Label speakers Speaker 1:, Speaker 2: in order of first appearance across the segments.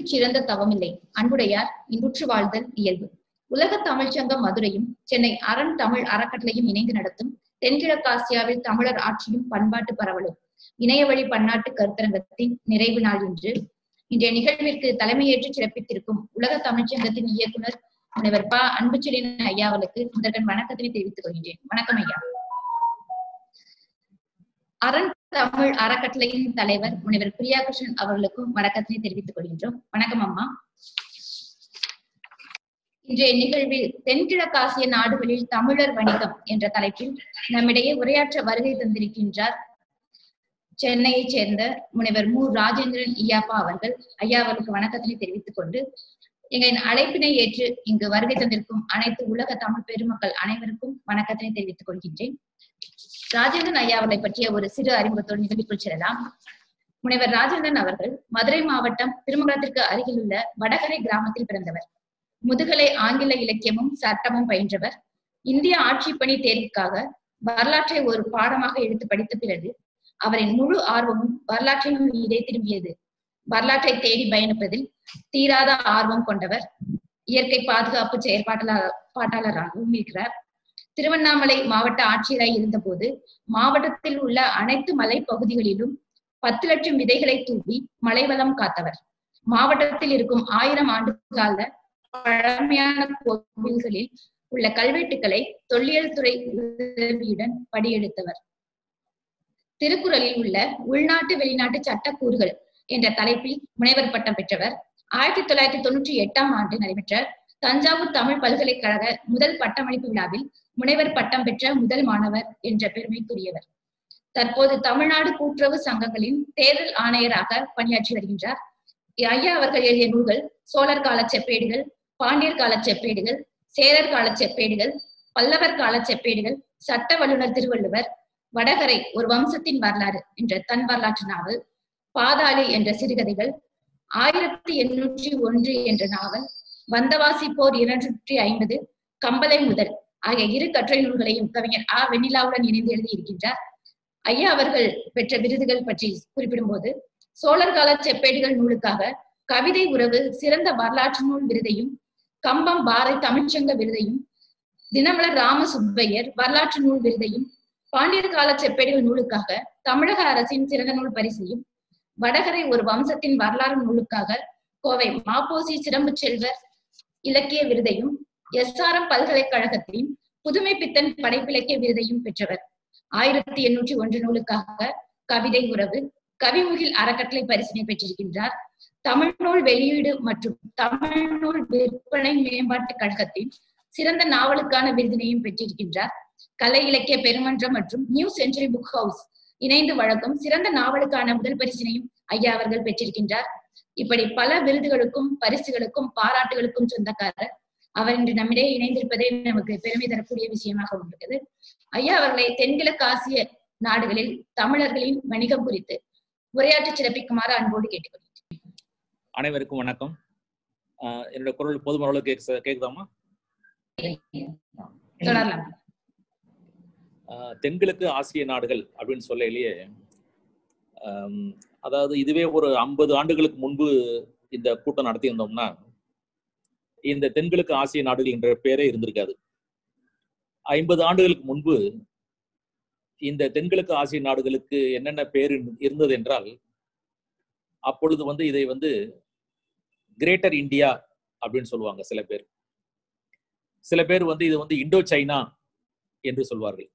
Speaker 1: சிறந்த தவமில்லை அன்புடையார் இன்புற்று வாழ்தல் இயல்பு உலக தமிழ்ச்சங்கம் மதுரையும் சென்னை அரண் தமிழ் அறக்கட்டளையும் இணைந்து நடத்தும் தென்கிழக்காசியாவில் தமிழர் ஆட்சியும் பண்பாட்டு பரவலும் இணையவழி பன்னாட்டு கருத்தரங்கத்தின் நிறைவு நாள் இன்று இன்றைய நிகழ்விற்கு தலைமையேற்று சிறப்பித்திருக்கும் உலக தமிழ்ச்சங்கத்தின் இயக்குனர் முனைவர் ப அன்புச்செழியன் ஐயா அவர்களுக்கு முதற்கண் வணக்கத்தினை தெரிவித்துக் கொள்கின்றேன் வணக்கம் ஐயா அரண் தமிழ் அறக்கட்டளையின் தலைவர் முனைவர் பிரியாகிருஷ்ணன் அவர்களுக்கும் வணக்கத்தினை தெரிவித்துக் கொள்கின்றோம் வணக்கம் அம்மா இன்றைய நிகழ்வில் தென்கிழக்காசிய நாடுகளில் தமிழர் வணிகம் என்ற தலைப்பில் நம்மிடையே உரையாற்ற வருகை தந்திருக்கின்றார் சென்னையைச் சேர்ந்த முனைவர் மு ராஜேந்திரன் ஐயாப்பா அவர்கள் ஐயா அவர்களுக்கு வணக்கத்தினை தெரிவித்துக் கொண்டு எங்களின் அழைப்பினை ஏற்று இங்கு வருகை தந்திருக்கும் அனைத்து உலக தமிழ் பெருமக்கள் அனைவருக்கும் வணக்கத்தினை தெரிவித்துக் கொள்கின்றேன் ராஜேந்திரன் ஐயா அவர்களை பற்றிய ஒரு சிறு அறிமுகத்தோடு நிகழ்ச்சிக்குள் செல்லலாம் முனைவர் ராஜேந்திரன் அவர்கள் மதுரை மாவட்டம் திருமங்கலத்திற்கு அருகில் உள்ள வடகரை கிராமத்தில் பிறந்தவர் முதுகலை ஆங்கில இலக்கியமும் சட்டமும் பயின்றவர் இந்திய ஆட்சி பணி தேர்வுக்காக வரலாற்றை ஒரு பாடமாக எடுத்து படித்த பிறகு அவரின் முழு ஆர்வமும் வரலாற்றின் மீதே திரும்பியது வரலாற்றை தேடி பயணிப்பதில் தீராத ஆர்வம் கொண்டவர் இயற்கை பாதுகாப்பு செயற்பாட்டாளர் பாட்டாளராகவும் இருக்கிறார் திருவண்ணாமலை மாவட்ட ஆட்சியராய் இருந்தபோது மாவட்டத்தில் உள்ள அனைத்து மலை பகுதிகளிலும் பத்து லட்சம் விதைகளை தூவி மலைவளம் காத்தவர் மாவட்டத்தில் இருக்கும் ஆயிரம் ஆண்டு கால பழமையான கோவில்களில் உள்ள கல்வெட்டுக்களை தொல்லியல் துறை உதவியுடன் படியெடுத்தவர் திருக்குறளில் உள்ள உள்நாட்டு வெளிநாட்டு சட்டக்கூறுகள் என்ற தலைப்பில் முனைவர் பட்டம் பெற்றவர் ஆயிரத்தி தொள்ளாயிரத்தி தொண்ணூற்றி எட்டாம் ஆண்டு நடைபெற்ற தஞ்சாவூர் தமிழ் பல்கலைக்கழக முதல் பட்டமளிப்பு விழாவில் முனைவர் பட்டம் பெற்ற முதல் மாணவர் என்ற பெருமைக்குரியவர் தற்போது தமிழ்நாடு கூட்டுறவு சங்கங்களின் தேர்தல் ஆணையராக பணியாற்றி வருகின்றார் ஐயா அவர்கள் எழுதிய நூல்கள் சோழர் கால செப்பேடுகள் பாண்டியர் கால செப்பேடுகள் சேரர் கால செப்பேடுகள் பல்லவர் கால செப்பேடுகள் சட்ட வல்லுநர் திருவள்ளுவர் வடகரை ஒரு வம்சத்தின் வரலாறு என்ற தன் வரலாற்று நாவல் பாதாளி என்ற சிறுகதைகள் ஆயிரத்தி எண்ணூற்றி ஒன்று என்ற நாவல் வந்தவாசி போர் இருநூற்றி ஐம்பது கம்பளை முதல் ஆகிய இரு கட்டுரை நூல்களையும் கவிஞர் ஆ வெண்ணிலாவுடன் இணைந்து எழுதியிருக்கின்றார் ஐயா அவர்கள் பெற்ற விருதுகள் பற்றி குறிப்பிடும்போது சோழர் கால செப்பேடுகள் நூலுக்காக கவிதை உறவு சிறந்த வரலாற்று நூல் விருதையும் கம்பம் பாறை தமிழ்ச்சங்க விருதையும் தினமலர் ராம சுப்பையர் வரலாற்று நூல் விருதையும் பாண்டியர் கால செப்பேடுகள் நூலுக்காக தமிழக அரசின் சிறந்த நூல் பரிசையும் வடகரை ஒரு வம்சத்தின் வரலாறு நூலுக்காக கோவை மாப்போசி சிறம்பு செல்வர் இலக்கிய விருதையும் எஸ் ஆர் எம் பல்கலைக்கழகத்தின் புதுமை பித்தன் படைப்பிலக்கிய விருதையும் பெற்றவர் ஆயிரத்தி எண்ணூற்றி ஒன்று நூலுக்காக கவிதை உறவு கவிமுகில் அறக்கட்டளை பரிசினை பெற்றிருக்கின்றார் தமிழ் நூல் வெளியீடு மற்றும் தமிழ் நூல் விற்பனை மேம்பாட்டு கழகத்தின் சிறந்த நாவலுக்கான விருதினையும் பெற்றிருக்கின்றார் கலை இலக்கிய பெருமன்றம் மற்றும் நியூ செஞ்சுரி புக் ஹவுஸ் இணைந்து வழங்கும் சிறந்த நாவலுக்கான முதல் பரிசினையும் ஐயா அவர்கள் பெற்றிருக்கின்றார் இப்படி பல விருதுகளுக்கும் பரிசுகளுக்கும் பாராட்டுகளுக்கும் சொந்தக்காரர் அவர் இன்று நம்மிடையே இணைந்திருப்பதே நமக்கு பெருமை தரக்கூடிய விஷயமாக உள்ளது ஐயா அவர்களை தென்கிழக்கு ஆசிய நாடுகளில் தமிழர்களின் வணிகம் குறித்து உரையாற்றி சிறப்பிக்குமாறு அன்போடு கேட்டுக்கொள்கிறேன்
Speaker 2: அனைவருக்கும் வணக்கம் என்னோட குரல் போதுமான அளவு கேக்கு கேக்குதாமா
Speaker 1: தொடரலாம்
Speaker 2: தென்கிழக்கு ஆசிய நாடுகள் அப்படின்னு சொல்லலையே அதாவது இதுவே ஒரு ஐம்பது ஆண்டுகளுக்கு முன்பு இந்த கூட்டம் நடத்தியிருந்தோம்னா இந்த தென்கிழக்கு ஆசிய நாடுகள் என்ற பேரே இருந்திருக்காது ஐம்பது ஆண்டுகளுக்கு முன்பு இந்த தென்கிழக்கு ஆசிய நாடுகளுக்கு என்னென்ன பேர் இருந்தது என்றால் அப்பொழுது வந்து இதை வந்து கிரேட்டர் இந்தியா அப்படின்னு சொல்லுவாங்க சில பேர் சில பேர் வந்து இது வந்து இண்டோ சைனா என்று சொல்வார்கள்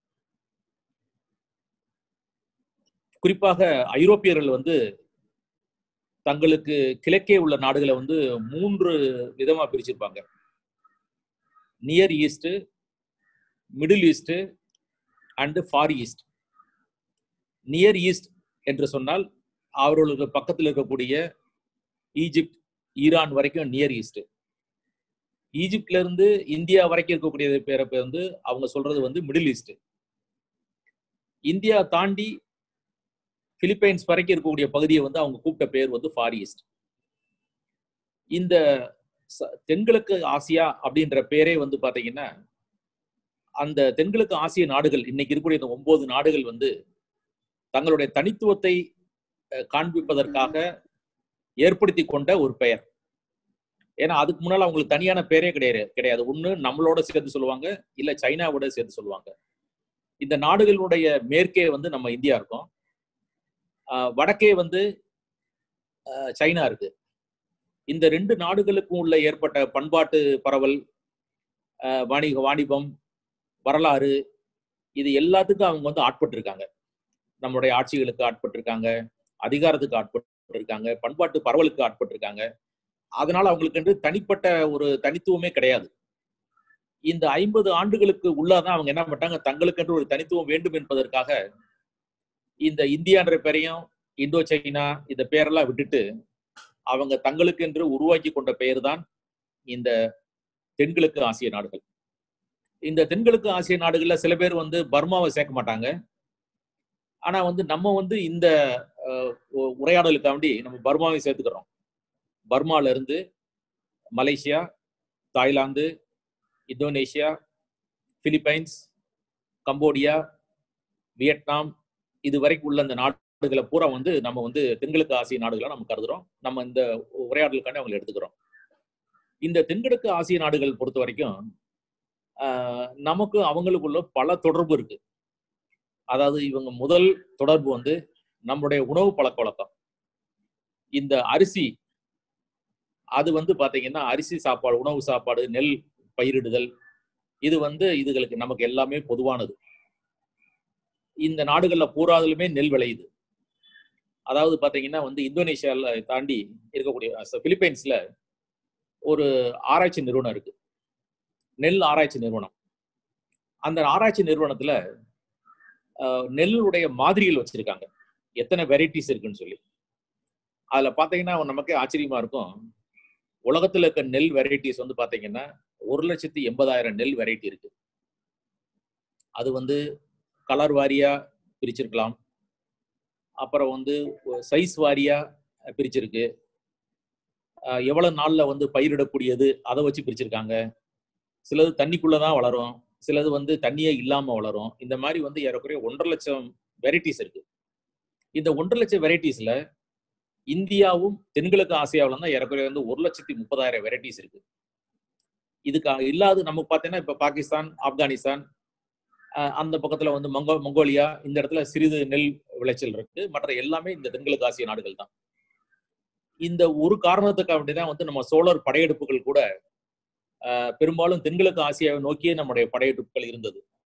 Speaker 2: குறிப்பாக ஐரோப்பியர்கள் வந்து தங்களுக்கு கிழக்கே உள்ள நாடுகளை வந்து மூன்று விதமா பிரிச்சிருப்பாங்க near east middle east and far east near east என்று சொன்னால் அவர்களுக்கு பக்கத்தில் இருக்கக்கூடிய ஈஜிப்ட் ஈரான் வரைக்கும் நியர் ஈஸ்ட் ஈஜிப்ட்ல இருந்து இந்தியா வரைக்கும் இருக்கக்கூடிய பேரை வந்து அவங்க சொல்றது வந்து மிடில் ஈஸ்ட் இந்தியா தாண்டி பிலிப்பைன்ஸ் வரைக்கும் இருக்கக்கூடிய பகுதியை வந்து அவங்க கூப்பிட்ட பேர் வந்து ஃபார் ஈஸ்ட் இந்த தென்கிழக்கு ஆசியா அப்படின்ற பேரே வந்து பாத்தீங்கன்னா அந்த தென்கிழக்கு ஆசிய நாடுகள் இன்னைக்கு இருக்கக்கூடிய இந்த ஒன்பது நாடுகள் வந்து தங்களுடைய தனித்துவத்தை காண்பிப்பதற்காக ஏற்படுத்தி கொண்ட ஒரு பெயர் ஏன்னா அதுக்கு முன்னால அவங்களுக்கு தனியான பேரே கிடையாது கிடையாது ஒண்ணு நம்மளோட சேர்த்து சொல்லுவாங்க இல்ல சைனாவோட சேர்த்து சொல்லுவாங்க இந்த நாடுகளுடைய மேற்கே வந்து நம்ம இந்தியா இருக்கோம் ஆஹ் வடக்கே வந்து ஆஹ் சைனா இருக்கு இந்த ரெண்டு நாடுகளுக்கும் உள்ள ஏற்பட்ட பண்பாட்டு பரவல் ஆஹ் வாணிக வாணிபம் வரலாறு இது எல்லாத்துக்கும் அவங்க வந்து ஆட்பட்டிருக்காங்க நம்மளுடைய ஆட்சிகளுக்கு ஆட்பட்டிருக்காங்க அதிகாரத்துக்கு ஆட்பட்டிருக்காங்க பண்பாட்டு பரவலுக்கு ஆட்பட்டிருக்காங்க அதனால அவங்களுக்கு என்று தனிப்பட்ட ஒரு தனித்துவமே கிடையாது இந்த ஐம்பது ஆண்டுகளுக்கு உள்ளாதான் அவங்க என்ன பண்ணிட்டாங்க தங்களுக்கென்று ஒரு தனித்துவம் வேண்டும் என்பதற்காக இந்த இந்தியான்ற பெயரையும் இந்தோ சைனா இந்த பெயரெல்லாம் விட்டுட்டு அவங்க தங்களுக்கென்று உருவாக்கி கொண்ட பெயர் தான் இந்த தென்கிழக்கு ஆசிய நாடுகள் இந்த தென்கிழக்கு ஆசிய நாடுகள்ல சில பேர் வந்து பர்மாவை சேர்க்க மாட்டாங்க ஆனா வந்து நம்ம வந்து இந்த அஹ், உ- உரையாடலுக்காண்டி நம்ம பர்மாவை சேர்த்துக்கிறோம் பர்மால இருந்து Malaysia Thailand Indonesia Philippines Cambodia Vietnam இது வரைக்கும் உள்ள அந்த நாடுகளை பூரா வந்து நம்ம வந்து தென்கிழக்கு ஆசிய நாடுகளா நம்ம கருதுறோம் நம்ம இந்த உரையாடலுக்காண்டி அவங்களை எடுத்துக்கிறோம் இந்த தென்கிழக்கு ஆசிய நாடுகள் பொறுத்த வரைக்கும் ஆஹ், நமக்கு அவங்களுக்குள்ள பல தொடர்பு இருக்கு அதாவது இவங்க முதல் தொடர்பு வந்து நம்முடைய உணவு பழக்க வழக்கம் இந்த அரிசி அது வந்து பாத்தீங்கன்னா அரிசி சாப்பாடு உணவு சாப்பாடு நெல் பயிரிடுதல் இது வந்து இதுகளுக்கு நமக்கு எல்லாமே பொதுவானது இந்த நாடுகள்ல பூராதிலுமே நெல் விளையுது அதாவது பாத்தீங்கன்னா வந்து இந்தோனேஷியால தாண்டி இருக்கக்கூடிய அஹ், பிலிப்பைன்ஸ்ல ஒரு ஆராய்ச்சி நிறுவனம் இருக்கு நெல் ஆராய்ச்சி நிறுவனம் அந்த ஆராய்ச்சி நிறுவனத்துல அஹ், நெல்லுடைய மாதிரிகள் வச்சிருக்காங்க எத்தனை வெரைட்டிஸ் இருக்குன்னு சொல்லி அதுல பாத்தீங்கன்னா நமக்கே ஆச்சரியமா இருக்கும் உலகத்துல இருக்க நெல் வெரைட்டிஸ் வந்து பாத்தீங்கன்னா ஒரு லட்சத்தி எண்பதாயிரம் நெல் வெரைட்டி இருக்கு அது வந்து கலர் வாரியா பிரிச்சிருக்கலாம் அப்புறம் வந்து சைஸ் வாரியா பிரிச்சிருக்கு அஹ் எவ்வளவு நாள்ல வந்து பயிரிடக்கூடியது அதை வச்சு பிரிச்சிருக்காங்க சிலது தண்ணிக்குள்ளதான் வளரும் சிலது வந்து தண்ணியே இல்லாம வளரும் இந்த மாதிரி வந்து ஏறக்குறைய ஒன்றரை லட்சம் வெரைட்டிஸ் இருக்கு இந்த ஒன்றரை லட்சம் வெரைட்டிஸ்ல இந்தியாவும் தென்கிழக்கு ஆசியாவில தான் ஏறக்குறைய வந்து ஒரு லட்சத்தி முப்பதாயிரம் வெரைட்டிஸ் இருக்கு இதுக்கு இல்லாது நம்ம பார்த்தீங்கன்னா இப்ப பாகிஸ்தான் ஆப்கானிஸ்தான் அஹ் அந்த பக்கத்துல வந்து மங்கோ மங்கோலியா இந்த இடத்துல சிறிது நெல் விளைச்சல் இருக்கு மற்ற எல்லாமே இந்த தென்கிழக்கு ஆசிய நாடுகள் தான் இந்த ஒரு காரணத்துக்காக வேண்டிதான் வந்து நம்ம சோழர் படையெடுப்புகள் கூட அஹ், பெரும்பாலும் தென்கிழக்கு ஆசியாவை நோக்கியே நம்முடைய படையெடுப்புகள் இருந்தது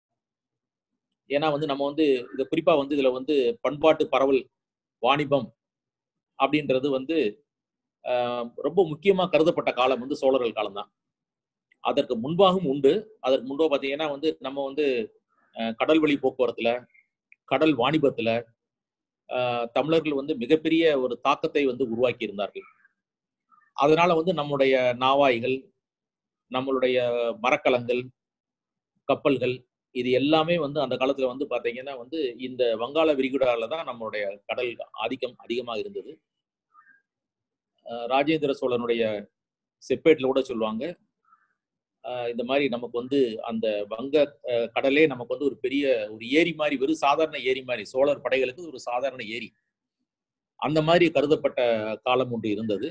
Speaker 2: ஏன்னா வந்து நம்ம வந்து இது குறிப்பா வந்து இதுல வந்து பண்பாட்டு பரவல் வாணிபம் அப்படின்றது வந்து ஆஹ், ரொம்ப முக்கியமா கருதப்பட்ட காலம் வந்து சோழர்கள் காலம்தான் அதற்கு முன்பாகவும் உண்டு அதற்கு முன்பா பாத்தீங்கன்னா வந்து நம்ம வந்து அஹ், கடல் வழி போக்குவரத்துல கடல் வாணிபத்துல ஆஹ், தமிழர்கள் வந்து மிகப்பெரிய ஒரு தாக்கத்தை வந்து உருவாக்கி இருந்தார்கள் அதனால வந்து நம்முடைய நாவாய்கள் நம்மளுடைய மரக்கலங்கள் கப்பல்கள் இது எல்லாமே வந்து அந்த காலத்துல வந்து பாத்தீங்கன்னா வந்து இந்த வங்காள விரிகுடால தான் நம்மளுடைய கடல் ஆதிக்கம் அதிகமாக இருந்தது அஹ் ராஜேந்திர சோழனுடைய செப்பேட்ல கூட சொல்லுவாங்க அஹ் இந்த மாதிரி நமக்கு வந்து அந்த வங்க அஹ் கடலே நமக்கு வந்து ஒரு பெரிய ஒரு ஏரி மாதிரி வெறும் சாதாரண ஏரி மாதிரி சோழர் படைகளுக்கு ஒரு சாதாரண ஏரி அந்த மாதிரி கருதப்பட்ட காலம் ஒன்று இருந்தது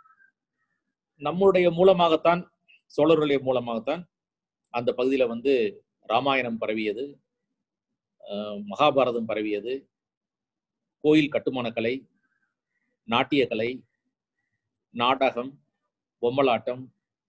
Speaker 2: நம்முடைய மூலமாகத்தான் சோழர்களுடைய மூலமாகத்தான் அந்த பகுதியில வந்து ராமாயணம் பரவியது அஹ் மகாபாரதம் பரவியது கோயில் கட்டுமானக்கலை நாட்டியக்கலை நாடகம் பொம்மலாட்டம்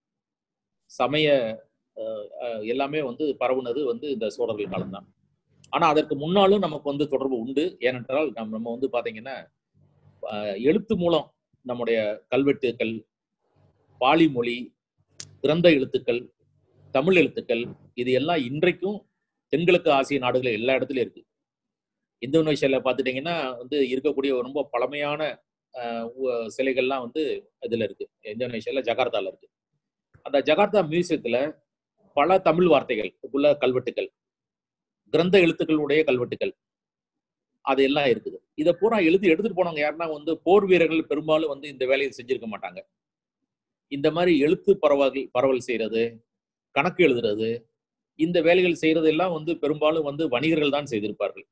Speaker 2: சமய அஹ், அஹ், எல்லாமே வந்து பரவுனது வந்து இந்த சோழர்கள் காலம்தான் ஆனா அதற்கு முன்னாலும் நமக்கு வந்து தொடர்பு உண்டு ஏனென்றால் நம்ம நம்ம வந்து பாத்தீங்கன்னா அஹ், எழுத்து மூலம் நம்முடைய கல்வெட்டுக்கள் பாலி மொழி பிறந்த எழுத்துக்கள் தமிழ் எழுத்துக்கள் இது எல்லாம் இன்றைக்கும் தென்கிழக்கு ஆசிய நாடுகள் எல்லா இடத்துலயும் இருக்கு இந்தோனேஷியால பாத்துட்டீங்கன்னா வந்து இருக்கக்கூடிய ரொம்ப பழமையான அஹ், உ- சிலைகள்லாம் வந்து இதுல இருக்கு இந்தோனேஷியால ஜகார்த்தால இருக்கு அந்த ஜகார்த்தா மியூசியத்துல பல தமிழ் வார்த்தைகள் உள்ள கல்வெட்டுகள் கிரந்த எழுத்துக்களுடைய கல்வெட்டுகள் அது எல்லாம் இருக்குது இதை பூரா எழுதி எடுத்துட்டு போனவங்க யாருன்னா வந்து போர் வீரர்கள் பெரும்பாலும் வந்து இந்த வேலையை செஞ்சிருக்க மாட்டாங்க இந்த மாதிரி எழுத்து பரவல் பரவல் செய்யறது கணக்கு எழுதுறது இந்த வேலைகள் செய்யறது எல்லாம் வந்து பெரும்பாலும் வந்து வணிகர்கள் தான் செய்திருப்பார்கள்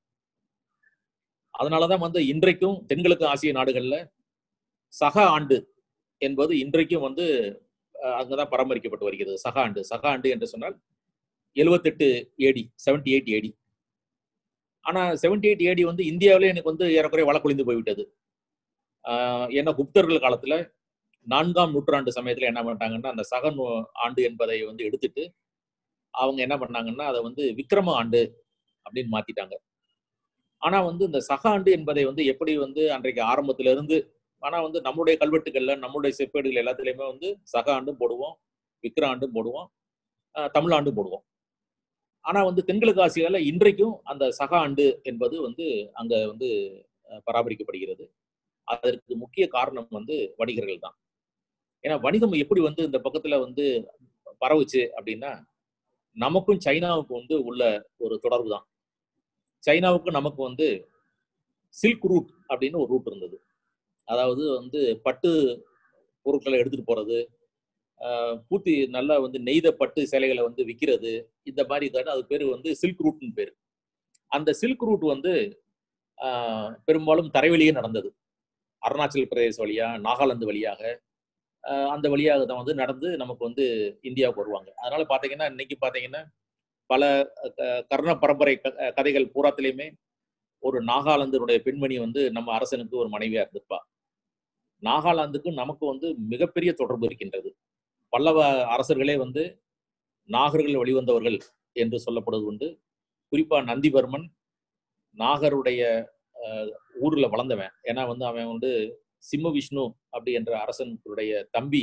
Speaker 2: அதனாலதான் வந்து இன்றைக்கும் தென்கிழக்கு ஆசிய நாடுகள்ல சக ஆண்டு என்பது இன்றைக்கும் வந்து அஹ், அங்கதான் பராமரிக்கப்பட்டு வருகிறது சக ஆண்டு சக ஆண்டு என்று சொன்னால் எழுவத்தெட்டு ஏடி செவன்டி எயிட் ஏடி ஆனா செவன்டி எயிட் ஏடி வந்து இந்தியாவிலே எனக்கு வந்து ஏறக்குறைய வழக்கொழிந்து போய்விட்டது ஆஹ் ஏன்னா குப்தர்கள் காலத்துல நான்காம் நூற்றாண்டு சமயத்துல என்ன பண்ணிட்டாங்கன்னா அந்த சக நூ- ஆண்டு என்பதை வந்து எடுத்துட்டு அவங்க என்ன பண்ணாங்கன்னா அதை வந்து விக்ரம ஆண்டு அப்படின்னு மாத்திட்டாங்க ஆனா வந்து இந்த சக ஆண்டு என்பதை வந்து எப்படி வந்து அன்றைக்கு ஆரம்பத்துல இருந்து ஆனா வந்து நம்முடைய கல்வெட்டுகள்ல நம்முடைய செப்பேடுகள் எல்லாத்துலயுமே வந்து சக ஆண்டும் போடுவோம் விக்ர ஆண்டும் போடுவோம் ஆஹ் தமிழாண்டும் போடுவோம் ஆனா வந்து தென்கிழக்கு ஆசியால இன்றைக்கும் அந்த சக ஆண்டு என்பது வந்து அங்க வந்து அஹ், பராமரிக்கப்படுகிறது அதற்கு முக்கிய காரணம் வந்து வணிகர்கள் தான் ஏன்னா வணிகம் எப்படி வந்து இந்த பக்கத்துல வந்து பரவுச்சு அப்படின்னா நமக்கும் சைனாவுக்கும் வந்து உள்ள ஒரு தொடர்பு தான் சைனாவுக்கும் நமக்கு வந்து சில்க் ரூட் அப்படின்னு ஒரு ரூட் இருந்தது அதாவது வந்து பட்டு பொருட்களை எடுத்துட்டு போறது ஆஹ் பூத்தி நல்லா வந்து நெய்த பட்டு சேலைகளை வந்து விற்கிறது இந்த மாதிரி தானே அது பேர் வந்து சில்க் ரூட்னு பேர் அந்த சில்க் ரூட் வந்து ஆஹ் பெரும்பாலும் தரைவழியே நடந்தது அருணாச்சல் பிரதேச வழியா நாகாலாந்து வழியாக ஆஹ் அந்த வழியாக தான் வந்து நடந்து நமக்கு வந்து இந்தியாவுக்கு வருவாங்க அதனால பாத்தீங்கன்னா இன்னைக்கு பாத்தீங்கன்னா பல அஹ், கர்ண பரம்பரை க- அஹ், கதைகள் பூராத்திலையுமே ஒரு நாகாலாந்தினுடைய பெண்மணி வந்து நம்ம அரசனுக்கு ஒரு மனைவியா இருந்திருப்பா நாகாலாந்துக்கும் நமக்கு வந்து மிகப்பெரிய தொடர்பு இருக்கின்றது பல்லவ அரசர்களே வந்து நாகர்கள் வெளிவந்தவர்கள் என்று சொல்லப்படுவது உண்டு குறிப்பா நந்திவர்மன் நாகருடைய அஹ், ஊர்ல வளர்ந்தவன் ஏன்னா வந்து அவன் வந்து சிம்ம விஷ்ணு அப்படி என்ற அரசனுடைய தம்பி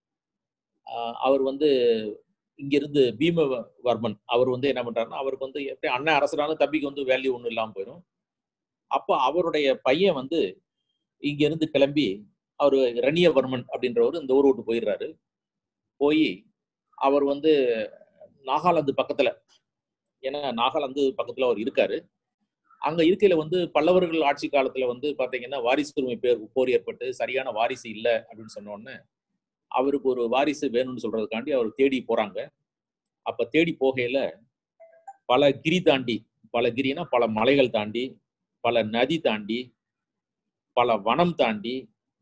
Speaker 2: ஆஹ் அவர் வந்து இங்கிருந்து பீமவர்மன் அவர் வந்து என்ன பண்றாருன்னா அவருக்கு வந்து எப்படி அண்ணன் அரசரான தம்பிக்கு வந்து வேல்யூ ஒன்றும் இல்லாமல் போயிடும் அப்போ அவருடைய பையன் வந்து இங்க இருந்து கிளம்பி அவர் ரணியவர்மன் அப்படின்றவர் இந்த ஊர் விட்டு போயிடுறாரு போய் அவர் வந்து நாகாலாந்து பக்கத்துல ஏன்னா நாகாலாந்து பக்கத்துல அவர் இருக்காரு அங்க இருக்கையில வந்து பல்லவர்கள் ஆட்சி காலத்துல வந்து பாத்தீங்கன்னா வாரிசு உரிமை பேர் போர் ஏற்பட்டு சரியான வாரிசு இல்லை அப்படின்னு சொன்ன உடனே அவருக்கு ஒரு வாரிசு வேணும்னு சொல்றதுக்காண்டி அவர் தேடி போறாங்க அப்ப தேடி போகையில பல கிரி தாண்டி பல கிரினா பல மலைகள் தாண்டி பல நதி தாண்டி பல வனம் தாண்டி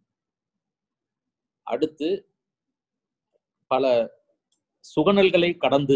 Speaker 2: அடுத்து பல சுகனல்களை கடந்து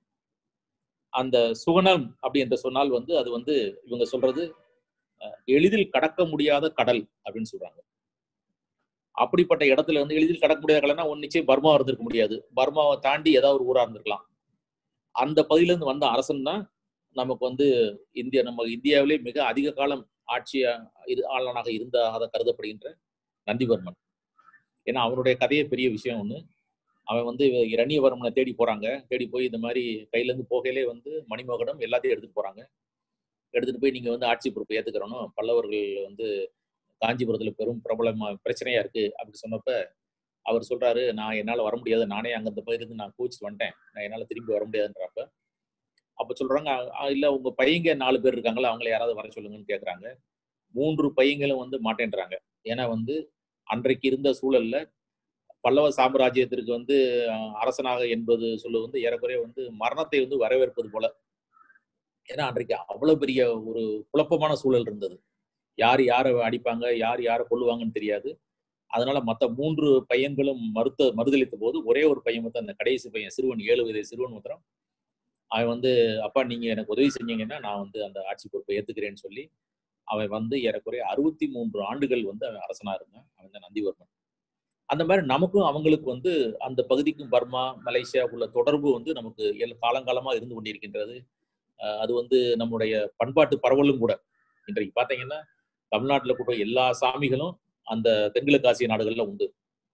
Speaker 2: அந்த சுகனம் அப்படி என்று சொன்னால் வந்து அது வந்து இவங்க சொல்றது அஹ், எளிதில் கடக்க முடியாத கடல் அப்படின்னு சொல்றாங்க அப்படிப்பட்ட இடத்துல வந்து எளிதில் கடக்க முடியாத கடல்னா ஒன்னு நிச்சயம் பர்மா இருந்திருக்க முடியாது பர்மாவை தாண்டி ஏதாவது ஒரு ஊரா இருந்திருக்கலாம் அந்த பகுதியில இருந்து வந்த அரசன் தான் நமக்கு வந்து இந்தியா நம்ம இந்தியாவிலே மிக அதிக காலம் ஆட்சியா இது ஆளனாக இருந்ததாக கருதப்படுகின்ற நந்திவர்மன் ஏன்னா அவனுடைய கதையே பெரிய விஷயம் ஒண்ணு அவன் வந்து இரணியவர்மனை தேடி போறாங்க தேடி போய் இந்த மாதிரி கையில இருந்து போகையிலே வந்து மணிமகுடம் எல்லாத்தையும் எடுத்துட்டு போறாங்க எடுத்துட்டு போய் நீங்க வந்து ஆட்சி பொறுப்பு ஏத்துக்கிறணும் பல்லவர்கள் வந்து காஞ்சிபுரத்துல பெரும் பிரபலமா பிரச்சனையா இருக்கு அப்படி சொன்னப்ப அவர் சொல்றாரு நான் என்னால வர முடியாது நானே அங்க அந்த பகுதியிலிருந்து நான் கோச்சிட்டு வந்துட்டேன் நான் என்னால திரும்பி வர முடியாதுன்றப்ப அப்ப சொல்றாங்க "அ, இல்ல உங்க பையங்க நாலு பேர் இருக்காங்களா அவங்கள யாராவது வர சொல்லுங்கன்னு கேக்குறாங்க மூன்று பையங்களும் வந்து மாட்டேன்றாங்க ஏன்னா வந்து அன்றைக்கு இருந்த சூழல்ல பல்லவ சாம்ராஜ்யத்திற்கு வந்து அஹ், அரசனாக என்பது சொல்ல வந்து ஏறக்குறைய வந்து மரணத்தை வந்து வரவேற்பது போல ஏன்னா அன்றைக்கு அவ்வளவு பெரிய ஒரு குழப்பமான சூழல் இருந்தது யார் யாரை அடிப்பாங்க யார் யாரை கொல்லுவாங்கன்னு தெரியாது அதனால மற்ற மூன்று பையன்களும் மறுத்த மறுதளித்த போது ஒரே ஒரு பையன் மட்டும் அந்த கடைசி பையன் சிறுவன் ஏழு வயது சிறுவன் மாத்திரம் அவன் வந்து அப்பா நீங்க எனக்கு உதவி செஞ்சீங்கன்னா நான் வந்து அந்த ஆட்சி பொறுப்பை ஏத்துக்கிறேன்னு சொல்லி அவன் வந்து ஏறக்குறைய அறுபத்தி மூன்று ஆண்டுகள் வந்து அவன் அரசனா இருந்தான் அவன் தான் நந்திவர்மன் அந்த மாதிரி நமக்கும் அவங்களுக்கு வந்து அந்த பகுதிக்கும் பர்மா மலேசியா உள்ள தொடர்பு வந்து நமக்கு எல் காலங்காலமா இருந்து கொண்டிருக்கின்றது அஹ் அது வந்து நம்முடைய பண்பாட்டு பரவலும் கூட இன்றைக்கு பாத்தீங்கன்னா தமிழ்நாட்டுல கூட எல்லா சாமிகளும் அந்த தென்கிழக்கு ஆசிய நாடுகள்ல உண்டு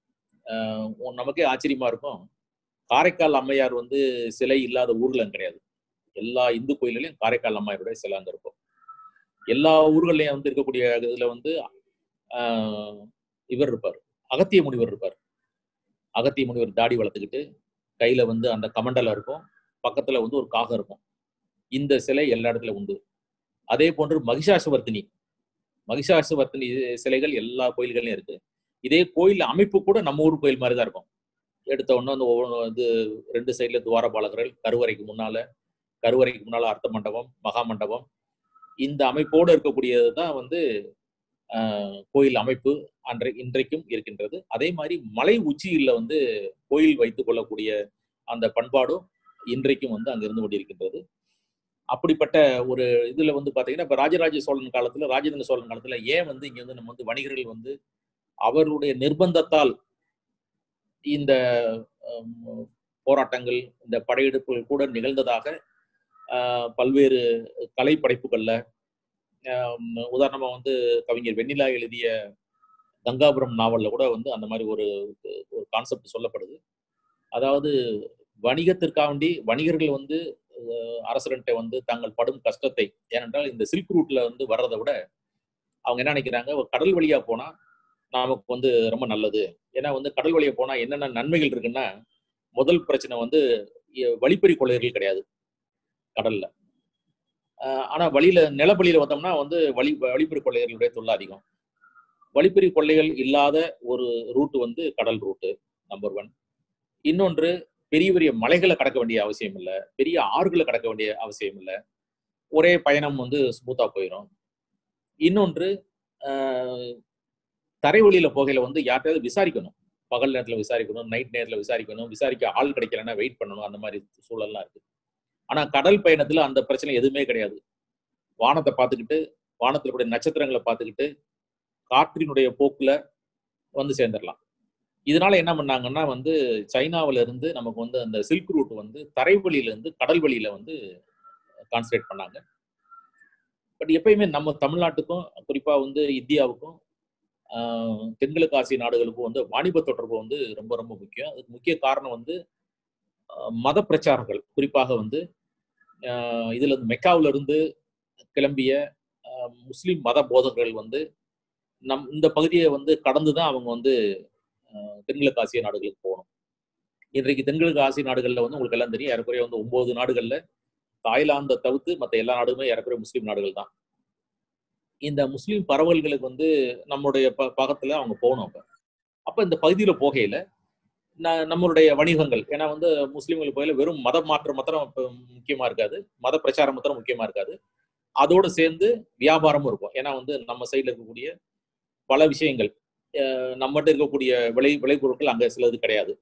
Speaker 2: அஹ் உ- நமக்கே ஆச்சரியமா இருக்கும் காரைக்கால் அம்மையார் வந்து சிலை இல்லாத ஊர்ல கிடையாது எல்லா இந்து கோயில்களையும் காரைக்கால் அம்மையாருடைய சிலை அங்க இருக்கும் எல்லா ஊர்கள்லயும் வந்து இருக்கக்கூடிய இதுல வந்து ஆஹ் இவர் இருப்பார் அகத்திய முனிவர் இருப்பார் அகத்திய முனிவர் தாடி வளர்த்துக்கிட்டு கையில வந்து அந்த கமண்டலம் இருக்கும் பக்கத்துல வந்து ஒரு காகம் இருக்கும் இந்த சிலை எல்லா இடத்துல உண்டு அதே போன்று மகிஷாசுவர்த்தினி மகிஷாசுவர்த்தினி சிலைகள் எல்லா கோயில்கள்லயும் இருக்கு இதே கோயில் அமைப்பு கூட நம்ம ஊர் கோயில் மாதிரி தான் இருக்கும் எடுத்த உடனே வந்து ஒவ்வொன்று வந்து ரெண்டு சைட்ல துவாரபாலகர்கள் கருவறைக்கு முன்னால கருவறைக்கு முன்னால அர்த்த மண்டபம் மகா மண்டபம் இந்த அமைப்போடு இருக்கக்கூடியது தான் வந்து ஆஹ், கோயில் அமைப்பு அன்றை இன்றைக்கும் இருக்கின்றது அதே மாதிரி மலை உச்சியில் வந்து கோயில் வைத்துக் கொள்ளக்கூடிய அந்த பண்பாடும் இன்றைக்கும் வந்து அங்க இருந்து கொண்டிருக்கின்றது அப்படிப்பட்ட ஒரு இதுல வந்து பாத்தீங்கன்னா இப்ப ராஜராஜ சோழன் காலத்துல ராஜேந்திர சோழன் காலத்துல ஏன் வந்து இங்க வந்து நம்ம வந்து வணிகர்கள் வந்து அவருடைய நிர்பந்தத்தால் இந்த ஹம், போராட்டங்கள் இந்த படையெடுப்புகள் கூட நிகழ்ந்ததாக ஆஹ், பல்வேறு கலை படைப்புகள்ல ஆஹ், உதாரணமா வந்து கவிஞர் வெண்ணிலா எழுதிய கங்காபுரம் நாவல்ல கூட வந்து அந்த மாதிரி ஒரு ஒரு கான்செப்ட் சொல்லப்படுது அதாவது வணிகத்திற்காண்டி வணிகர்கள் வந்து அஹ், அரசர்கிட்ட வந்து தாங்கள் படும் கஷ்டத்தை ஏனென்றால் இந்த சில்க் ரூட்ல வந்து வர்றதை விட அவங்க என்ன நினைக்கிறாங்க ஒரு கடல் வழியா போனா நமக்கு வந்து ரொம்ப நல்லது ஏன்னா வந்து கடல் வழியா போனா என்னென்ன நன்மைகள் இருக்குன்னா முதல் பிரச்சனை வந்து எ- வழிப்பறி கொள்ளையர்கள் கிடையாது கடல்ல ஆஹ் ஆனா வழியில நிலப்பலியில வந்தோம்னா வந்து வழி வழிப்பறி கொள்ளையர்களுடைய தொல்லை அதிகம் வழிப்பறி கொள்ளைகள் இல்லாத ஒரு ரூட் வந்து கடல் ரூட்டு நம்பர் ஒன் இன்னொன்று பெரிய பெரிய மலைகளை கடக்க வேண்டிய அவசியம் இல்லை பெரிய ஆறுகளை கடக்க வேண்டிய அவசியம் இல்லை ஒரே பயணம் வந்து ஸ்மூத்தா போயிடும் இன்னொன்று ஆஹ், தரை வழியில போகையில வந்து யார்கிட்டயாவது விசாரிக்கணும் பகல் நேரத்துல விசாரிக்கணும் நைட் நேரத்துல விசாரிக்கணும் விசாரிக்க ஆள் கிடைக்கலன்னா வெயிட் பண்ணணும் அந்த மாதிரி சூழல்லாம் இருக்கு ஆனா கடல் பயணத்துல அந்த பிரச்சனை எதுவுமே கிடையாது வானத்தை பார்த்துக்கிட்டு வானத்துல கூடிய நட்சத்திரங்களை பார்த்துக்கிட்டு காற்றினுடைய போக்குல வந்து சேர்ந்துடலாம் இதனால என்ன பண்ணாங்கன்னா வந்து சைனாவுல இருந்து நமக்கு வந்து அந்த சில்க் ரூட் வந்து தரைவழியில இருந்து கடல் வழியில வந்து கான்சன்ட்ரேட் பண்ணாங்க பட் எப்பயுமே நம்ம தமிழ்நாட்டுக்கும் குறிப்பா வந்து இந்தியாவுக்கும் ஆஹ், தென்கிழக்கு ஆசிய நாடுகளுக்கும் வந்து வாணிப தொடர்பு வந்து ரொம்ப ரொம்ப முக்கியம் அதுக்கு முக்கிய காரணம் வந்து ஆஹ், மத பிரச்சாரங்கள் குறிப்பாக வந்து ஆஹ், இதுல இருந்து மெக்காவுல இருந்து கிளம்பிய ஆஹ், முஸ்லிம் மத போதகர்கள் வந்து நம் இந்த பகுதியை வந்து கடந்து தான் அவங்க வந்து ஆஹ், தென்கிழக்கு ஆசிய நாடுகளுக்கு போகணும் இன்றைக்கு தென்கிழக்கு ஆசிய நாடுகள்ல வந்து உங்களுக்கு எல்லாம் தெரியும் ஏறக்குறைய வந்து ஒன்பது நாடுகள்ல தாய்லாந்தை தவிர்த்து மற்ற எல்லா நாடுமே ஏறக்குறைய முஸ்லீம் நாடுகள் தான் இந்த முஸ்லீம் பரவல்களுக்கு வந்து நம்மளுடைய ப பக்கத்துல அவங்க போகணும் அப்ப அப்ப இந்த பகுதியில போகையில ந- நம்மளுடைய வணிகங்கள் ஏன்னா வந்து முஸ்லீம்கள் போகையில வெறும் மத மாற்றம் மாத்திரம் இப்ப முக்கியமா இருக்காது மத பிரச்சாரம் மாத்திரம் முக்கியமா இருக்காது அதோடு சேர்ந்து வியாபாரமும் இருக்கும் ஏன்னா வந்து நம்ம சைடுல இருக்கக்கூடிய பல விஷயங்கள் அஹ் நம்மகிட்ட இருக்கக்கூடிய விளை விளைபொருட்கள் அங்க சிலது கிடையாது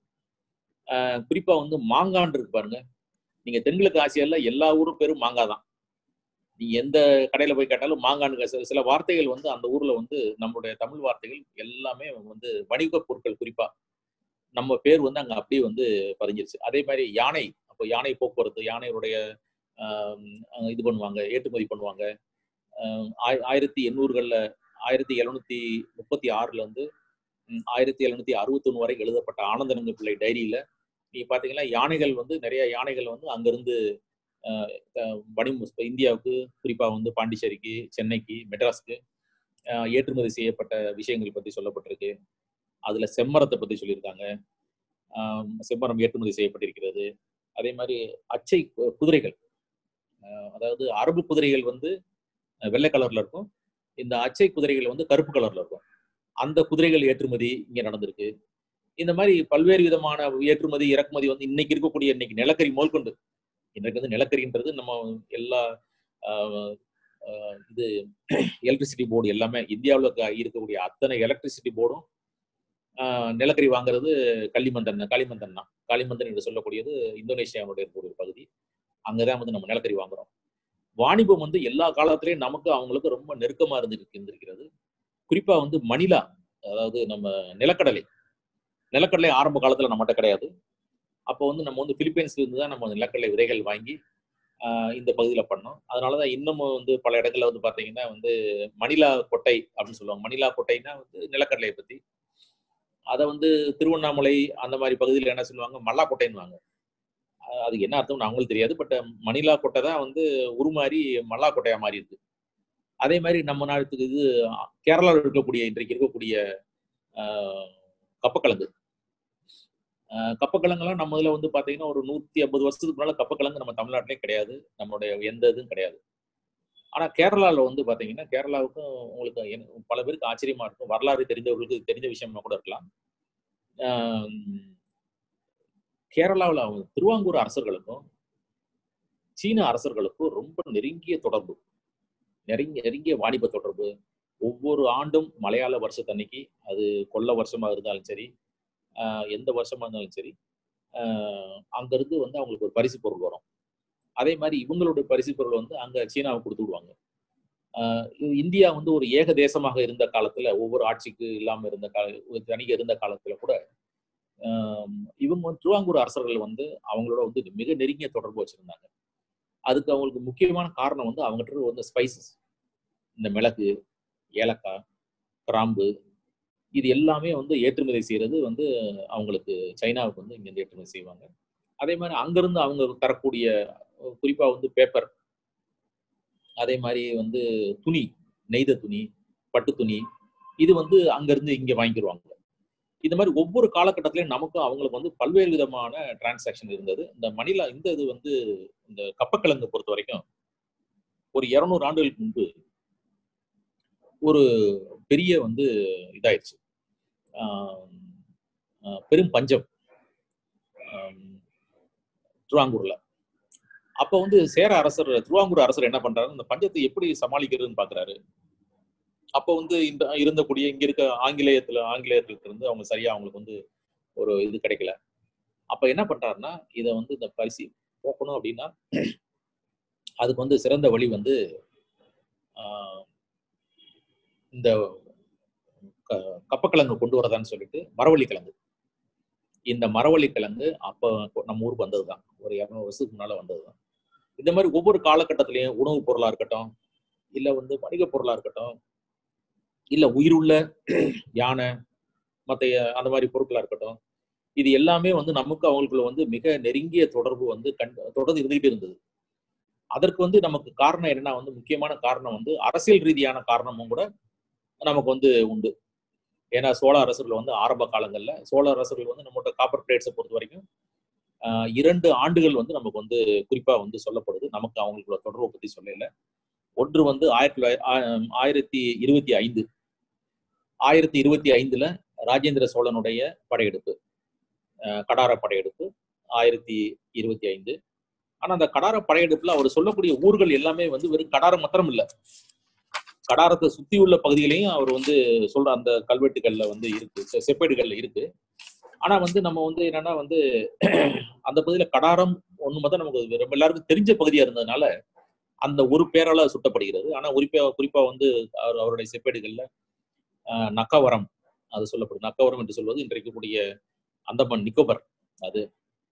Speaker 2: அஹ் குறிப்பா வந்து மாங்கான் இருக்கு பாருங்க நீங்க தென்கிழக்கு ஆசியால எல்லா ஊரும் பேரும் மாங்காய் தான் நீங்க எந்த கடையில போய் கேட்டாலும் மாங்கான்னு சில சில வார்த்தைகள் வந்து அந்த ஊர்ல வந்து நம்மளுடைய தமிழ் வார்த்தைகள் எல்லாமே வந்து வணிக பொருட்கள் குறிப்பா நம்ம பேர் வந்து அங்க அப்படியே வந்து பதிஞ்சிருச்சு அதே மாதிரி யானை அப்போ யானை போக்குவரத்து யானையுடைய ஆஹ் அஹ் இது பண்ணுவாங்க ஏற்றுமதி பண்ணுவாங்க ஆஹ் ஆய்- ஆயிரத்தி எண்ணூறுகள்ல ஆயிரத்தி எழுநூத்தி முப்பத்தி ஆறுல இருந்து ம், ஆயிரத்தி எழுநூத்தி அறுபத்தொன்னு வரை எழுதப்பட்ட ஆனந்தரங்க பிள்ளை டைரியில நீங்க பாத்தீங்கன்னா யானைகள் வந்து நிறைய யானைகள் வந்து அங்கிருந்து ஆஹ் அஹ் வணி இப்ப இந்தியாவுக்கு குறிப்பா வந்து பாண்டிச்சேரிக்கு சென்னைக்கு மெட்ராஸ்க்கு ஆஹ் ஏற்றுமதி செய்யப்பட்ட விஷயங்கள் பத்தி சொல்லப்பட்டிருக்கு அதுல செம்மரத்தை பத்தி சொல்லியிருக்காங்க ஆஹ் செம்மரம் ஏற்றுமதி செய்யப்பட்டிருக்கிறது அதே மாதிரி அச்சை கு- குதிரைகள் ஆஹ் அதாவது அரபு குதிரைகள் வந்து அஹ் வெள்ளை கலர்ல இருக்கும் இந்த அச்சை குதிரைகள் வந்து கருப்பு கலர்ல இருக்கும் அந்த குதிரைகள் ஏற்றுமதி இங்க நடந்திருக்கு இந்த மாதிரி பல்வேறு விதமான ஏற்றுமதி இறக்குமதி வந்து இன்னைக்கு இருக்கக்கூடிய இன்னைக்கு நிலக்கரி முதற்கொண்டு இன்றைக்கு வந்து நிலக்கரின்றது நம்ம எல்லா ஆஹ், ஆஹ், இது எலக்ட்ரிசிட்டி போர்டு எல்லாமே இந்தியாவில் இருக்கக்கூடிய அத்தனை எலக்ட்ரிசிட்டி போர்டும் நிலக்கரி வாங்குறது களிமந்தன் களிமந்தன் தான் களிமந்தன் என்று சொல்லக்கூடியது இந்தோனேஷியாவுடைய இருக்கக்கூடிய ஒரு பகுதி அங்கதான் வந்து நம்ம நிலக்கரி வாங்குறோம் வாணிபம் வந்து எல்லா காலத்திலயும் நமக்கு அவங்களுக்கு ரொம்ப நெருக்கமா இருந்திருக்கு இருந்திருக்கிறது குறிப்பா வந்து மணிலா அதாவது நம்ம நிலக்கடலை நிலக்கடலை ஆரம்ப காலத்துல நம்மகிட்ட கிடையாது அப்போ வந்து நம்ம வந்து பிலிப்பைன்ஸ்ல இருந்து தான் நம்ம நிலக்கடலை விதைகள் வாங்கி ஆஹ் இந்த பகுதியில பண்ணோம் அதனாலதான் இன்னமும் வந்து பல இடங்கள்ல வந்து பாத்தீங்கன்னா வந்து மணிலா கொட்டை அப்படின்னு சொல்லுவாங்க மணிலா கொட்டைன்னா வந்து நிலக்கடலையை பத்தி அதை வந்து திருவண்ணாமலை அந்த மாதிரி பகுதியில் என்ன சொல்லுவாங்க மல்லா கொட்டைன்னுவாங்க ஆஹ் அதுக்கு என்ன அர்த்தம்னு அவங்களுக்கு தெரியாது பட் மணிலா கொட்டை தான் வந்து உருமாறி மல்லா கொட்டையா மாறி இருக்கு அதே மாதிரி நம்ம நாட்டுக்கு இது கேரளாவில் இருக்கக்கூடிய இன்றைக்கு இருக்கக்கூடிய ஆஹ் கப்பக்கிழங்கு ஆஹ் கப்பக்கிழங்கெல்லாம் நம்ம இதுல வந்து பாத்தீங்கன்னா ஒரு நூத்தி ஐம்பது வருஷத்துக்கு முன்னால கப்பக்கிழங்கு நம்ம தமிழ்நாட்டிலே கிடையாது நம்மளுடைய எந்த இதுவும் கிடையாது ஆனா கேரளால வந்து பாத்தீங்கன்னா கேரளாவுக்கும் உங்களுக்கு என்ன- பல பேருக்கு ஆச்சரியமா இருக்கும் வரலாறு தெரிந்தவர்களுக்கு இது தெரிஞ்ச விஷயமா கூட இருக்கலாம் ஆஹ் கேரளாவில் அவங்க திருவாங்கூர் அரசர்களுக்கும் சீன அரசர்களுக்கும் ரொம்ப நெருங்கிய தொடர்பு நெருங்கிய நெருங்கிய வாணிப தொடர்பு ஒவ்வொரு ஆண்டும் மலையாள வருஷத்தன்னைக்கு அது கொள்ள வருஷமா இருந்தாலும் சரி ஆஹ் எந்த வருஷமா இருந்தாலும் சரி ஆஹ் அங்கிருந்து வந்து அவங்களுக்கு ஒரு பரிசு பொருள் வரும் அதே மாதிரி இவங்களுடைய பரிசு பொருள் வந்து அங்க சீனாவுக்கு கொடுத்து விடுவாங்க ஆஹ் இ- இந்தியா வந்து ஒரு ஏக தேசமாக இருந்த காலத்துல ஒவ்வொரு ஆட்சிக்கு இல்லாம இருந்த கால ஒரு தனியாக இருந்த காலத்துல கூட ஆஹ் இவங்க வந்து திருவாங்கூர் அரசர்கள் வந்து அவங்களோட வந்து மிக நெருங்கிய தொடர்பு வச்சிருந்தாங்க அதுக்கு அவங்களுக்கு முக்கியமான காரணம் வந்து அவங்ககிட்ட வந்து ஸ்பைசஸ் இந்த மிளகு ஏலக்காய் கிராம்பு இது எல்லாமே வந்து ஏற்றுமதி செய்யறது வந்து அவங்களுக்கு சைனாவுக்கு வந்து இங்கேருந்து ஏற்றுமதி செய்வாங்க அதே மாதிரி அங்கிருந்து அவங்க தரக்கூடிய அஹ், குறிப்பா வந்து பேப்பர் அதே மாதிரி வந்து துணி நெய்த துணி பட்டு துணி இது வந்து அங்கிருந்து இங்க வாங்கிடுவாங்க இந்த மாதிரி ஒவ்வொரு காலகட்டத்திலையும் நமக்கும் அவங்களுக்கு வந்து பல்வேறு விதமான டிரான்சாக்ஷன் இருந்தது இந்த மணிலா இந்த இது வந்து இந்த கப்பக்கிழங்கு பொறுத்த வரைக்கும் ஒரு இருநூறு ஆண்டுகளுக்கு முன்பு ஒரு பெரிய வந்து இதாயிடுச்சு ஆம், ஆஹ் பெரும் பஞ்சம் ஆம், திருவாங்கூர்ல அப்ப வந்து சேர அரசர் திருவாங்கூர் அரசர் என்ன பண்றாரு இந்த பஞ்சத்தை எப்படி சமாளிக்கிறதுன்னு பாக்குறாரு அப்ப வந்து இந்த இருந்தக்கூடிய இங்க இருக்க ஆங்கிலேயத்துல ஆங்கிலேயர்களுக்கு இருந்து அவங்க சரியா அவங்களுக்கு வந்து ஒரு இது கிடைக்கல அப்ப என்ன பண்றாருன்னா இதை வந்து இந்த பரிசு போக்கணும் அப்படின்னா அதுக்கு வந்து சிறந்த வழி வந்து ஆஹ், இந்த க- கப்பக்கிழங்கு கொண்டு வரதான்னு சொல்லிட்டு மரவள்ளி கிழங்கு இந்த மரவள்ளி கிழங்கு அப்ப நம்ம ஊருக்கு வந்ததுதான் ஒரு இரநூறு வருஷத்துக்கு முன்னால வந்ததுதான் இந்த மாதிரி ஒவ்வொரு காலகட்டத்திலையும் உணவுப் பொருளா இருக்கட்டும் இல்ல வந்து வணிக பொருளா இருக்கட்டும் இல்ல உயிருள்ள யானை மத்த அந்த மாதிரி பொருட்களா இருக்கட்டும் இது எல்லாமே வந்து நமக்கு அவங்களுக்குள்ள வந்து மிக நெருங்கிய தொடர்பு வந்து கண் தொடர்ந்து இருந்துகிட்டு இருந்தது அதற்கு வந்து நமக்கு காரணம் என்னன்னா வந்து முக்கியமான காரணம் வந்து அரசியல் ரீதியான காரணமும் கூட நமக்கு வந்து உண்டு ஏன்னா சோழ அரசர்கள் வந்து ஆரம்ப காலங்கள்ல சோழ அரசர்கள் வந்து நம்மளோட காப்பர் பிளேட்ஸை பொறுத்த வரைக்கும் ஆஹ் இரண்டு ஆண்டுகள் வந்து நமக்கு வந்து குறிப்பா வந்து சொல்லப்படுது நமக்கு அவங்களுக்குள்ள தொடர்பை பத்தி சொல்லல ஒன்று வந்து ஆயிரத்தி தொள்ளாயிர- ஆ- ஆயிரத்தி இருபத்தி ஐந்து ஆயிரத்தி இருபத்தி ஐந்துல ராஜேந்திர சோழனுடைய படையெடுப்பு ஆஹ் கடார படையெடுப்பு ஆயிரத்தி இருபத்தி ஐந்து ஆனா அந்த கடார படையெடுப்புல அவர் சொல்லக்கூடிய ஊர்கள் எல்லாமே வந்து வெறும் கடாரம் மாத்திரம் இல்ல கடாரத்தை சுத்தி உள்ள பகுதிகளையும் அவர் வந்து சொல்ற அந்த கல்வெட்டுகள்ல வந்து இருக்கு செ- செப்பேடுகள்ல இருக்கு ஆனா வந்து நம்ம வந்து என்னன்னா வந்து அந்த பகுதியில கடாரம் ஒண்ணு மட்டும் நமக்கு ரொம்ப எல்லாருக்கும் தெரிஞ்ச பகுதியா இருந்ததுனால அந்த ஒரு பேரால சுட்டப்படுகிறது ஆனா குறிப்பா குறிப்பா வந்து அவர் அவருடைய செப்பேடுகள்ல ஆஹ், நக்கவரம் அது சொல்லப்படுது நக்கவரம் என்று சொல்வது இன்றைக்கு கூடிய அந்தமான் நிக்கோபர் அது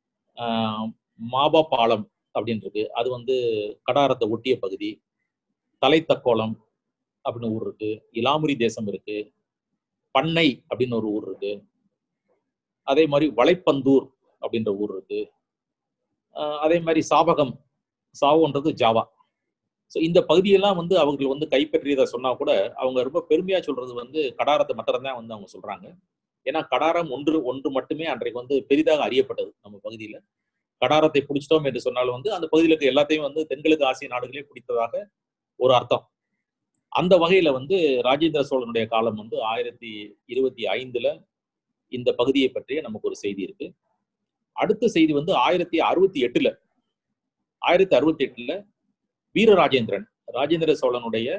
Speaker 2: ஆஹ், மாபா பாலம் அப்படின்னு இருக்கு அது வந்து கடாரத்தை ஒட்டிய பகுதி தலைத்தக்கோலம் அப்படின்னு ஊர் இருக்கு இலாமுரி தேசம் இருக்கு பண்ணை அப்படின்னு ஒரு ஊர் இருக்கு அதே மாதிரி வளைப்பந்தூர் அப்படின்ற ஊர் இருக்கு ஆஹ் அதே மாதிரி சாவகம் சாவோன்றது ஜாவா ஸோ இந்த பகுதியெல்லாம் வந்து அவர்கள் வந்து கைப்பற்றியதை சொன்னா கூட அவங்க ரொம்ப பெருமையா சொல்றது வந்து கடாரத்தை மாத்திரம்தான் வந்து அவங்க சொல்றாங்க ஏன்னா கடாரம் ஒன்று ஒன்று மட்டுமே அன்றைக்கு வந்து பெரிதாக அறியப்பட்டது நம்ம பகுதியில கடாரத்தை பிடிச்சிட்டோம் என்று சொன்னாலும் வந்து அந்த பகுதியில் இருக்க எல்லாத்தையும் வந்து தென்கிழக்கு ஆசிய நாடுகளே பிடித்ததாக ஒரு அர்த்தம் அந்த வகையில வந்து ராஜேந்திர சோழனுடைய காலம் வந்து ஆயிரத்தி இருபத்தி ஐந்துல இந்த பகுதியை பற்றிய நமக்கு ஒரு செய்தி இருக்கு அடுத்த செய்தி வந்து ஆயிரத்தி அறுபத்தி எட்டுல ஆயிரத்தி அறுபத்தி எட்டுல வீரராஜேந்திரன் ராஜேந்திர சோழனுடைய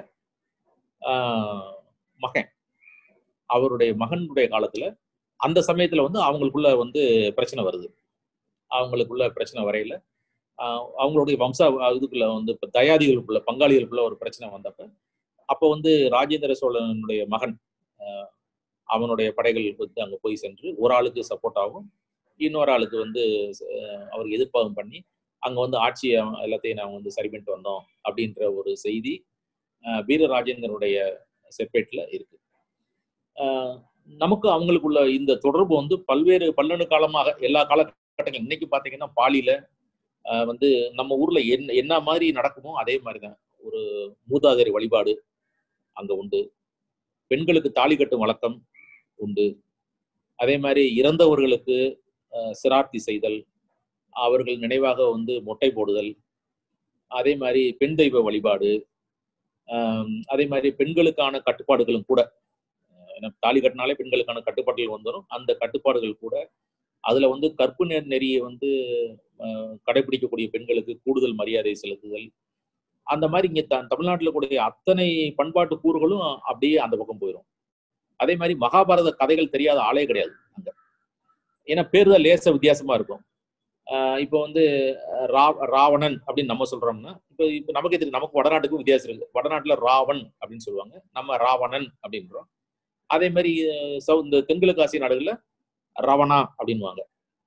Speaker 2: ஆஹ், மகன் அவருடைய மகனுடைய காலத்துல அந்த சமயத்துல வந்து அவங்களுக்குள்ள வந்து பிரச்சனை வருது அவங்களுக்குள்ள பிரச்சனை வரையில ஆஹ், அவங்களுடைய வம்சா இதுக்குள்ள வந்து இப்ப தயாதிகளுக்குள்ள பங்காளிகளுக்குள்ள ஒரு பிரச்சனை வந்தப்ப அப்போ வந்து ராஜேந்திர சோழனுடைய மகன் ஆஹ், அவனுடைய படைகள் வந்து அங்க போய் சென்று ஒரு ஆளுக்கு சப்போர்ட்டாகவும் இன்னொரு ஆளுக்கு வந்து அஹ், அவர் எதிர்ப்பாகவும் பண்ணி அங்க வந்து ஆட்சியை எல்லாத்தையும் நாங்க வந்து சரி பண்ணிட்டு வந்தோம் அப்படின்ற ஒரு செய்தி அஹ், வீரராஜேந்திரனுடைய செப்பேட்ல இருக்கு அஹ், நமக்கு அவங்களுக்குள்ள இந்த தொடர்பு வந்து பல்வேறு பல்லணு காலமாக எல்லா காலகட்டங்களும் இன்னைக்கு பாத்தீங்கன்னா பாலியில அஹ், வந்து நம்ம ஊர்ல என்ன என்ன மாதிரி நடக்குமோ அதே மாதிரிதான் ஒரு மூதாதையர் வழிபாடு அங்க உண்டு பெண்களுக்கு தாலி கட்டும் வழக்கம் உண்டு அதே மாதிரி இறந்தவர்களுக்கு அஹ், சிரார்த்தி செய்தல் அவர்கள் நினைவாக வந்து மொட்டை போடுதல் அதே மாதிரி பெண் தெய்வ வழிபாடு ஆம், அதே மாதிரி பெண்களுக்கான கட்டுப்பாடுகளும் கூட அஹ், ஏன்னா தாலி கட்டினாலே பெண்களுக்கான கட்டுப்பாடுகள் வந்துடும் அந்த கட்டுப்பாடுகள் கூட அதுல வந்து கற்பு நெ- நெறியை வந்து அஹ், கடைபிடிக்கக்கூடிய பெண்களுக்கு கூடுதல் மரியாதை செலுத்துதல் அந்த மாதிரி இங்க த- தமிழ்நாட்டுல கூடிய அத்தனை பண்பாட்டு கூறுகளும் அப்படியே அந்த பக்கம் போயிடும் அதே மாதிரி மகாபாரத கதைகள் தெரியாத ஆளே கிடையாது அங்க ஏன்னா பேர் தான் லேச வித்தியாசமா இருக்கும் ஆஹ் இப்போ வந்து அஹ், ரா- ராவணன் அப்படின்னு நம்ம சொல்றோம்னா இப்போ இப்போ நமக்கே தெரியும் நமக்கு வடநாட்டுக்கும் வித்தியாசம் இருக்கு வடநாட்டுல ராவன் அப்படின்னு சொல்லுவாங்க நம்ம ராவணன் அப்படின்றோம் அதே மாதிரி அஹ், சவு இந்த தென்கிழக்கு ஆசிய நாடுகள்ல ரவணா அப்படின்வாங்க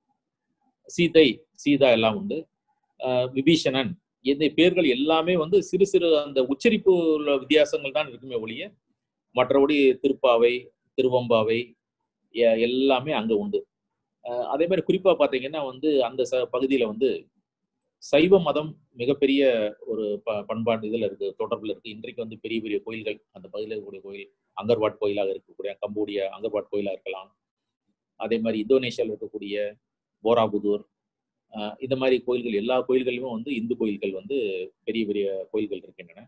Speaker 2: சீதை சீதா எல்லாம் உண்டு ஆஹ், விபீஷணன் இந்த பேர்கள் எல்லாமே வந்து சிறு சிறு அந்த உச்சரிப்பு உள்ள வித்தியாசங்கள் தான் இருக்குமே ஒழிய மற்றபடி திருப்பாவை திருவம்பாவை எ- எல்லாமே அங்க உண்டு அஹ் அதே மாதிரி குறிப்பா பாத்தீங்கன்னா வந்து அந்த ச பகுதியில வந்து சைவ மதம் மிகப்பெரிய ஒரு ப பண்பாடு இதுல இருக்கு தொடர்புல இருக்கு இன்றைக்கு வந்து பெரிய பெரிய கோயில்கள் அந்த பகுதியில் இருக்கக்கூடிய கோயில் அங்கர்வாட் கோயிலாக இருக்கக்கூடிய கம்போடியா அங்கர்வாட் கோயிலா இருக்கலாம் அதே மாதிரி இந்தோனேஷியாவில் இருக்கக்கூடிய போராபுதூர் அஹ் இந்த மாதிரி கோயில்கள் எல்லா கோயில்களிலுமே வந்து இந்து கோயில்கள் வந்து பெரிய பெரிய கோயில்கள் இருக்கின்றன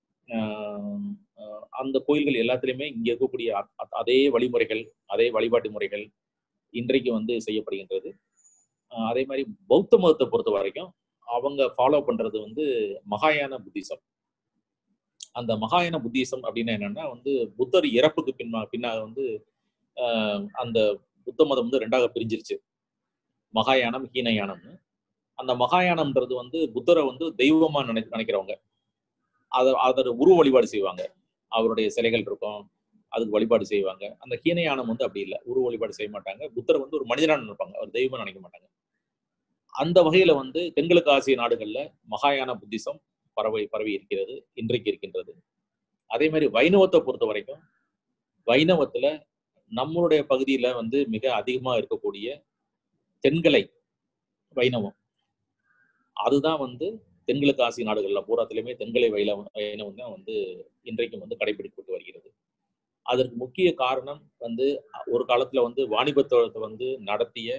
Speaker 2: ஆஹ் ஆஹ் அந்த கோயில்கள் எல்லாத்துலேயுமே இங்க இருக்கக்கூடிய அ- அ- அதே வழிமுறைகள் அதே வழிபாட்டு முறைகள் இன்றைக்கு வந்து செய்யப்படுகின்றது ஆஹ் அதே மாதிரி பௌத்த மதத்தை பொறுத்த வரைக்கும் அவங்க ஃபாலோ பண்றது வந்து மகாயான புத்திசம் அந்த மகாயான புத்திசம் அப்படின்னா என்னன்னா வந்து புத்தர் இறப்புக்கு பின்னா பின்னாக வந்து ஆஹ் அந்த புத்த மதம் வந்து ரெண்டாக பிரிஞ்சிருச்சு மகாயானம் ஹீனயானம்னு அந்த மகாயானம்ன்றது வந்து புத்தரை வந்து தெய்வமா நினை நினைக்கிறவங்க அதை அதை உருவ வழிபாடு செய்வாங்க அவருடைய சிலைகள் இருக்கும் அதுக்கு வழிபாடு செய்வாங்க அந்த ஹீனயானம் வந்து அப்படி இல்லை உருவ வழிபாடு செய்ய மாட்டாங்க புத்தர் வந்து ஒரு மனிதனா நினைப்பாங்க அவர் தெய்வமா நினைக்க மாட்டாங்க அந்த வகையில வந்து தென்கிழக்கு ஆசிய நாடுகள்ல மகாயான புத்திசம் பரவி பரவி இருக்கிறது இன்றைக்கு இருக்கின்றது அதே மாதிரி வைணவத்தை பொறுத்த வரைக்கும் வைணவத்துல நம்மளுடைய பகுதியில வந்து மிக அதிகமா இருக்கக்கூடிய தென்கலை வைணவம் அதுதான் வந்து தென்கிழக்கு ஆசிய நாடுகள்ல பூராத்திலுமே தென்கலை வைணவம் வைணவம் தான் வந்து இன்றைக்கும் வந்து கடைபிடிக்கப்பட்டு வருகிறது அதற்கு முக்கிய காரணம் வந்து ஒரு காலத்துல வந்து வாணிபத்தை வந்து நடத்திய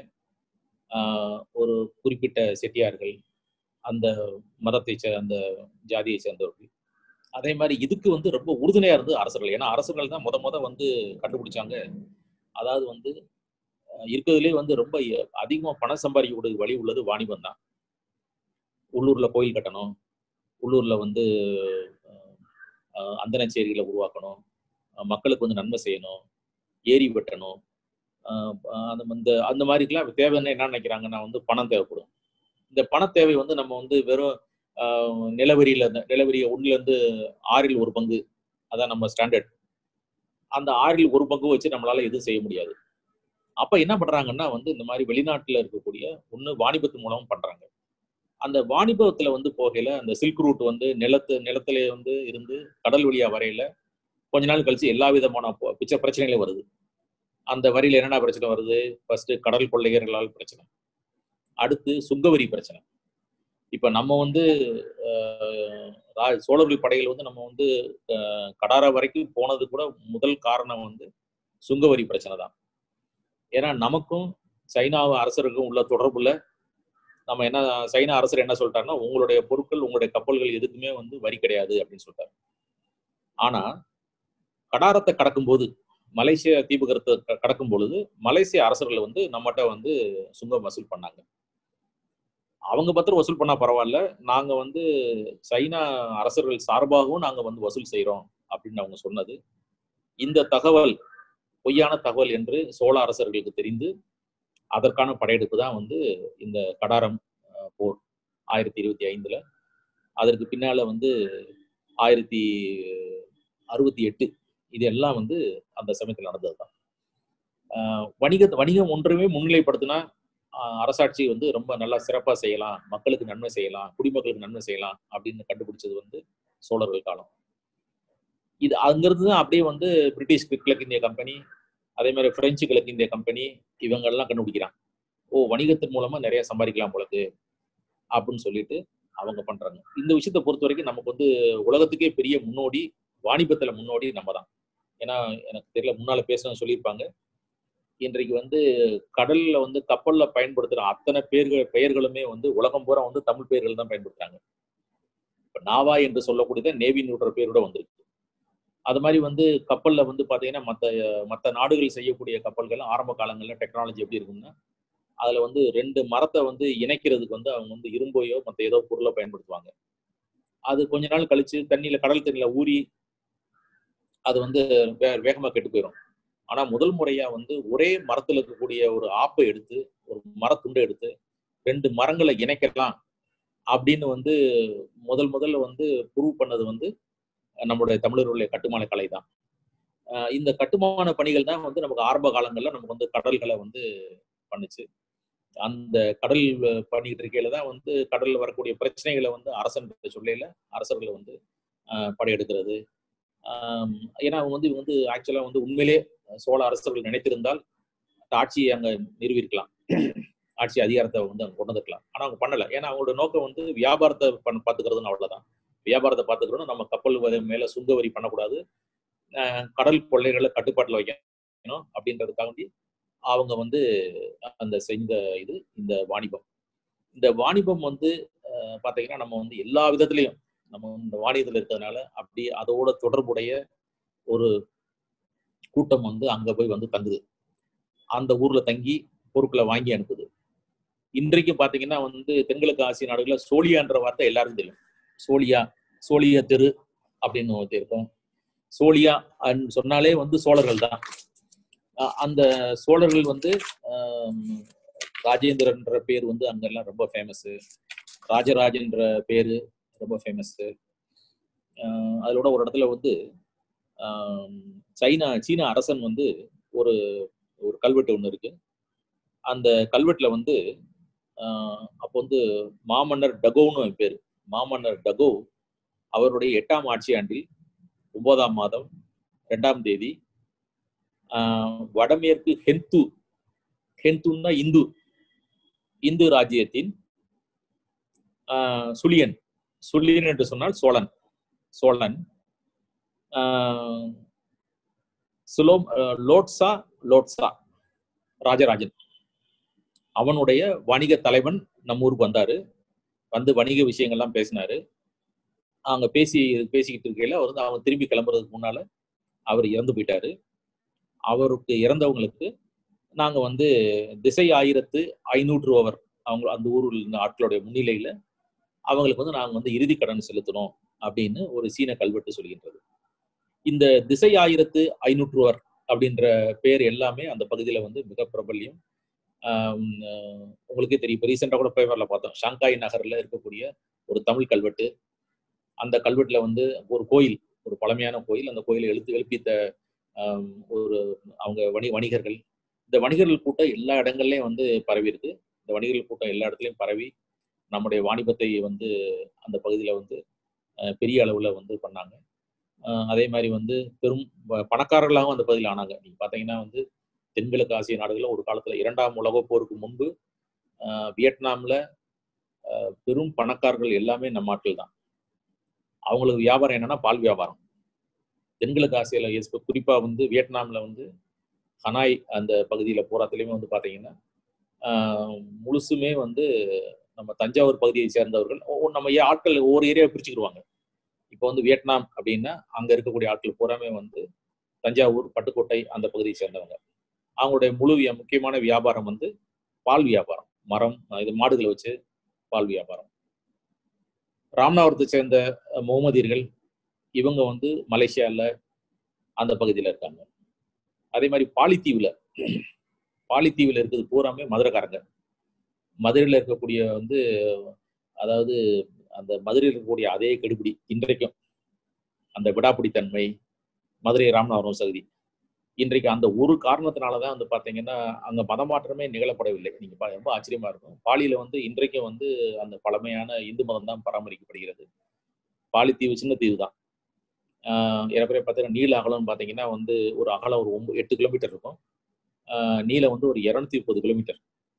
Speaker 2: ஆஹ், ஒரு குறிப்பிட்ட செட்டியார்கள் அந்த மதத்தை சே அந்த ஜாதியை சேர்ந்தவர்கள் அதே மாதிரி இதுக்கு வந்து ரொம்ப உறுதுணையா இருந்தது அரசர்கள் ஏன்னா அரசர்கள் தான் முத முத வந்து கண்டுபிடிச்சாங்க அதாவது வந்து அஹ், இருக்கிறதுலே வந்து ரொம்ப அதிகமா பணம் சம்பாதிக்கக்கூடிய வழி உள்ளது வாணிபம் தான் உள்ளூர்ல கோயில் கட்டணும் உள்ளூர்ல வந்து அஹ், அஹ், அந்தனச்சேரிகளை உருவாக்கணும் அஹ், மக்களுக்கு வந்து நன்மை செய்யணும் ஏரி வெட்டணும் அஹ், அந்த அந்த அந்த மாதிரிக்கெல்லாம் தேவைன்னு என்ன நினைக்கிறாங்கன்னா வந்து பணம் தேவைப்படும் இந்த பண தேவை வந்து நம்ம வந்து வெறும் ஆஹ், நிலவரியில இருந்து- நிலவரி ஒண்ணுல இருந்து ஆறில் ஒரு பங்கு அதான் நம்ம ஸ்டாண்டர்ட் அந்த ஆறில் ஒரு பங்கு வச்சு நம்மளால எதுவும் செய்ய முடியாது அப்ப என்ன பண்றாங்கன்னா வந்து இந்த மாதிரி வெளிநாட்டுல இருக்கக்கூடிய ஒண்ணு வாணிபத்து மூலம் பண்றாங்க அந்த வாணிபத்துல வந்து போகையில அந்த சில்க் ரூட் வந்து நிலத்து நிலத்திலே வந்து இருந்து கடல் வழியா வரையில கொஞ்ச நாள் கழிச்சு எல்லா விதமான பொ- பிச்சை பிரச்சனைகளும் வருது அந்த வரியில என்னென்ன பிரச்சனை வருது ஃபர்ஸ்ட் கடல் கொள்ளையர்களால் பிரச்சனை அடுத்து சுங்கவரி பிரச்சனை இப்ப நம்ம வந்து ஆஹ், ரா- சோழர்கள் படைகள் வந்து நம்ம வந்து ஆஹ், கடாரா வரைக்கும் போனது கூட முதல் காரணம் வந்து சுங்கவரி பிரச்சனை தான் ஏன்னா நமக்கும் சைனா அரசருக்கும் உள்ள தொடர்புல நம்ம என்ன சைனா அரசர் என்ன சொல்லிட்டாருன்னா உங்களுடைய பொருட்கள் உங்களுடைய கப்பல்கள் எதுக்குமே வந்து வரி கிடையாது அப்படின்னு சொல்லிட்டாரு ஆனா கடாரத்தை கடக்கும்போது மலேசிய தீபகரத்தை க- கடக்கும் பொழுது மலேசிய அரசர்கள் வந்து நம்மகிட்ட வந்து சுங்கம் வசூல் பண்ணாங்க அவங்க பத்திரம் வசூல் பண்ணா பரவாயில்ல நாங்க வந்து சைனா அரசர்கள் சார்பாகவும் நாங்க வந்து வசூல் செய்றோம் அப்படின்னு அவங்க சொன்னது இந்த தகவல் பொய்யான தகவல் என்று சோழ அரசர்களுக்கு தெரிந்து அதற்கான படையெடுப்பு தான் வந்து இந்த கடாரம் அஹ், போர் ஆயிரத்தி இருபத்தி ஐந்துல அதற்கு பின்னால வந்து ஆயிரத்தி அறுபத்தி எட்டு இது எல்லாம் வந்து அந்த சமயத்தில் நடந்தது தான் வணிக வணிகம் ஒன்றுமே முன்னிலைப்படுத்தினா ஆஹ் அரசாட்சி வந்து ரொம்ப நல்லா சிறப்பா செய்யலாம் மக்களுக்கு நன்மை செய்யலாம் குடிமக்களுக்கு நன்மை செய்யலாம் அப்படின்னு கண்டுபிடிச்சது வந்து சோழர்கள் காலம் இது அங்கிருந்து தான் அப்படியே வந்து பிரிட்டிஷ் கிழக்கிந்திய கம்பெனி அதே மாதிரி பிரெஞ்சு கிழக்கிந்திய கம்பெனி இவங்க எல்லாம் கண்டுபிடிக்கிறாங்க ஓ வணிகத்தின் மூலமா நிறைய சம்பாதிக்கலாம் போலக்கு அப்படின்னு சொல்லிட்டு அவங்க பண்றாங்க இந்த விஷயத்தை பொறுத்த வரைக்கும் நமக்கு வந்து உலகத்துக்கே பெரிய முன்னோடி வாணிபத்துல முன்னோடி நம்ம தான் ஏன்னா எனக்கு தெரியல முன்னால பேசுறேன்னு சொல்லியிருப்பாங்க இன்றைக்கு வந்து கடல்ல வந்து கப்பல்ல பயன்படுத்துற அத்தனை பேர்கள் பெயர்களுமே வந்து உலகம் பூரா வந்து தமிழ் பெயர்கள் தான் பயன்படுத்துறாங்க இப்ப நாவா என்று சொல்லக்கூடியது நேவி நியூட்ரல் பேரோட வந்திருக்கு அது மாதிரி வந்து கப்பல்ல வந்து பாத்தீங்கன்னா மத்த மத்த நாடுகள் செய்யக்கூடிய கப்பல்கள் ஆரம்ப காலங்கள்ல டெக்னாலஜி எப்படி இருக்கும்னா அதுல வந்து ரெண்டு மரத்தை வந்து இணைக்கிறதுக்கு வந்து அவங்க வந்து இரும்பையோ மத்த ஏதோ பொருளை பயன்படுத்துவாங்க அது கொஞ்ச நாள் கழிச்சு தண்ணியில கடல் தண்ணியில ஊறி அது வந்து வே- வேகமா கெட்டு போயிடும் ஆனா முதல் முறையா வந்து ஒரே மரத்துல இருக்கக்கூடிய ஒரு ஆப்பை எடுத்து ஒரு மரத்துண்டை எடுத்து ரெண்டு மரங்களை இணைக்கலாம் அப்படின்னு வந்து முதல் முதல்ல வந்து ப்ரூவ் பண்ணது வந்து நம்மளுடைய தமிழர்களுடைய கட்டுமான கலை தான் அஹ் இந்த கட்டுமான பணிகள் தான் வந்து நமக்கு ஆரம்ப காலங்கள்ல நமக்கு வந்து கடல்களை வந்து பண்ணுச்சு அந்த கடல் பண்ணிட்டு இருக்கையில தான் வந்து கடல்ல வரக்கூடிய பிரச்சனைகளை வந்து அரசன் சொல்லையில அரசர்களை வந்து அஹ், படையெடுக்கிறது ஆம், ஏன்னா அவங்க வந்து இவங்க வந்து ஆக்சுவலா வந்து உண்மையிலே சோழ அரசர்கள் நினைத்திருந்தால் அந்த ஆட்சியை அங்க நிறுவியிருக்கலாம் ஆட்சி அதிகாரத்தை வந்து அங்க கொண்டு வந்துருக்கலாம் ஆனா அவங்க பண்ணல ஏன்னா அவங்களோட நோக்கம் வந்து வியாபாரத்தை பண்ண பாத்துக்கிறதுன்னு அவ்வளவுதான் வியாபாரத்தை பாத்துக்கிறோம் நம்ம கப்பல் வ- மேல சுங்க வரி பண்ணக்கூடாது அஹ் கடல் கொள்ளைகளை கட்டுப்பாட்டுல வைக்கணும் அப்படின்றதுக்காண்டி அவங்க வந்து அந்த செஞ்ச இது இந்த வாணிபம் இந்த வாணிபம் வந்து அஹ், பாத்தீங்கன்னா நம்ம வந்து எல்லா விதத்திலையும் நம்ம இந்த வாணிபத்தில் இருக்கிறதுனால அப்படி அதோட தொடர்புடைய ஒரு கூட்டம் வந்து அங்க போய் வந்து தங்குது அந்த ஊர்ல தங்கி பொருட்களை வாங்கி அனுப்புது இன்றைக்கு பாத்தீங்கன்னா வந்து தென்கிழக்கு ஆசிய நாடுகள்ல சோழியான்ற வார்த்தை எல்லாருக்கும் தெரியும் சோழியா சோழிய தெரு அப்படின்னு ஒருத்தர் இருக்கும் சோழியா அன்னு சொன்னாலே வந்து சோழர்கள் தான் அஹ் அந்த சோழர்கள் வந்து ஆம், ராஜேந்திரன்ற பேர் வந்து அங்கெல்லாம் ரொம்ப ஃபேமஸ் ராஜராஜன்ற பேரு ரொம்ப ஃபேமஸ் அதோட ஒரு இடத்துல வந்து ஆம், சைனா சீன அரசன் வந்து ஒரு ஒரு கல்வெட்டு ஒன்று இருக்கு அந்த கல்வெட்டுல வந்து ஆஹ், அப்போ வந்து மாமன்னர் டகோன்னு அவன் பேரு மாமன்னர் டகோ அவருடைய எட்டாம் ஆட்சி ஆண்டில் ஒன்பதாம் மாதம் ரெண்டாம் தேதி ஆஹ், வடமேற்கு ஹெந்து ஹெந்துன்னா இந்து இந்து ராஜ்யத்தின் ஆஹ், சுழியன் சுழியன் என்று சொன்னால் சோழன் சோழன் ஆஹ், சுலோம் ஆஹ், லோட்சா லோட்சா ராஜராஜன் அவனுடைய வணிக தலைவன் நம்ம ஊருக்கு வந்தாரு வந்து வணிக விஷயங்கள்லாம் பேசினாரு அங்க பேசி பேசிக்கிட்டு இருக்கையில அவர் வந்து அவங்க திரும்பி கிளம்புறதுக்கு முன்னால அவர் இறந்து போயிட்டாரு அவருக்கு இறந்தவங்களுக்கு நாங்க வந்து திசை ஆயிரத்து ஐநூற்று ஓவர் அவங்க அந்த ஊரில் இருந்த ஆட்களுடைய முன்னிலையில அவங்களுக்கு வந்து நாங்க வந்து இறுதி கடன் செலுத்தணும் அப்படின்னு ஒரு சீன கல்வெட்டு சொல்கின்றது இந்த திசை ஆயிரத்து ஐநூற்றுவர் அப்படின்ற பேர் எல்லாமே அந்த பகுதியில வந்து மிக பிரபல்யம் ஆம், அஹ் உங்களுக்கே தெரியும் இப்போ ரீசெண்டாக கூட பேப்பர்ல பார்த்தோம் ஷாங்காய் நகர்ல இருக்கக்கூடிய ஒரு தமிழ் கல்வெட்டு அந்த கல்வெட்டுல வந்து ஒரு கோயில் ஒரு பழமையான கோயில் அந்த கோயிலை எழுத்து எழுப்பித்த ஆம், ஒரு அவங்க வணி வணிகர்கள் இந்த வணிகர்கள் கூட்டம் எல்லா இடங்கள்லயும் வந்து பரவி இருக்கு இந்த வணிகர்கள் கூட்டம் எல்லா இடத்துலயும் பரவி நம்முடைய வாணிபத்தை வந்து அந்த பகுதியில வந்து அஹ், பெரிய அளவுல வந்து பண்ணாங்க அஹ், அதே மாதிரி வந்து பெரும் ப- பணக்காரர்களாகவும் அந்த பகுதியில் ஆனாங்க நீங்க பாத்தீங்கன்னா வந்து தென்கிழக்கு ஆசிய நாடுகளில் ஒரு காலத்துல இரண்டாம் உலகப் போருக்கு முன்பு அஹ், வியட்நாம்ல அஹ், பெரும் பணக்காரர்கள் எல்லாமே நம்ம ஆட்கள் தான் அவங்களுக்கு வியாபாரம் என்னன்னா பால் வியாபாரம் தென்கிழக்கு ஆசியால எஸ்- குறிப்பா வந்து வியட்நாம்ல வந்து ஹனாய் அந்த பகுதியில பூராத்துலயுமே வந்து பாத்தீங்கன்னா ஆஹ், முழுசுமே வந்து நம்ம தஞ்சாவூர் பகுதியை சேர்ந்தவர்கள் ஒ- நம்ம ஏ- ஆட்கள் ஒவ்வொரு ஏரியாவை பிரிச்சுக்கிடுவாங்க இப்போ வந்து வியட்நாம் அப்படின்னா அங்க இருக்கக்கூடிய ஆட்கள் பூராமே வந்து தஞ்சாவூர் பட்டுக்கோட்டை அந்த பகுதியை சேர்ந்தவங்க அவங்களுடைய முழு வியா- முக்கியமான வியாபாரம் வந்து பால் வியாபாரம் மரம் அஹ் இது மாடுகளை வச்சு பால் வியாபாரம் ராமநாதபுரத்தை சேர்ந்த அஹ், முகமதியர்கள் இவங்க வந்து மலேசியால அந்த பகுதியில இருக்காங்க அதே மாதிரி பாலித்தீவுல பாலித்தீவுல இருக்கிறது பூராமே மதுரைக்காரங்க மதுரையில இருக்கக்கூடிய வந்து அதாவது அந்த மதுரையில் இருக்கக்கூடிய அதே கெடுபிடி இன்றைக்கும் அந்த விடாப்பிடித்தன்மை மதுரை ராமநாதபுரம் சகுதி இன்றைக்கு அந்த ஒரு காரணத்தினாலதான் வந்து பாத்தீங்கன்னா அங்க மதமாற்றமே நிகழப்படவில்லை நீங்க பா- ரொம்ப ஆச்சரியமா இருக்கும் பாலியில வந்து இன்றைக்கும் வந்து அந்த பழமையான இந்து மதம் தான் பராமரிக்கப்படுகிறது பாலித்தீவு சின்ன தீவு தான் ஆஹ் ஏறக்குறைய பார்த்தீங்கன்னா நீள அகலம் பார்த்தீங்கன்னா வந்து ஒரு அகலம் ஒரு ஒன்பது எட்டு கிலோமீட்டர் இருக்கும் ஆஹ் நீளம் வந்து ஒரு இரநூத்தி முப்பது கிலோமீட்டர்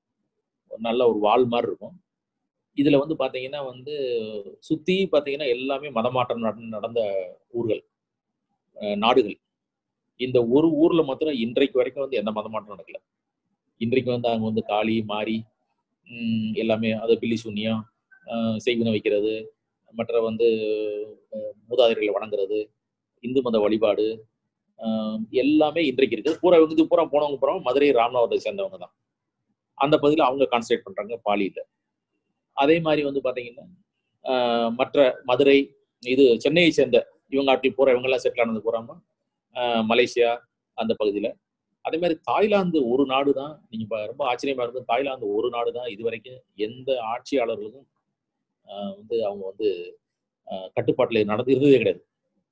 Speaker 2: நல்ல ஒரு வால் மாதிரி இருக்கும் இதுல வந்து பாத்தீங்கன்னா வந்து சுத்தி பாத்தீங்கன்னா எல்லாமே மதமாற்றம் நட- நடந்த ஊர்கள் அஹ் நாடுகள் இந்த ஒரு ஊர்ல மாத்திரம் இன்றைக்கு வரைக்கும் வந்து எந்த மதமாற்றம் நடக்கல இன்றைக்கு வந்து அங்க வந்து காளி மாரி உம் எல்லாமே அது பில்லி சூன்யம் ஆஹ் செய்வினை வைக்கிறது மற்ற வந்து அஹ் மூதாதையர்களை வணங்குறது இந்து மத வழிபாடு ஆஹ் எல்லாமே இன்றைக்கு இருக்குது பூரா இது பூரா போனவங்க பூரா மதுரை ராமநாதத்தை சேர்ந்தவங்க தான் அந்த பகுதியில் அவங்க கான்சன்ட்ரேட் பண்றாங்க பாலியில அதே மாதிரி வந்து பாத்தீங்கன்னா ஆஹ் மற்ற மதுரை இது சென்னையை சேர்ந்த இவங்க ஆட்கள் போற இவங்க எல்லாம் செட்டில் ஆனது போறாம ஆஹ் மலேசியா அந்த பகுதியில அதே மாதிரி தாய்லாந்து ஒரு நாடு தான் நீங்க இப்ப ரொம்ப ஆச்சரியமா இருக்கும் தாய்லாந்து ஒரு நாடு தான் இது வரைக்கும் எந்த ஆட்சியாளர்களுக்கும் ஆஹ் வந்து அவங்க வந்து ஆஹ் கட்டுப்பாட்டுல நடந்து இருந்ததே கிடையாது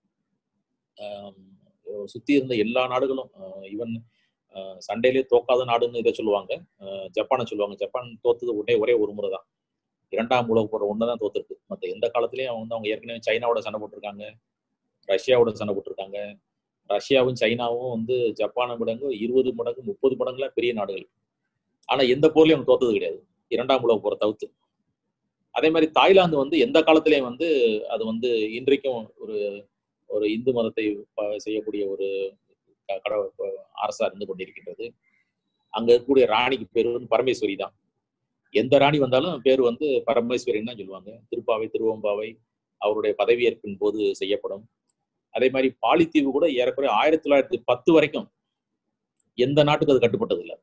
Speaker 2: ஆஹ் சுத்தி இருந்த எல்லா நாடுகளும் ஈவன் சண்டையிலே தோக்காத நாடுன்னு இதை சொல்லுவாங்க ஆஹ் ஜப்பானை சொல்லுவாங்க ஜப்பான் தோத்தது ஒரே ஒரே ஒரு முறை தான் இரண்டாம் உலக போற ஒன்று தான் தோத்துருக்கு மற்ற எந்த காலத்துலயும் அவங்க வந்து அவங்க ஏற்கனவே சைனாவோட சண்டை போட்டிருக்காங்க ரஷ்யாவோட சண்டை போட்டிருக்காங்க ரஷ்யாவும் சைனாவும் வந்து ஜப்பானை மடங்கு இருபது மடங்கு முப்பது மடங்குலாம் பெரிய நாடுகள் ஆனா எந்த போர்லயும் அவங்க தோத்தது கிடையாது இரண்டாம் உலக போரை தவிர்த்து அதே மாதிரி தாய்லாந்து வந்து எந்த காலத்திலயும் வந்து அது வந்து இன்றைக்கும் ஒரு ஒரு இந்து மதத்தை ப- செய்யக்கூடிய ஒரு க- கட அரசா இருந்து கொண்டிருக்கின்றது அங்க இருக்கக்கூடிய ராணிக்கு பேர் வந்து பரமேஸ்வரி தான் எந்த ராணி வந்தாலும் பேர் வந்து பரமேஸ்வரின்னு தான் சொல்லுவாங்க திருப்பாவை திருவம்பாவை அவருடைய பதவியேற்பின் போது செய்யப்படும் அதே மாதிரி பாலித்தீவு கூட ஏறக்குறைய ஆயிரத்தி தொள்ளாயிரத்தி பத்து வரைக்கும் எந்த நாட்டுக்கு அது கட்டுப்பட்டது இல்லை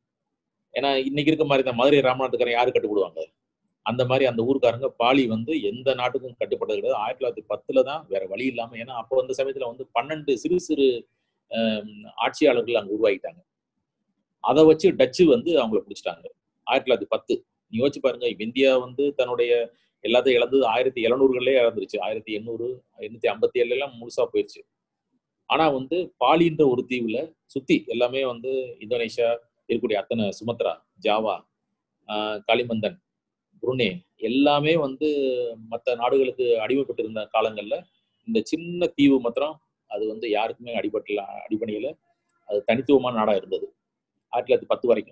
Speaker 2: ஏன்னா இன்னைக்கு இருக்க மாதிரி தான் மதுரை ராமநாட்டுக்காரன் யாரு கட்டுப்படுவாங்க அந்த மாதிரி அந்த ஊருக்காரங்க பாலி வந்து எந்த நாட்டுக்கும் கட்டுப்பட்டது கிடையாது ஆயிரத்தி தொள்ளாயிரத்தி பத்துல தான் வேற வழி இல்லாம ஏன்னா அப்போ அந்த சமயத்துல வந்து பன்னெண்டு சிறு சிறு ஆஹ், ஆட்சியாளர்கள் அங்க உருவாகிட்டாங்க அதை வச்சு டச்சு வந்து அவங்கள பிடிச்சிட்டாங்க ஆயிரத்தி தொள்ளாயிரத்தி பத்து நீ யோசிச்சு பாருங்க இந்தியா வந்து தன்னுடைய எல்லாத்தையும் இழந்தது ஆயிரத்தி எழுநூறுகளே இழந்துருச்சு ஆயிரத்தி எண்ணூறு எண்ணூத்தி ஐம்பத்தி ஏழுல எல்லாம் முழுசா போயிடுச்சு ஆனா வந்து பாலின்ற ஒரு தீவுல சுத்தி எல்லாமே வந்து இந்தோனேஷியா இருக்கக்கூடிய அத்தனை சுமத்ரா ஜாவா ஆஹ் களிமந்தன் புருனே எல்லாமே வந்து மற்ற நாடுகளுக்கு அடிமைப்பட்டு இருந்த காலங்கள்ல இந்த சின்ன தீவு மாத்திரம் அது வந்து யாருக்குமே அடிபட்டல அடிபணியில அது தனித்துவமான நாடா இருந்தது ஆயிரத்தி தொள்ளாயிரத்தி பத்து வரைக்கும்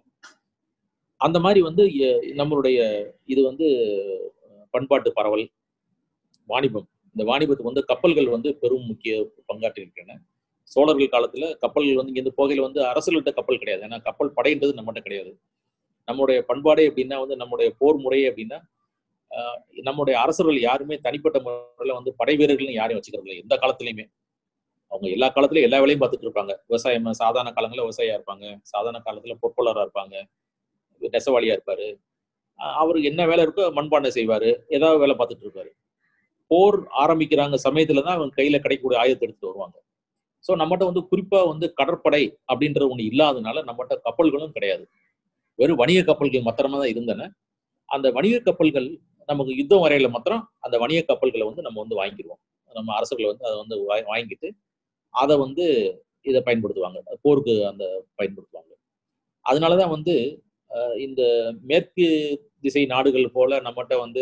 Speaker 2: அந்த மாதிரி வந்து எ- நம்மளுடைய இது வந்து பண்பாட்டு பரவல் வாணிபம் இந்த வாணிபத்துக்கு வந்து கப்பல்கள் வந்து பெரும் முக்கிய பங்காற்றிருக்கின்றன சோழர்கள் காலத்துல கப்பல்கள் வந்து இங்கிருந்து போகையில வந்து அரசர்கள்ட்ட கப்பல் கிடையாது ஏன்னா கப்பல் படைன்றது நம்மகிட்ட கிடையாது நம்முடைய பண்பாடே எப்படின்னா வந்து நம்முடைய போர் முறையே அப்படின்னா ஆஹ் நம்முடைய அரசர்கள் யாருமே தனிப்பட்ட முறையில வந்து படை வீரர்கள்னு யாரையும் வச்சுக்கிறது இல்லை எந்த காலத்துலயுமே அவங்க எல்லா காலத்துலயும் எல்லா வேலையும் பார்த்துட்டு இருப்பாங்க விவசாயம் சாதாரண காலங்கள்ல விவசாயியா இருப்பாங்க சாதாரண காலத்துல பொற்பொலரா இருப்பாங்க நெசவாளியா இருப்பாரு ஆஹ் அவருக்கு என்ன வேலை இருக்கோ மண்பானை செய்வாரு ஏதாவது வேலை பார்த்துட்டு இருப்பாரு போர் ஆரம்பிக்கிறாங்க சமயத்துல தான் அவங்க கையில கிடைக்கக்கூடிய ஆயுதத்தை எடுத்துட்டு வருவாங்க ஸோ நம்மகிட்ட வந்து குறிப்பா வந்து கடற்படை அப்படின்றது ஒண்ணு இல்லாதனால நம்மகிட்ட கப்பல்களும் கிடையாது வெறும் வணிக கப்பல்கள் மாத்திரமா தான் இருந்தன அந்த வணிக கப்பல்கள் நமக்கு யுத்தம் வரையில மாத்திரம் அந்த வணிக கப்பல்களை வந்து நம்ம வந்து வாங்கிடுவோம் நம்ம அரசர்கள் வந்து அதை வந்து வா- வாங்கிட்டு அதை வந்து இதை பயன்படுத்துவாங்க போருக்கு அந்த பயன்படுத்துவாங்க அதனாலதான் வந்து அஹ், இந்த மேற்கு திசை நாடுகள் போல நம்மகிட்ட வந்து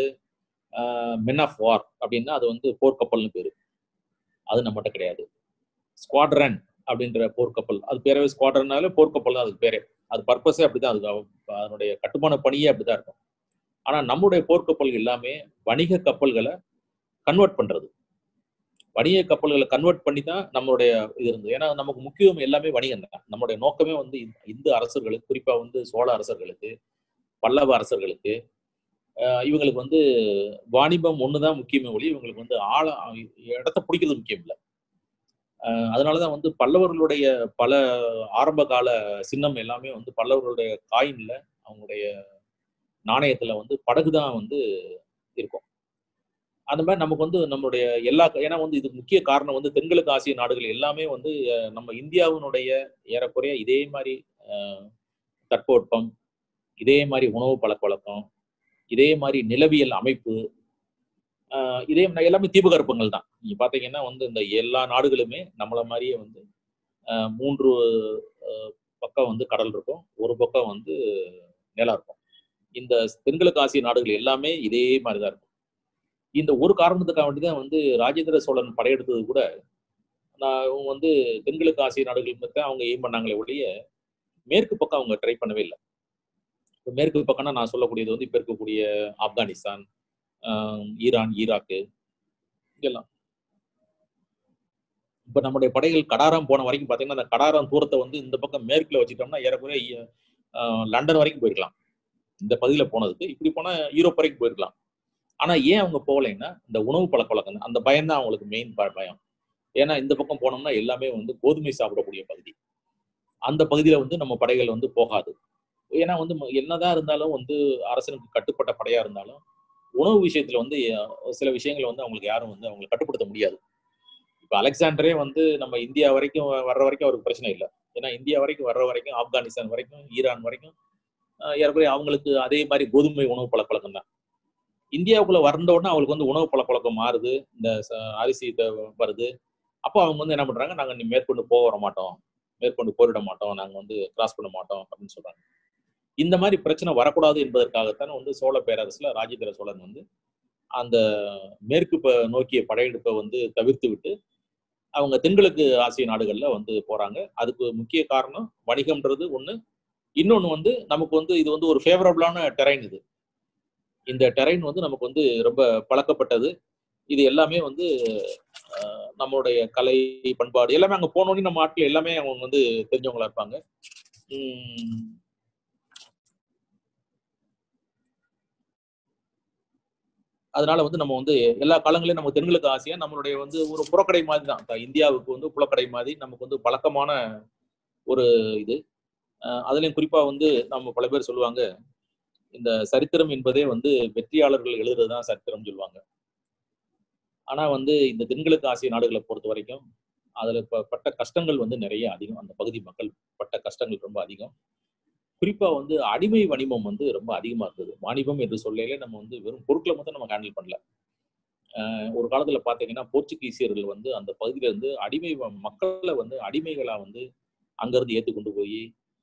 Speaker 2: மென் ஆஃப் வார் அப்படின்னா அது வந்து போர்க்கப்பல்னு பேரு அது நம்மகிட்ட கிடையாது ஸ்குவாட்ரன் அப்படின்ற போர்க்கப்பல் அது பேரவே ஸ்குவாட்ரன்னால போர்க்கப்பல் தான் அதுக்கு பேரே அது பர்பஸே அப்படிதான் அது அவ- அதனுடைய கட்டுமான பணியே அப்படிதான் இருக்கும் ஆனா நம்முடைய போர்க்கப்பல்கள் எல்லாமே வணிக கப்பல்களை கன்வெர்ட் பண்றது வணிக கப்பல்களை கன்வெர்ட் பண்ணி தான் நம்மளுடைய இது இருந்தது ஏன்னா நமக்கு முக்கியம் எல்லாமே வணிகம் தான் நம்மளுடைய நோக்கமே வந்து இந்த- இந்து அரசர்களுக்கு குறிப்பா வந்து சோழ அரசர்களுக்கு பல்லவ அரசர்களுக்கு ஆஹ் இவங்களுக்கு வந்து வாணிபம் ஒண்ணுதான் முக்கியமே ஒளி இவங்களுக்கு வந்து ஆழ இடத்த பிடிக்கிறது முக்கியம் இல்லை ஆஹ் அதனாலதான் வந்து பல்லவர்களுடைய பல ஆரம்ப கால சின்னம் எல்லாமே வந்து பல்லவர்களுடைய காயின்ல அவங்களுடைய நாணயத்துல வந்து படகு தான் வந்து இருக்கும் அந்த மாதிரி நமக்கு வந்து நம்மளுடைய எல்லா ஏன்னா வந்து இதுக்கு முக்கிய காரணம் வந்து தென்கிழக்கு ஆசிய நாடுகள் எல்லாமே வந்து அஹ், நம்ம இந்தியாவினுடைய ஏறக்குறைய இதே மாதிரி அஹ், தட்பவெப்பம் இதே மாதிரி உணவு பழக்கவழக்கம் இதே மாதிரி நிலவியல் அமைப்பு ஆஹ் இதே மாதிரி எல்லாமே தீபகற்பங்கள் தான் நீங்க பாத்தீங்கன்னா வந்து இந்த எல்லா நாடுகளுமே நம்மள மாதிரியே வந்து ஆஹ் மூன்று ஆஹ் பக்கம் வந்து கடல் இருக்கும் ஒரு பக்கம் வந்து நிலம் இருக்கும் இந்த தென்கிழக்கு ஆசிய நாடுகள் எல்லாமே இதே மாதிரி தான் இருக்கும் இந்த ஒரு காரணத்துக்காக வேண்டி தான் வந்து ராஜேந்திர சோழன் படையெடுத்தது கூட நான் அவங்க வந்து தென்கிழக்கு ஆசிய நாடுகள் மட்டும் அவங்க எய்ம் பண்ணாங்களே ஒழிய மேற்கு பக்கம் அவங்க ட்ரை பண்ணவே இல்லை இப்ப மேற்கு பக்கம்னா நான் சொல்லக்கூடியது வந்து இப்ப இருக்கக்கூடிய ஆப்கானிஸ்தான் ஆஹ் ஈரான் ஈராக்கு இதெல்லாம் இப்ப நம்முடைய படைகள் கடாரம் போன வரைக்கும் பாத்தீங்கன்னா அந்த கடாரம் தூரத்தை வந்து இந்த பக்கம் மேற்குல வச்சுட்டோம்னா ஏறக்குறைய ஆஹ் லண்டன் வரைக்கும் போயிருக்கலாம் இந்த பகுதியில போனதுக்கு இப்படி போனா யூரோப் வரைக்கும் போயிருக்கலாம் ஆனா ஏன் அவங்க போகலைன்னா இந்த உணவு பழக்க வழக்கம் தான். அந்த பயம் தான் அவங்களுக்கு மெயின் பயம் ஏன்னா இந்த பக்கம் போனோம்னா எல்லாமே வந்து கோதுமை சாப்பிடக்கூடிய பகுதி அந்த பகுதியில வந்து நம்ம படைகள் வந்து போகாது ஏன்னா வந்து ம- என்னதான் இருந்தாலும் வந்து அரசனுக்கு கட்டுப்பட்ட படையா இருந்தாலும் உணவு விஷயத்துல வந்து அஹ், சில விஷயங்களை வந்து அவங்களுக்கு யாரும் வந்து அவங்களை கட்டுப்படுத்த முடியாது இப்ப அலெக்சாண்டரே வந்து நம்ம இந்தியா வரைக்கும் வ- வர்ற வரைக்கும் அவருக்கு பிரச்சனை இல்லை ஏன்னா இந்தியா வரைக்கும் வர்ற வரைக்கும் ஆப்கானிஸ்தான் வரைக்கும் ஈரான் வரைக்கும் அஹ், ஏறக்குறைய அவங்களுக்கு அதே மாதிரி கோதுமை உணவு பழக்கவழக்கம் தான் இந்தியாவுக்குள்ள வந்த உடனே அவங்களுக்கு வந்து உணவு பழக்கவழக்கம் மாறுது இந்த ச- அரிசி த- வருது அப்போ அவங்க வந்து என்ன பண்றாங்க நாங்க நீ மேற்கொண்டு போக வர மாட்டோம் மேற்கொண்டு போரிட மாட்டோம் நாங்க வந்து கிராஸ் பண்ண மாட்டோம் அப்படின்னு சொல்றாங்க இந்த மாதிரி பிரச்சனை வரக்கூடாது என்பதற்காகத்தான் வந்து சோழ பேரரசுல ராஜேந்திர சோழன் வந்து அந்த மேற்கு ப- நோக்கிய படையெடுப்பை வந்து தவிர்த்து விட்டு அவங்க தென்கிழக்கு ஆசிய நாடுகள்ல வந்து போறாங்க அதுக்கு முக்கிய காரணம் வணிகம்ன்றது ஒண்ணு இன்னொன்னு வந்து நமக்கு வந்து இது வந்து ஒரு ஃபேவரபிளான டெரைன் இது இந்த டெரைன் வந்து நமக்கு வந்து ரொம்ப பழக்கப்பட்டது இது எல்லாமே வந்து அஹ், நம்மளுடைய கலை பண்பாடு எல்லாமே அங்க போனோடனே நம்ம ஆட்கள் எல்லாமே அவங்க வந்து தெரிஞ்சவங்களா இருப்பாங்க உம் அதனால வந்து நம்ம வந்து எல்லா காலங்களையும் நம்ம தென்கிழக்கு ஆசியா நம்மளுடைய வந்து ஒரு புறக்கடை மாதிரி தான் இப்ப இந்தியாவுக்கு வந்து புலக்கடை மாதிரி நமக்கு வந்து பழக்கமான ஒரு இது அஹ் அதுலயும் குறிப்பா வந்து நம்ம பல பேர் சொல்லுவாங்க இந்த சரித்திரம் என்பதே வந்து வெற்றியாளர்கள் எழுதுறது தான் சரித்திரம் சொல்லுவாங்க ஆனா வந்து இந்த தென்கிழக்கு ஆசிய நாடுகளை பொறுத்த வரைக்கும் அதுல ப- பட்ட கஷ்டங்கள் வந்து நிறைய அதிகம் அந்த பகுதி மக்கள் பட்ட கஷ்டங்கள் ரொம்ப அதிகம் குறிப்பா வந்து அடிமை வணிபம் வந்து ரொம்ப அதிகமா இருந்தது வாணிபம் என்று சொல்லையிலே நம்ம வந்து வெறும் பொருட்களை மட்டும் நம்ம ஹேண்டில் பண்ணல அஹ் ஒரு காலத்துல பாத்தீங்கன்னா போர்ச்சுகீசியர்கள் வந்து அந்த பகுதியில இருந்து அடிமை வ- மக்களை வந்து அடிமைகளா வந்து அங்கிருந்து ஏத்து கொண்டு போய்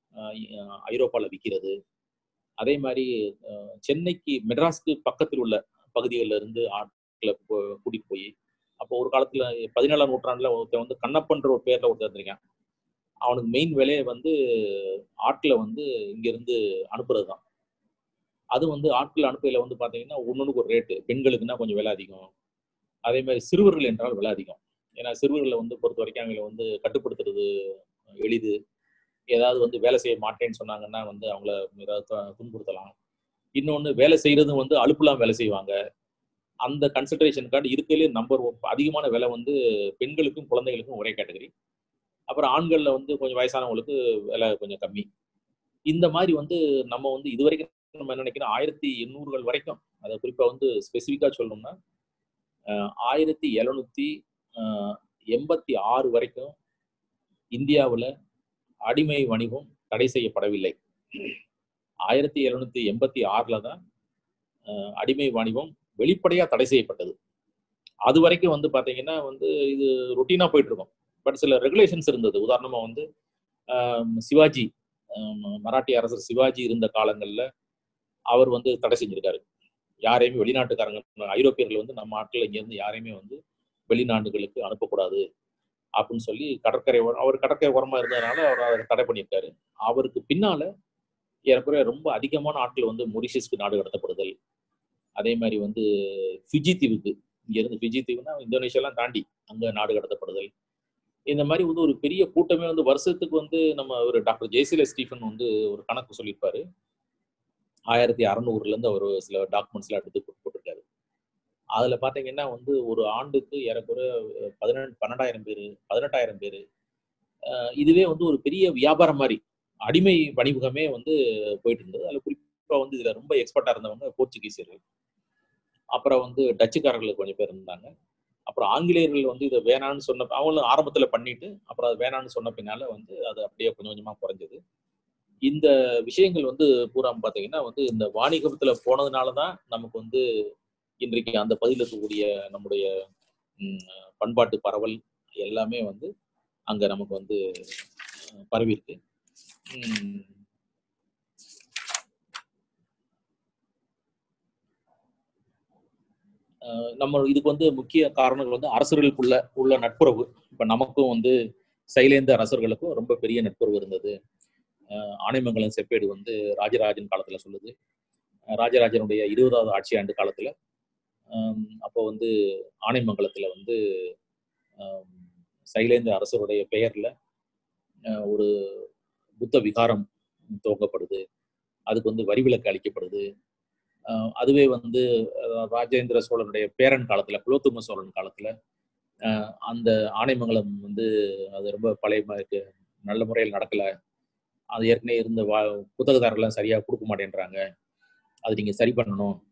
Speaker 2: ஐரோப்பால விற்கிறது அதே மாதிரி அஹ், சென்னைக்கு மெட்ராஸ்க்கு பக்கத்தில் உள்ள பகுதிகளில் இருந்து ஆட்களை போ- கூட்டிட்டு போய் அப்போ ஒரு காலத்துல பதினேழாம் நூற்றாண்டுல ஒருத்தன் வந்து கண்ணப்பன்ற ஒரு பேர்ல ஒருத்தர் இருந்திருக்கான் அவனுக்கு மெயின் வேலையை வந்து ஆட்களை வந்து இங்க இருந்து அனுப்புறது தான் அது வந்து ஆட்கள் அனுப்பையில வந்து பாத்தீங்கன்னா ஒன்னொன்னுக்கு ஒரு ரேட்டு பெண்களுக்குன்னா கொஞ்சம் விலை அதிகம் அதே மாதிரி சிறுவர்கள் என்றால் விலை அதிகம் ஏன்னா சிறுவர்களை வந்து பொறுத்த வரைக்கும் அவங்களை வந்து கட்டுப்படுத்துறது எளிது ஏதாவது வந்து வேலை செய்ய மாட்டேன்னு சொன்னாங்கன்னா வந்து அவங்கள ஏதாவது து- துன்புறுத்தலாம் இன்னொன்று வேலை செய்யறதும் வந்து அலுப்புலாம் வேலை செய்வாங்க அந்த கன்சன்ட்ரேஷன் கார்டு இருக்கையிலே நம்பர் அதிகமான விலை வந்து பெண்களுக்கும் குழந்தைகளுக்கும் ஒரே கேட்டகரி அப்புறம் ஆண்கள்ல வந்து கொஞ்சம் வயசானவங்களுக்கு விலை கொஞ்சம் கம்மி இந்த மாதிரி வந்து நம்ம வந்து இது வரைக்கும் நம்ம என்ன நினைக்கிறோம் ஆயிரத்தி எண்ணூறுகள் வரைக்கும் அதை குறிப்பா வந்து ஸ்பெசிஃபிக்கா சொல்லணும்னா அஹ், ஆயிரத்தி எழுநூத்தி அஹ், எண்பத்தி ஆறு வரைக்கும் இந்தியாவுல அடிமை வணிகம் தடை செய்யப்படவில்லை ஆயிரத்தி எழுநூத்தி எண்பத்தி ஆறுல தான் அஹ், அடிமை வணிகம் வெளிப்படையா தடை செய்யப்பட்டது அது வரைக்கும் வந்து பாத்தீங்கன்னா வந்து இது ரொட்டீனா போயிட்டு இருக்கும் பட் சில ரெகுலேஷன்ஸ் இருந்தது உதாரணமா வந்து ஆம், சிவாஜி ஆம், மராட்டிய அரசர் சிவாஜி இருந்த காலங்கள்ல அவர் வந்து தடை செஞ்சிருக்காரு யாரையுமே வெளிநாட்டுக்காரங்க ஐரோப்பியர்கள் வந்து நம்ம ஆட்கள் இங்க இருந்து யாரையுமே வந்து வெளிநாடுகளுக்கு அனுப்பக்கூடாது அப்படின்னு சொல்லி கடற்கரை ஓர- அவர் கடற்கரை ஓரமா இருந்ததுனால அவர் அதை தடை பண்ணியிருக்காரு அவருக்கு பின்னால ஏறக்குறைய ரொம்ப அதிகமான ஆட்கள் வந்து மொரிஷியஸ்க்கு நாடு கடத்தப்படுதல் அதே மாதிரி வந்து ஃபிஜி தீவுக்கு இங்க இருந்து ஃபிஜி தீவுனா இந்தோனேஷியாலாம் தாண்டி அங்க நாடு கடத்தப்படுதல் இந்த மாதிரி வந்து ஒரு பெரிய கூட்டமே வந்து வருஷத்துக்கு வந்து நம்ம ஒரு டாக்டர் ஜெய்சில ஸ்டீஃபன் வந்து ஒரு கணக்கு சொல்லியிருப்பாரு ஆயிரத்தி அறநூறுல இருந்து அவர் சில டாக்குமெண்ட்ஸ் எல்லாம் எடுத்து போட்டு- போட்டிருக்காரு அதுல பாத்தீங்கன்னா வந்து ஒரு ஆண்டுக்கு ஏறக்குறைய பதினெண்டு பன்னெண்டாயிரம் பேரு பதினெட்டாயிரம் பேரு அஹ் இதுவே வந்து ஒரு பெரிய வியாபாரம் மாதிரி அடிமை வணிகமே வந்து போயிட்டு இருந்தது அதுல குறிப்பா வந்து இதுல ரொம்ப எக்ஸ்பர்ட்டா இருந்தவங்க போர்ச்சுகீசியர்கள் அப்புறம் வந்து டச்சுக்காரர்கள் கொஞ்சம் பேர் இருந்தாங்க அப்புறம் ஆங்கிலேயர்கள் வந்து இதை வேணான்னு சொன்ன அவங்களும் ஆரம்பத்துல பண்ணிட்டு அப்புறம் அது வேணான்னு சொன்ன பின்னால வந்து அது அப்படியே கொஞ்சம் கொஞ்சமா குறைஞ்சது இந்த விஷயங்கள் வந்து பூரா பாத்தீங்கன்னா வந்து இந்த வாணிகத்துல போனதுனாலதான் நமக்கு வந்து இன்றைக்கு அந்த பகுதியில் இருக்கக்கூடிய நம்முடைய ம், பண்பாட்டு பரவல் எல்லாமே வந்து அங்க நமக்கு வந்து அஹ், பரவி இருக்கு ம், அஹ், நம்ம இதுக்கு வந்து முக்கிய காரணங்கள் வந்து அரசர்களுக்குள்ள உள்ள நட்புறவு இப்ப நமக்கும் வந்து சைலேந்த அரசர்களுக்கும் ரொம்ப பெரிய நட்புறவு இருந்தது அஹ், ஆனைமங்கலம் செப்பேடு வந்து ராஜராஜன் காலத்துல சொல்லுது அஹ், ராஜராஜனுடைய இருபதாவது ஆட்சி ஆண்டு காலத்துல ஆம், அப்போ வந்து ஆனைமங்கலத்துல வந்து ஆம், சைலேந்த அரசருடைய பெயர்ல அஹ், ஒரு புத்த விகாரம் துவங்கப்படுது அதுக்கு வந்து வரி விலக்கு அளிக்கப்படுது அஹ், அதுவே வந்து அஹ், ராஜேந்திர சோழனுடைய பேரன் காலத்துல குலோத்துங்க சோழன் காலத்துல அஹ், அந்த ஆனைமங்கலம் வந்து அது ரொம்ப பழைய மா- இருக்கு நல்ல முறையில் நடக்கல அது ஏற்கனவே இருந்த வா புத்தகதாரர்லாம் சரியா கொடுக்க மாட்டேன்றாங்க அது நீங்க சரி பண்ணணும்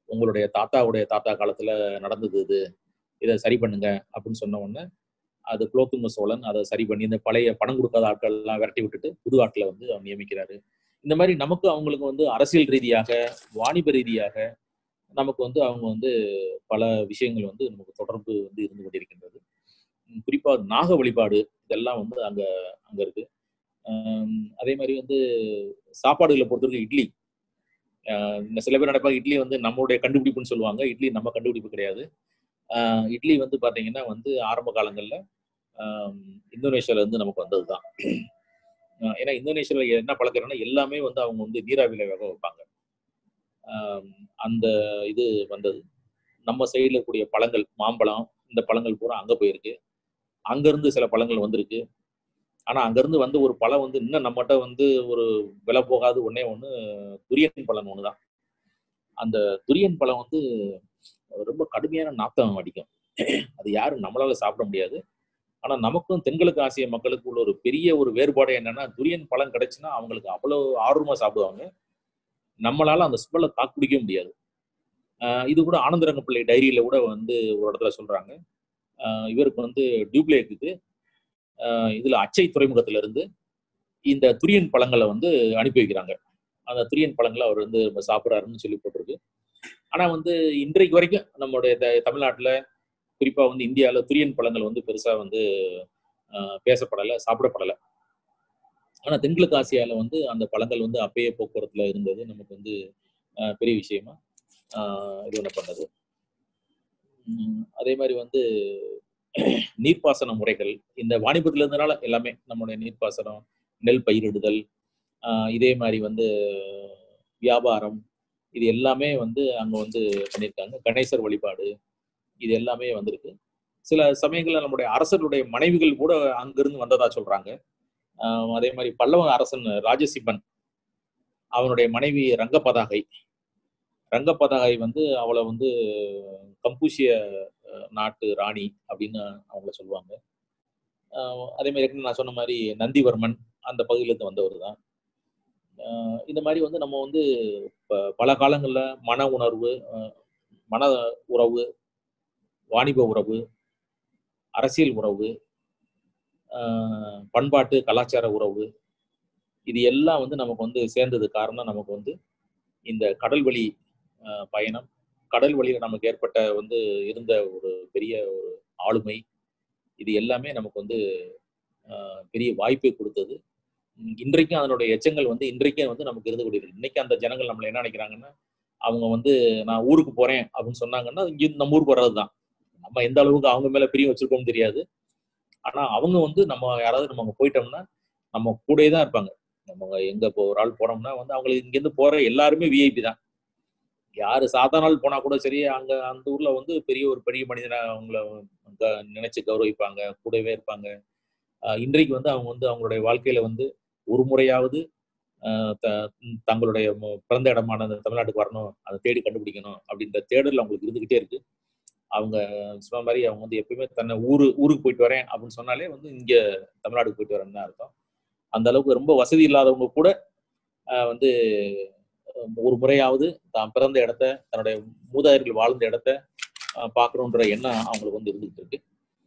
Speaker 2: உங்களுடைய தாத்தாவுடைய தாத்தா காலத்துல நடந்தது இது இதை சரி பண்ணுங்க அப்படின்னு சொன்ன உடனே அது குலோத்துங்க சோழன் அதை சரி பண்ணி இந்த பழைய பணம் கொடுக்காத ஆட்கள் எல்லாம் விரட்டி விட்டுட்டு புது ஆட்களை வந்து அவர் நியமிக்கிறாரு இந்த மாதிரி நமக்கு அவங்களுக்கு வந்து அரசியல் ரீதியாக வாணிப ரீதியாக நமக்கு வந்து அவங்க வந்து பல விஷயங்கள் வந்து நமக்கு தொடர்பு வந்து இருந்து கொண்டிருக்கின்றது உம் குறிப்பா நாக வழிபாடு இதெல்லாம் வந்து அங்க அங்க இருக்கு ஆம், அதே மாதிரி வந்து சாப்பாடுகளை பொறுத்தவரைக்கும் இட்லி ஆஹ் இந்த சில பேர் நினைப்பாங்க இட்லி வந்து நம்மளுடைய கண்டுபிடிப்புன்னு சொல்லுவாங்க இட்லி நம்ம கண்டுபிடிப்பு கிடையாது ஆஹ் இட்லி வந்து பாத்தீங்கன்னா வந்து ஆரம்ப காலங்கள்ல ஆம், இந்தோனேஷியால இருந்து நமக்கு வந்ததுதான் ஆஹ் ஏன்னா இந்தோனேஷியால என்ன பழக்கிறோம்னா எல்லாமே வந்து அவங்க வந்து நீராவியில வேக வைப்பாங்க ஆம், அந்த இது வந்தது நம்ம சைடுல இருக்கக்கூடிய பழங்கள் மாம்பழம் இந்த பழங்கள் பூரா அங்க போயிருக்கு அங்க இருந்து சில பழங்கள் வந்திருக்கு ஆனா அங்க இருந்து வந்து ஒரு பழம் வந்து இன்னும் நம்மகிட்ட வந்து ஒரு விலை போகாது ஒண்ணே ஒண்ணு துரியன் பழம் ஒண்ணுதான் அந்த துரியன் பழம் வந்து ரொம்ப கடுமையான நாத்தம் அடிக்கும் அது யாரும் நம்மளால சாப்பிட முடியாது ஆனா நமக்கும் தென்கிழக்கு ஆசிய மக்களுக்கு உள்ள ஒரு பெரிய ஒரு வேறுபாடு என்னன்னா துரியன் பழம் கிடைச்சுன்னா அவங்களுக்கு அவ்வளவு ஆர்வமா சாப்பிடுவாங்க நம்மளால அந்த ஸ்மெல்லை தாக்கு பிடிக்க முடியாது ஆஹ் இது கூட ஆனந்தரங்க பிள்ளை டைரியில கூட வந்து ஒரு இடத்துல சொல்றாங்க ஆஹ் இவருக்கு வந்து டியூப்ளேக்குக்கு ஆஹ் இதுல அச்சை துறைமுகத்துல இருந்து இந்த துரியன் பழங்களை வந்து அனுப்பி வைக்கிறாங்க அந்த துரியன் பழங்களை அவர் வந்து நம்ம சாப்பிட்றாருன்னு சொல்லி போட்டிருக்கு ஆனா வந்து இன்றைக்கு வரைக்கும் நம்மளுடைய த- தமிழ்நாட்டுல குறிப்பா வந்து இந்தியாவில் துரியன் பழங்கள் வந்து பெருசா வந்து ஆஹ் பேசப்படலை சாப்பிடப்படலை ஆனா தென்கிழக்கு ஆசியால வந்து அந்த பழங்கள் வந்து அப்பயே போக்குவரத்துல இருந்தது நமக்கு வந்து ஆஹ் பெரிய விஷயமா ஆஹ் இது ஒண்ணு பண்ணது உம் அதே மாதிரி வந்து நீர்ப்பாசன முறைகள் இந்த வாணிபத்துல இருந்தனால எல்லாமே நம்மளுடைய நீர்ப்பாசனம் நெல் பயிரிடுதல் ஆஹ் இதே மாதிரி வந்து வியாபாரம் இது எல்லாமே வந்து அங்க வந்து பண்ணியிருக்காங்க கணேசர் வழிபாடு இது எல்லாமே வந்திருக்கு சில சமயங்கள்ல நம்முடைய அரசருடைய மனைவிகள் கூட அங்கிருந்து வந்ததா சொல்றாங்க ஆஹ் அதே மாதிரி பல்லவ அரசன் ராஜசிம்மன் அவனுடைய மனைவி ரங்கபதாகை ரங்கபதாகை வந்து அவளை வந்து கம்பூசிய அஹ், நாட்டு ராணி அப்படின்னு அவங்கள சொல்லுவாங்க ஆஹ் அதே மாதிரி ஏற்கனவே நான் சொன்ன மாதிரி நந்திவர்மன் அந்த பகுதியிலேருந்து வந்தவர் தான் ஆஹ் இந்த மாதிரி வந்து நம்ம வந்து ப- பல காலங்களில் மன உணர்வு ஆஹ் மன உறவு வாணிப உறவு அரசியல் உறவு ஆஹ் பண்பாட்டு கலாச்சார உறவு இது எல்லாம் வந்து நமக்கு வந்து சேர்ந்தது காரணம் நமக்கு வந்து இந்த கடல் வழி ஆஹ் பயணம் கடல் வழியில நமக்கு ஏற்பட்ட வந்து இருந்த ஒரு பெரிய ஒரு ஆளுமை இது எல்லாமே நமக்கு வந்து ஆஹ் பெரிய வாய்ப்பை கொடுத்தது உம் இன்றைக்கும் அதனுடைய எச்சங்கள் வந்து இன்றைக்கும் வந்து நமக்கு இருந்து கொண்டிருக்கு இன்னைக்கு அந்த ஜனங்கள் நம்மள என்ன நினைக்கிறாங்கன்னா அவங்க வந்து நான் ஊருக்கு போறேன் அப்படின்னு சொன்னாங்கன்னா இங்க இருந்து நம்ம ஊருக்கு வர்றதுதான் நம்ம எந்த அளவுக்கு அவங்க மேல பிரியம் வச்சிருக்கோம் தெரியாது ஆனா அவங்க வந்து நம்ம யாராவது நம்ம அங்க போயிட்டோம்னா நம்ம கூடயே தான் இருப்பாங்க நம்ம எங்க இப்போ ஒரு ஆள் போனோம்னா வந்து அவங்களுக்கு இங்க இருந்து போற எல்லாருமே விஐபி தான் யாரு சாதாரண ஆள் போனா கூட சரி அங்க அந்த ஊர்ல வந்து பெரிய ஒரு பெரிய மனிதனா அவங்கள க- நினைச்சு கௌரவிப்பாங்க கூடவே இருப்பாங்க ஆஹ் இன்றைக்கு வந்து அவங்க வந்து அவங்களுடைய வாழ்க்கையில வந்து ஒரு முறையாவது ஆஹ் த- தங்களுடைய மு- பிறந்த இடமான அந்த தமிழ்நாட்டுக்கு வரணும் அதை தேடி கண்டுபிடிக்கணும் அப்படின்ற தேடல் அவங்களுக்கு இருந்துகிட்டே இருக்கு அவங்க சொன்ன மாதிரி அவங்க வந்து எப்பயுமே தன்னை ஊரு ஊருக்கு போயிட்டு வரேன் அப்படின்னு சொன்னாலே வந்து இங்க தமிழ்நாடுக்கு போயிட்டு வரேன்னு தான் அர்த்தம் அந்த அளவுக்கு ரொம்ப வசதி இல்லாதவங்க கூட ஆஹ் வந்து அஹ் ஒரு முறையாவது தான் பிறந்த இடத்த தன்னுடைய மூதாதையர்கள் வாழ்ந்த இடத்த ஆஹ் பார்க்கணுன்ற எண்ணம் அவங்களுக்கு வந்து இருந்துகிட்டு இருக்கு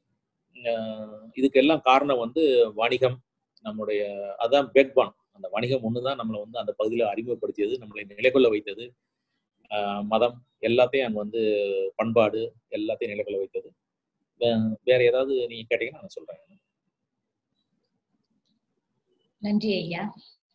Speaker 2: ஆஹ் இதுக்கு எல்லாம் காரணம் வந்து வணிகம் நம்முடைய அதான் பேக்பான் அந்த வணிகம் ஒண்ணுதான் நம்மளை வந்து அந்த பகுதியில அறிமுகப்படுத்தியது நம்மளை நிலைகொள்ள வைத்தது ஆஹ் மதம் எல்லாத்தையும் அங்க வந்து பண்பாடு எல்லாத்தையும் நிலைகொள்ள வைத்தது வே- வேற ஏதாவது நீங்க கேட்டீங்கன்னா நான் சொல்றேன்
Speaker 1: நன்றி ஐயா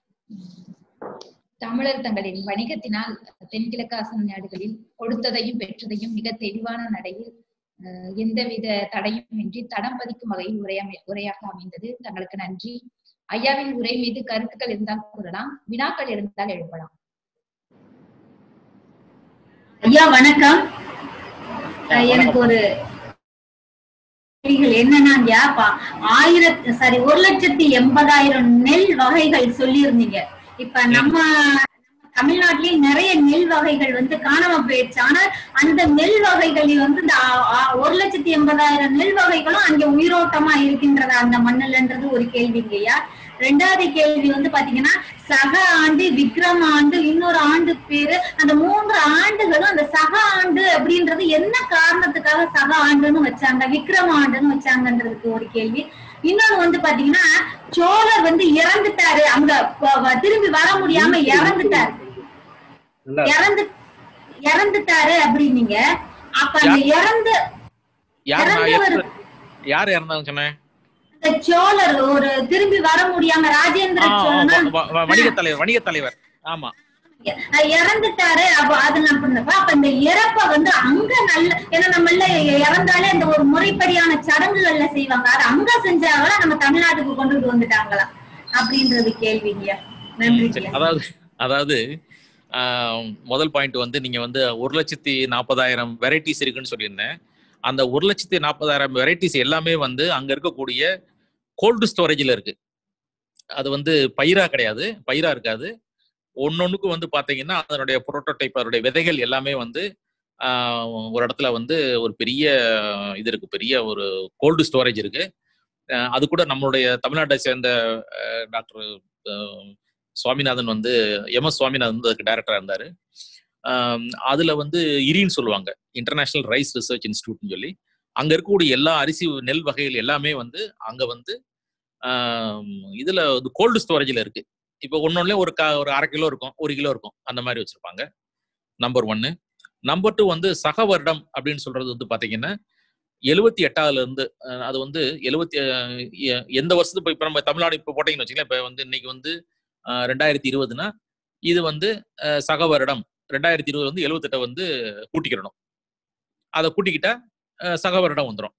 Speaker 1: தமிழர் தங்களின் வணிகத்தினால் தென்கிழக்கு ஆசிய நாடுகளில் கொடுத்ததையும் பெற்றதையும் மிக தெளிவான நடையில் அஹ், எந்தவித தடையும் இன்றி தடம் பதிக்கும் வகையில் உரையமை உரையாக அமைந்தது தங்களுக்கு நன்றி ஐயாவின் உரை மீது கருத்துக்கள் இருந்தால் கூறலாம் வினாக்கள் இருந்தால் எழுப்பலாம்
Speaker 3: ஐயா வணக்கம் அஹ் எனக்கு ஒரு கேள்விகள் என்னன்னா ஐயா பா- ஆயிரத்து சாரி ஒரு லட்சத்தி எண்பதாயிரம் நெல் வகைகள் சொல்லியிருந்தீங்க இப்ப நம்ம நம்ம தமிழ்நாட்டிலேயே நிறைய நெல் வகைகள் வந்து காணாம போயிடுச்சு ஆனா அந்த நெல் வகைகளில் வந்து இந்த ஆ- ஆ- ஒரு லட்சத்தி எண்பதாயிரம் நெல் வகைகளும் அங்க உயிரோட்டமா இருக்கின்றதா அந்த மண்ணுலன்றது ஒரு கேள்விங்கய்யா ரெண்டாவது கேள்வி வந்து பாத்தீங்கன்னா சக ஆண்டு விக்ரம் ஆண்டு இன்னொரு ஆண்டு பேரு அந்த மூன்று ஆண்டுகளும் அந்த சக ஆண்டு அப்படின்றது என்ன காரணத்துக்காக சக ஆண்டுன்னு வச்சாங்க விக்ரம் ஆண்டுன்னு வச்சாங்கன்றதுக்கு ஒரு கேள்வி இன்னொன்னு வந்து பாத்தீங்கன்னா சோழர் வந்து இறந்துட்டாரு அங்க ப- வ- திரும்பி வர முடியாம இறந்துட்டாரு
Speaker 2: நல்லா
Speaker 3: இறந்து இறந்துட்டாரு அப்படின்னீங்க அப்ப அந்த இறந்து
Speaker 2: யார் நான்
Speaker 3: இறந்தவர்
Speaker 2: இறந்த- யார் இறந்தாங்க சொன்னேன்
Speaker 3: அந்த சோழர் ஒரு திரும்பி வர முடியாம ராஜேந்திர
Speaker 2: ஆ, ஆ,
Speaker 3: சோழன்
Speaker 2: வ- வ- வணிக தலைவர் வணிக தலைவர் ஆமா
Speaker 3: அஹ் இறந்துட்டாரு அப்ப அது நான் பண்ணப்ப அப்ப இந்த இறப்ப வந்து அங்க நல்ல ஏன்னா நம்மள இறந்தாலே அந்த ஒரு முறைப்படியான சடங்குகள்ல செய்வாங்க அது அங்க செஞ்சாங்களா நம்ம தமிழ்நாட்டுக்கு கொண்டுட்டு வந்துட்டாங்களா அப்படின்றது கேள்விங்க
Speaker 2: ம், சரி.
Speaker 3: நன்றி
Speaker 2: அதாவது அதாவது ஆஹ், முதல் பாயிண்ட் வந்து நீங்க வந்து ஒரு லட்சத்தி நாற்பதாயிரம் வெரைட்டிஸ் இருக்குன்னு சொல்லியிருந்தேன் அந்த ஒரு லட்சத்தி நாற்பதாயிரம் வெரைட்டிஸ் எல்லாமே வந்து அங்க இருக்கக்கூடிய கோல்டு ஸ்டோரேஜ்ல இருக்கு அது வந்து பயிரா கிடையாது பயிரா இருக்காது ஒன்னொன்னுக்கும் வந்து பாத்தீங்கன்னா அதனுடைய புரோட்டோடைப் அதனுடைய விதைகள் எல்லாமே வந்து ஆஹ், ஒரு இடத்துல வந்து ஒரு பெரிய இது இருக்கு பெரிய ஒரு கோல்டு ஸ்டோரேஜ் இருக்கு ஆஹ், அது கூட நம்மளுடைய தமிழ்நாட்டை சேர்ந்த ஆஹ், டாக்டர் ஆஹ், சுவாமிநாதன் வந்து எம் எஸ் சுவாமிநாதன் வந்து அதுக்கு டைரக்டரா இருந்தாரு ஆம், அதுல வந்து இரின்னு சொல்லுவாங்க இன்டர்நேஷனல் ரைஸ் ரிசர்ச் இன்ஸ்டியூட்னு சொல்லி அங்க இருக்கக்கூடிய எல்லா அரிசி நெல் வகைகள் எல்லாமே வந்து அங்க வந்து ஆம், இதுல வந்து கோல்டு ஸ்டோரேஜ்ல இருக்கு இப்போ ஒன்னொன்னுல ஒரு க ஒரு அரை கிலோ இருக்கும் ஒரு கிலோ இருக்கும் அந்த மாதிரி வச்சிருப்பாங்க நம்பர் ஒன்னு நம்பர் டூ வந்து சக வருடம் அப்படின்னு சொல்றது வந்து பாத்தீங்கன்னா எழுவத்தி எட்டாவதுல இருந்து அஹ், அது வந்து எழுவத்தி எந்த வருஷத்துக்கு இப்போ இப்போ நம்ம தமிழ்நாடு இப்போ போட்டீங்கன்னு வச்சுக்கலாம் இப்போ வந்து இன்னைக்கு வந்து அஹ், ரெண்டாயிரத்தி இருபதுனா இது வந்து அஹ், சக வருடம் ரெண்டாயிரத்தி இருபது வந்து எழுவத்தெட்டை வந்து கூட்டிக்கிறணும் அதை கூட்டிக்கிட்டா அஹ், சக வருடம் வந்துடும்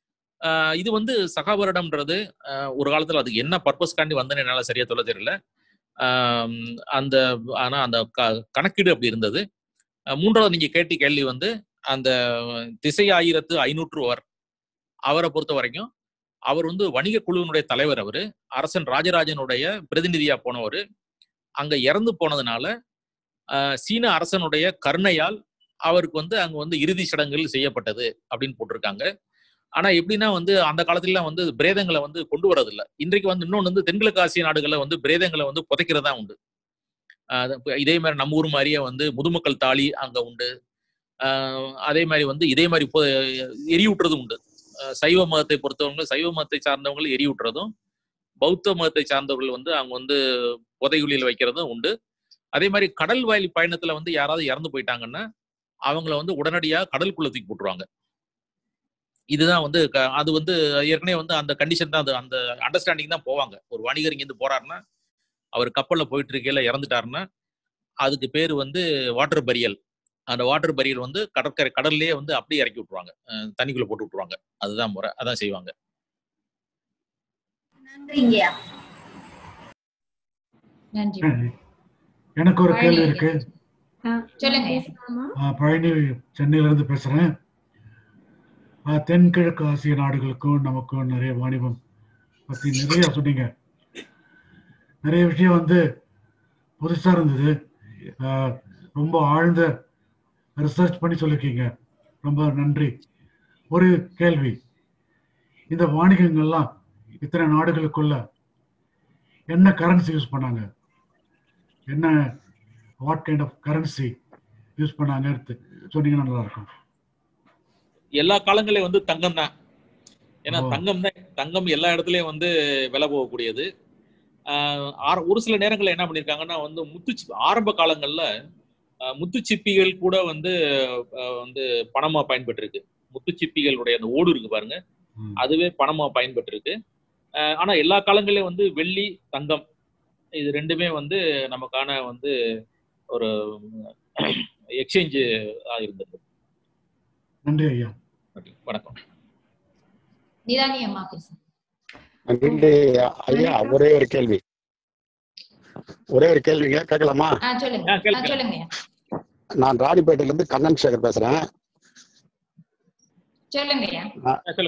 Speaker 2: இது வந்து சக வருடம்ன்றது அஹ், ஒரு காலத்துல அதுக்கு என்ன பர்பஸ்க்காண்டி வந்தேன்னு என்னால சரியா சொல்ல தெரியல ஆம், அந்த ஆனா அந்த க- கணக்கீடு அப்படி இருந்தது அஹ், மூன்றாவது நீங்க கேட்ட கேள்வி வந்து அந்த திசை ஆயிரத்து ஐநூற்றுவர் அவரை பொறுத்த வரைக்கும் அவர் வந்து வணிக குழுவினுடைய தலைவர் அவரு அரசன் ராஜராஜனுடைய பிரதிநிதியா போனவர் அங்க இறந்து போனதுனால ஆஹ், சீன அரசனுடைய கருணையால் அவருக்கு வந்து அங்க வந்து இறுதி சடங்குகள் செய்யப்பட்டது அப்படின்னு போட்டிருக்காங்க ஆனா எப்படின்னா வந்து அந்த காலத்துலலாம் வந்து பிரேதங்களை வந்து கொண்டு வரதில்ல இன்றைக்கு வந்து இன்னொன்று வந்து தென்கிழக்கு ஆசிய நாடுகள்ல வந்து பிரேதங்களை வந்து புதைக்கிறதா உண்டு ஆஹ் அது இப்ப இதே மாதிரி நம்ம ஊர் மாதிரியே வந்து முதுமக்கள் தாலி அங்க உண்டு ஆஹ் அதே மாதிரி வந்து இதே மாதிரி பொ- எரியூட்டுறதும் உண்டு ஆஹ் சைவ மதத்தை பொறுத்தவங்க சைவ மதத்தை சார்ந்தவங்க எரியூட்டுறதும் பௌத்த மதத்தை சார்ந்தவர்கள் வந்து அவங்க வந்து புதைகுழியில் வைக்கிறதும் உண்டு அதே மாதிரி கடல் வாயில் பயணத்துல வந்து யாராவது இறந்து போயிட்டாங்கன்னா அவங்கள வந்து உடனடியா கடலுக்குள்ள தூக்கி போட்டுருவாங்க இதுதான் வந்து க- அது வந்து ஏற்கனவே வந்து அந்த கண்டிஷன் தான் அது அந்த அண்டர்ஸ்டாண்டிங் தான் போவாங்க ஒரு வணிகர் இங்கேருந்து போறாருன்னா அவர் கப்பல்ல போயிட்டு இருக்கையில இறந்துட்டாருன்னா அதுக்கு பேர் வந்து வாட்டர் பரியல் அந்த வாட்டர் பரியல் வந்து கடற்கரை கடல்லே வந்து அப்படியே இறக்கி விட்டுருவாங்க அஹ் தண்ணிக்குள்ள போட்டு விட்டுருவாங்க அதுதான் முறை அதான் செய்வாங்க
Speaker 3: நன்றிங்கய்யா
Speaker 1: நன்றி
Speaker 4: எனக்கு ஒரு கேள்வி
Speaker 1: பழனி.
Speaker 4: இருக்கு
Speaker 1: சொல்லுங்க.
Speaker 4: ஆஹ் பழனி சென்னையில இருந்து பேசுறேன் ஆஹ் தென்கிழக்கு ஆசிய நாடுகளுக்கும் நமக்கும் நிறைய வாணிபம் பத்தி நிறைய சொன்னீங்க நிறைய விஷயம் வந்து புதுசா இருந்தது ஆஹ் ரொம்ப ஆழ்ந்த ரிசர்ச் பண்ணி சொல்லிருக்கீங்க ரொம்ப நன்றி ஒரு கேள்வி இந்த வாணிகங்கள்லாம் இத்தனை நாடுகளுக்குள்ள என்ன கரன்சி யூஸ் பண்ணாங்க என்ன what kind of currency use பண்ணாங்கன்னு சொன்னீங்கன்னா நல்லா இருக்கும்
Speaker 2: எல்லா காலங்களையும் வந்து தங்கம் தான் ஏன்னா
Speaker 4: ஓ.
Speaker 2: தங்கம் தான் தங்கம் எல்லா இடத்துலயும் வந்து விலை போகக்கூடியது ஆஹ் ஆர- ஒரு சில நேரங்கள்ல என்ன பண்ணிருக்காங்கன்னா வந்து முத்து ஆரம்ப காலங்கள்ல ஆஹ் முத்துச்சிப்பிகள் கூட வந்து ஆஹ் வந்து பணமா பயன்பட்டிருக்கு முத்துச்சிப்பிகளுடைய அந்த ஓடு இருக்கு பாருங்க
Speaker 4: ம்.
Speaker 2: அதுவே பணமா பயன்பட்டிருக்கு ஆஹ் ஆனா எல்லா காலங்களையும் வந்து வெள்ளி தங்கம் இது ரெண்டுமே வந்து நமக்கான வந்து ஒரு எக்ஸ்சேஞ்சு இருந்தது
Speaker 4: நன்றி ஐயா
Speaker 2: வணக்கம்
Speaker 1: நிதானி அம்மா பேசுங்க
Speaker 5: நன்றி ஐயா ஒரே ஒரு கேள்வி ஒரே ஒரு கேள்விங்க கேட்கலாமா
Speaker 1: ஆ சொல்லுங்க
Speaker 2: ஆ, கேளுங்க.
Speaker 1: ஆ, சொல்லுங்க
Speaker 5: நான் ராணிப்பேட்டையில இருந்து கண்ணன் சேகர் பேசுறேன்
Speaker 1: சொல்லுங்கய்யா
Speaker 2: ஆ, சொல்லுங்க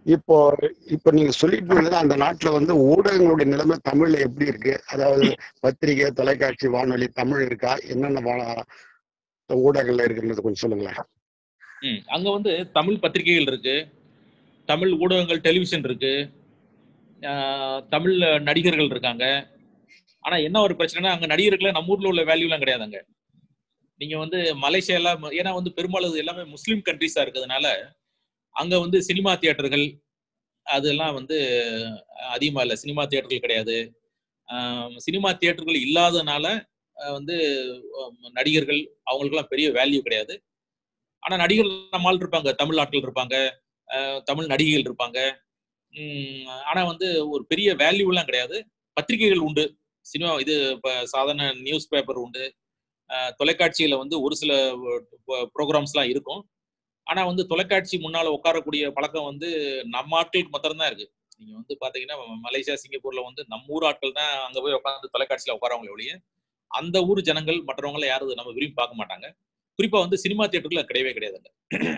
Speaker 5: இப்போ இப்போ நீங்க சொல்லிட்டு இருந்தது அந்த நாட்டுல வந்து ஊடகங்களுடைய நிலைமை தமிழ்ல எப்படி இருக்கு அதாவது பத்திரிகை தொலைக்காட்சி வானொலி தமிழ் இருக்கா என்னென்ன வா- ஊடகங்கள்ல இருக்குன்றது கொஞ்சம் சொல்லுங்களேன்
Speaker 2: ம் அங்க வந்து தமிழ் பத்திரிகைகள் இருக்கு தமிழ் ஊடகங்கள் டெலிவிஷன் இருக்கு ஆஹ் தமிழ் நடிகர்கள் இருக்காங்க ஆனா என்ன ஒரு பிரச்சனைனா அங்க நடிகர்கள் நம்ம ஊர்ல உள்ள வேல்யூலாம் கிடையாது அங்க நீங்க வந்து மலேசியால ஏன்னா வந்து பெரும்பாலும் இது எல்லாமே முஸ்லீம் கண்ட்ரிஸா இருக்கிறதுனால அங்க வந்து சினிமா தியேட்டர்கள் அதெல்லாம் வந்து அதிகமா இல்லை சினிமா தியேட்டர்கள் கிடையாது ஆஹ் சினிமா தியேட்டர்கள் இல்லாதனால ஆஹ் வந்து ஆஹ் நடிகர்கள் அவங்களுக்கெல்லாம் பெரிய வேல்யூ கிடையாது ஆனா நடிகர்கள் நம்மால் இருப்பாங்க தமிழ் ஆட்கள் இருப்பாங்க ஆஹ் தமிழ் நடிகைகள் இருப்பாங்க உம் ஆனா வந்து ஒரு பெரிய வேல்யூ எல்லாம் கிடையாது பத்திரிகைகள் உண்டு சினிமா இது இப்ப சாதாரண நியூஸ் பேப்பர் உண்டு ஆஹ் தொலைக்காட்சியில வந்து ஒரு சில ப்ரோக்ராம்ஸ் எல்லாம் இருக்கும் ஆனா வந்து தொலைக்காட்சி முன்னால உட்காரக்கூடிய பழக்கம் வந்து நம்ம ஆட்களுக்கு மாத்திரம் இருக்கு நீங்க வந்து பாத்தீங்கன்னா மலேசியா சிங்கப்பூர்ல வந்து நம்ம ஊர் ஆட்கள் தான் அங்க போய் உட்காந்து தொலைக்காட்சியில உட்காரவங்களே ஒழிய அந்த ஊர் ஜனங்கள் மற்றவங்கள யாரும் நம்ம விரும்பி பார்க்க மாட்டாங்க குறிப்பா வந்து சினிமா தியேட்டர்ல கிடையவே கிடையாதுங்க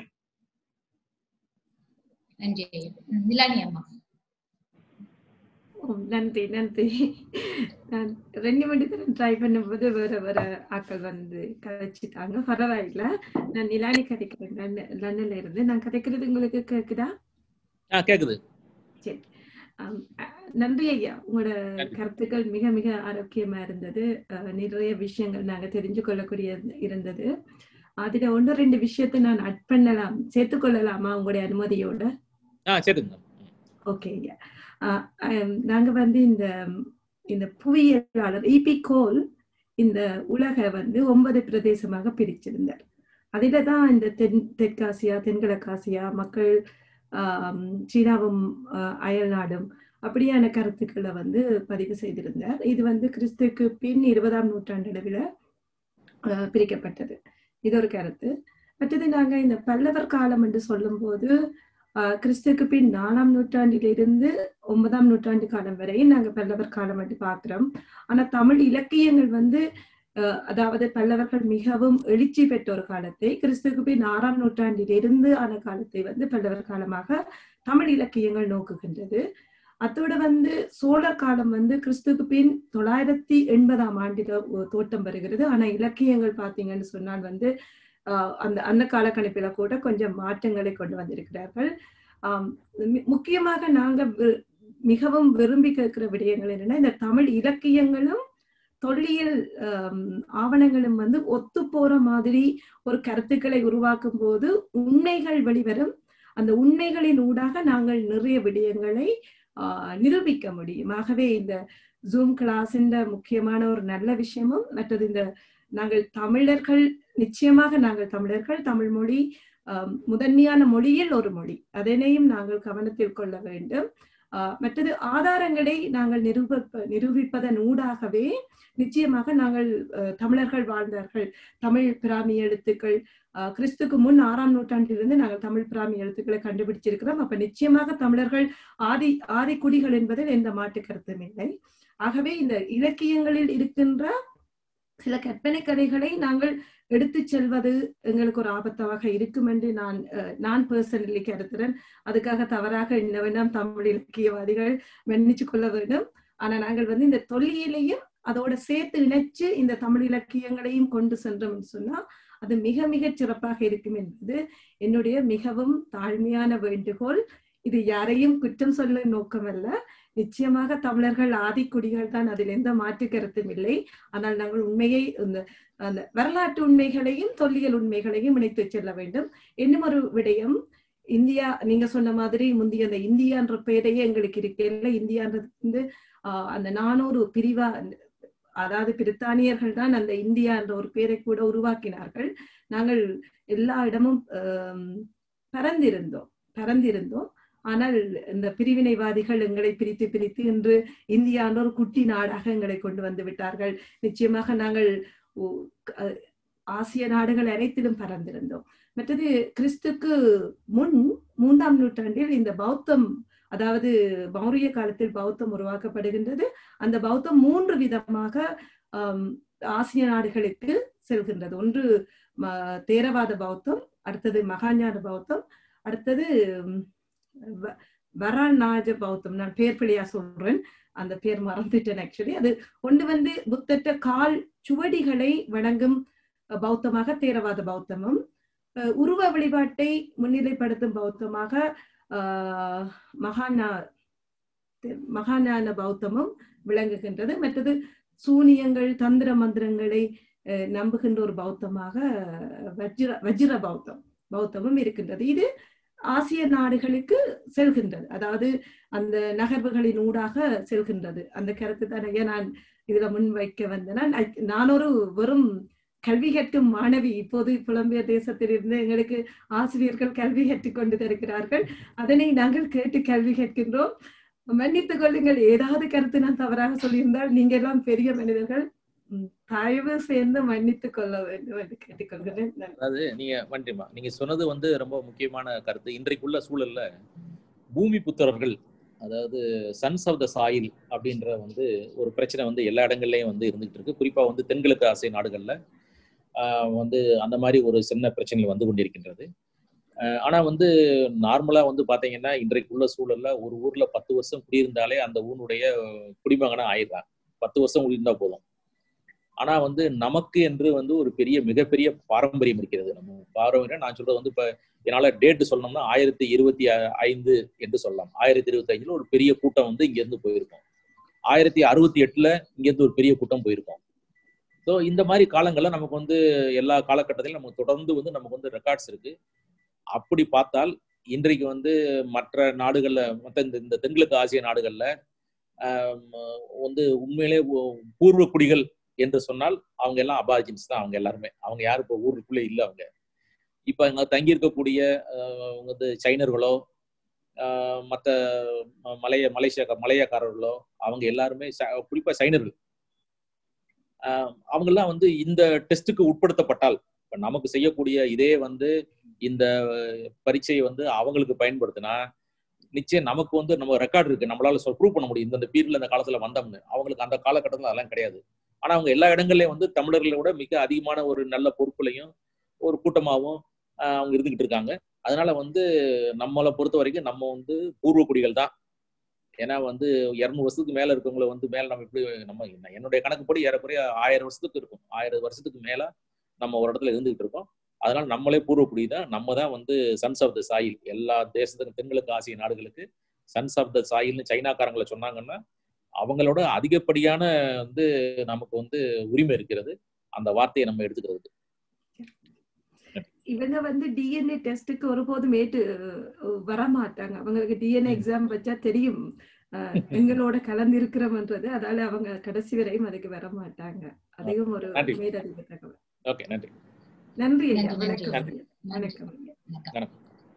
Speaker 1: நன்றி ஐயா. நிலானி அம்மா
Speaker 6: ஓ, நன்றி நன்றி நான் ரெண்டு மணி நேரம் ட்ரை பண்ணும்போது வேற வேற ஆட்கள் வந்து கதைச்சிட்டாங்க பரவாயில்ல நான் நிலானி கதைக்கிறேன் லண்டன்- லண்டன்ல இருந்து நான் கதைக்கிறது உங்களுக்கு கேக்குதா
Speaker 2: ஆ கேக்குது
Speaker 6: சரி ஆம், அஹ், நன்றி ஐயா உங்களோட
Speaker 2: நன்றி.
Speaker 6: கருத்துக்கள் மிக மிக ஆரோக்கியமா இருந்தது அஹ், நிறைய விஷயங்கள் நாங்க தெரிஞ்சு கொள்ளக்கூடிய இருந்தது அதுல ஒன்று ரெண்டு விஷயத்தை நான் அட் பண்ணலாம் சேர்த்துக்கொள்ளலாமா உங்களுடைய அனுமதியோட
Speaker 2: ஆ சரிங்க
Speaker 6: ஓகே ஐயா ஆஹ் ஆம், நாங்க வந்து இந்த இந்த புவியியலாளர் இபி கோல் இந்த உலகை வந்து ஒன்பது பிரதேசமாக பிரிச்சிருந்தார் அதில தான் இந்த தென் தெற்காசியா தென்கிழக்காசியா மக்கள் ஆம், சீனாவும் ஆஹ், அயல்நாடும் அப்படியான கருத்துக்களை வந்து பதிவு செய்திருந்தார் இது வந்து கிறிஸ்துக்கு பின் இருபதாம் நூற்றாண்டளவில் ஆஹ், பிரிக்கப்பட்டது இது ஒரு கருத்து மற்றது நாங்க இந்த பல்லவர் காலம் என்று சொல்லும்போது ஆஹ் கிறிஸ்துக்கு பின் நாலாம் நூற்றாண்டிலிருந்து ஒன்பதாம் நூற்றாண்டு காலம் வரை நாங்க பல்லவர் காலம் என்று பார்க்கிறோம் ஆனா தமிழ் இலக்கியங்கள் வந்து ஆஹ் அதாவது பல்லவர்கள் மிகவும் எழுச்சி பெற்ற ஒரு காலத்தை கிறிஸ்துக்கு பின் ஆறாம் நூற்றாண்டிலிருந்து ஆன காலத்தை வந்து பல்லவர் காலமாக தமிழ் இலக்கியங்கள் நோக்குகின்றது அத்தோட வந்து சோழர் காலம் வந்து கிறிஸ்துக்கு பின் தொள்ளாயிரத்தி எண்பதாம் ஆண்டில ஒரு தோட்டம் வருகிறது ஆனா இலக்கியங்கள் பாத்தீங்கன்னு சொன்னால் வந்து ஆஹ் அந்த அந்த கால கணிப்பில கூட கொஞ்சம் மாற்றங்களை கொண்டு வந்திருக்கிறார்கள் ஆம், மு- முக்கியமாக நாங்க வி- மிகவும் விரும்பி கேட்கிற விடயங்கள் என்னன்னா இந்த தமிழ் இலக்கியங்களும் தொல்லியல் ஆம், ஆவணங்களும் வந்து ஒத்து போற மாதிரி ஒரு கருத்துக்களை உருவாக்கும் போது உண்மைகள் வெளிவரும் அந்த உண்மைகளின் ஊடாக நாங்கள் நிறைய விடயங்களை ஆஹ், நிரூபிக்க முடியும் ஆகவே இந்த ஜூம் கிளாஸின் முக்கியமான ஒரு நல்ல விஷயமும் மற்றது இந்த நாங்கள் தமிழர்கள் நிச்சயமாக நாங்கள் தமிழர்கள் தமிழ் மொழி ஆஹ், முதன்மையான மொழியில் ஒரு மொழி அதனையும் நாங்கள் கவனத்தில் கொள்ள வேண்டும் ஆஹ், மற்றது ஆதாரங்களை நாங்கள் நிரூபிப்ப நிரூபிப்பதன் ஊடாகவே நிச்சயமாக நாங்கள் ஆஹ், தமிழர்கள் வாழ்ந்தார்கள் தமிழ் பிராமி எழுத்துக்கள் ஆஹ், கிறிஸ்துக்கு முன் ஆறாம் நூற்றாண்டிலிருந்து நாங்கள் தமிழ் பிராமி எழுத்துக்களை கண்டுபிடிச்சிருக்கிறோம் அப்ப நிச்சயமாக தமிழர்கள் ஆதி ஆதிக்குடிகள் என்பதில் எந்த மாற்று கருத்தும் இல்லை ஆகவே இந்த இலக்கியங்களில் இருக்கின்ற சில கற்பனை கதைகளை நாங்கள் எடுத்துச் செல்வது எங்களுக்கு ஒரு ஆபத்தாக இருக்கும் என்று நான் அஹ், நான் பர்சனலி கருத்துறேன் அதுக்காக தவறாக என்ன வேண்டாம் தமிழ் இலக்கியவாதிகள் மன்னிச்சு கொள்ள வேண்டும் ஆனா நாங்கள் வந்து இந்த தொல்லியலையும் அதோட சேர்த்து இணைச்சு இந்த தமிழ் இலக்கியங்களையும் கொண்டு சென்றோம் என்று சொன்னா அது மிக மிக சிறப்பாக இருக்கும் என்பது என்னுடைய மிகவும் தாழ்மையான வேண்டுகோள் இது யாரையும் குற்றம் சொல்ல நோக்கமல்ல நிச்சயமாக தமிழர்கள் ஆதிக்குடிகள் தான் அதில் எந்த மாற்று கருத்தும் இல்லை ஆனால் நாங்கள் உண்மையை இந்த அந்த வரலாற்று உண்மைகளையும் தொல்லியல் உண்மைகளையும் இணைத்து செல்ல வேண்டும் இன்னும் ஒரு விடயம் இந்தியா நீங்க சொன்ன மாதிரி முந்தைய அந்த இந்தியான்ற பெயரையே எங்களுக்கு இருக்கல இந்தியான்றது வந்து ஆஹ் அந்த நானூறு பிரிவா அதாவது பிரித்தானியர்கள் தான் அந்த இந்தியா என்ற ஒரு பெயரை கூட உருவாக்கினார்கள் நாங்கள் எல்லா இடமும் ஆம், பரந்திருந்தோம் பரந்திருந்தோம் ஆனால் இந்த பிரிவினைவாதிகள் எங்களை பிரித்து பிரித்து இன்று இந்தியா என்ற ஒரு குட்டி நாடாக எங்களை கொண்டு வந்து விட்டார்கள் நிச்சயமாக நாங்கள் ஓ- அஹ் ஆசிய நாடுகள் அனைத்திலும் பறந்திருந்தோம் மற்றது கிறிஸ்துக்கு முன் மூன்றாம் நூற்றாண்டில் இந்த பௌத்தம் அதாவது மௌரிய காலத்தில் பௌத்தம் உருவாக்கப்படுகின்றது அந்த பௌத்தம் மூன்று விதமாக ஆம், ஆசிய நாடுகளுக்கு செல்கின்றது ஒன்று ம- தேரவாத பௌத்தம் அடுத்தது மகாஞான பௌத்தம் அடுத்தது ம், வ- வரநாஜ பௌத்தம் நான் பேர் பிழையா சொல்றேன் அந்த பேர் மறந்துட்டேன் ஆக்சுவலி அது ஒன்று வந்து புத்தட்ட கால் சுவடிகளை வணங்கும் அஹ், பௌத்தமாக தேரவாத பௌத்தமும் அஹ், உருவ வழிபாட்டை முன்னிலைப்படுத்தும் பௌத்தமாக ஆஹ், மகானா மகாஞான பௌத்தமும் விளங்குகின்றது மற்றது சூனியங்கள் தந்திர மந்திரங்களை அஹ், நம்புகின்ற ஒரு பௌத்தமாக அஹ், வஜ்ர வஜ்ர பௌத்தம் பௌத்தமும் இருக்கின்றது இது ஆசிய நாடுகளுக்கு செல்கின்றது அதாவது அந்த நகர்வுகளின் ஊடாக செல்கின்றது அந்த கருத்து தானே நான் இதுல முன்வைக்க வந்தேன்னா நான் நான் ஒரு வெறும் கல்வி கற்கும் மாணவி இப்போது புலம்பெயர் தேசத்தில் இருந்து எங்களுக்கு ஆசிரியர்கள் கல்வி கற்றுக் கொண்டு இருக்கிறார்கள் அதனை நாங்கள் கேட்டு கல்வி கேட்கின்றோம் மன்னித்துக் கொள்ளுங்கள் ஏதாவது கருத்து நான் தவறாக சொல்லியிருந்தால் நீங்க எல்லாம் பெரிய மனிதர்கள் ம், தயவு சேர்ந்து மன்னித்துக் கொள்ள வேண்டும் என்று கேட்டுக்கொள்கிறேன் நன்றி.
Speaker 2: அதாவது நீங்க வண்டிமா நீங்க சொன்னது வந்து ரொம்ப முக்கியமான கருத்து இன்றைக்குள்ள சூழல்ல பூமி புத்திரர்கள் அதாவது சன்ஸ் ஆஃப் த சாயில் அப்படின்ற வந்து ஒரு பிரச்சனை வந்து எல்லா இடங்கள்லயும் வந்து இருந்துகிட்டு இருக்கு குறிப்பா வந்து தென்கிழக்கு ஆசிய நாடுகள்ல ஆஹ் வந்து அந்த மாதிரி ஒரு சின்ன பிரச்சனைகள் வந்து கொண்டிருக்கின்றது ஆஹ் ஆனா வந்து நார்மலா வந்து பாத்தீங்கன்னா இன்றைக்குள்ள சூழல்ல ஒரு ஊர்ல பத்து வருஷம் குடியிருந்தாலே அந்த ஊனுடைய குடிமகனா ஆயிடுறாங்க பத்து வருஷம் குடியிருந்தா போதும் ஆனா வந்து நமக்கு என்று வந்து ஒரு பெரிய மிகப்பெரிய பாரம்பரியம் இருக்கிறது நம்ம பாரம்பரியம் நான் சொல்றது வந்து இப்ப என்னால டேட் சொல்லணும்னா ஆயிரத்தி இருபத்தி ஐந்து என்று சொல்லலாம் ஆயிரத்தி இருபத்தி ஐந்துல ஒரு பெரிய கூட்டம் வந்து இங்க இருந்து போயிருக்கோம் ஆயிரத்தி அறுபத்தி எட்டுல இங்க இருந்து ஒரு பெரிய கூட்டம் போயிருக்கோம் ஸோ இந்த மாதிரி காலங்கள்ல நமக்கு வந்து எல்லா காலகட்டத்திலும் நமக்கு தொடர்ந்து வந்து நமக்கு வந்து ரெக்கார்ட்ஸ் இருக்கு அப்படி பார்த்தால் இன்றைக்கு வந்து மற்ற நாடுகள்ல மற்ற இந்த இந்த தென்கிழக்கு ஆசிய நாடுகள்ல ஆம், வந்து உண்மையிலே பூ- பூர்வ குடிகள் என்று சொன்னால் அவங்க எல்லாம் அபார்ஜின்ஸ் தான் அவங்க எல்லாருமே அவங்க யாரும் இப்போ ஊருக்குள்ளே இல்லை அவங்க இப்போ அங்க தங்கி இருக்கக்கூடிய வந்து சைனர்களோ ஆஹ் மத்த ம- மலைய மலேசியா மலையக்காரர்களோ அவங்க எல்லாருமே ச- குறிப்பா சைனர்கள் ஆஹ் அவங்கெல்லாம் வந்து இந்த டெஸ்ட்டுக்கு உட்படுத்தப்பட்டால் இப்ப நமக்கு செய்யக்கூடிய இதே வந்து இந்த பரீட்சையை வந்து அவங்களுக்கு பயன்படுத்தினா நிச்சயம் நமக்கு வந்து நம்ம ரெக்கார்ட் இருக்கு நம்மளால சொல் ப்ரூவ் பண்ண முடியும் இந்த பீரியட்ல இந்த காலத்துல வந்தோம்னு அவங்களுக்கு அந்த காலகட்டத்துல அதெல்லாம் கிடையாது ஆனா அவங்க எல்லா இடங்கள்லயும் வந்து தமிழர்களை விட மிக அதிகமான ஒரு நல்ல பொறுப்புலையும் ஒரு கூட்டமாகவும் ஆஹ் அவங்க இருந்துகிட்டு இருக்காங்க அதனால வந்து நம்மளை பொறுத்த வரைக்கும் நம்ம வந்து பூர்வ குடிகள் தான் ஏன்னா வந்து இரநூறு வருஷத்துக்கு மேல இருக்கவங்கள வந்து மேல நம்ம எப்படி நம்ம என்ன- என்னுடைய கணக்குப்படி ஏறக்குறைய ஆயிரம் வருஷத்துக்கு இருக்கும் ஆயிரம் வருஷத்துக்கு மேல நம்ம ஒரு இடத்துல இருந்துகிட்டு இருக்கோம் அதனால நம்மளே பூர்வக்குடி தான் நம்ம தான் வந்து சன்ஸ் ஆஃப் த சாயில் எல்லா தேசத்துக்கும் தென்கிழக்கு ஆசிய நாடுகளுக்கு சன்ஸ் ஆஃப் த சாயில்னு சைனாக்காரங்களை சொன்னாங்கன்னா அவங்களோட அதிகப்படியான வந்து நமக்கு வந்து உரிமை இருக்கிறது அந்த வார்த்தையை நம்ம எடுத்துக்கிறது
Speaker 6: இவங்க வந்து டிஎன்ஏ டெஸ்ட்டுக்கு ஒருபோதும் ஏற்று அஹ், வர மாட்டாங்க அவங்களுக்கு டிஎன்ஏ எக்ஸாம் வச்சா தெரியும் அஹ், எங்களோட கலந்திருக்கிறோம்ன்றது அதால அவங்க கடைசி வரையும் அதுக்கு வர மாட்டாங்க அதுவும் ஒரு
Speaker 2: நன்றி.
Speaker 6: மேலதிக தகவல்
Speaker 2: ஓகே நன்றி
Speaker 6: நன்றி ஐயா
Speaker 1: நன்றி, நன்றி.
Speaker 6: வணக்கம் ஐயா.
Speaker 1: நன்றி.
Speaker 6: வணக்கம் ஐயா
Speaker 1: வணக்கம்.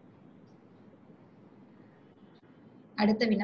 Speaker 1: அடுத்த வினா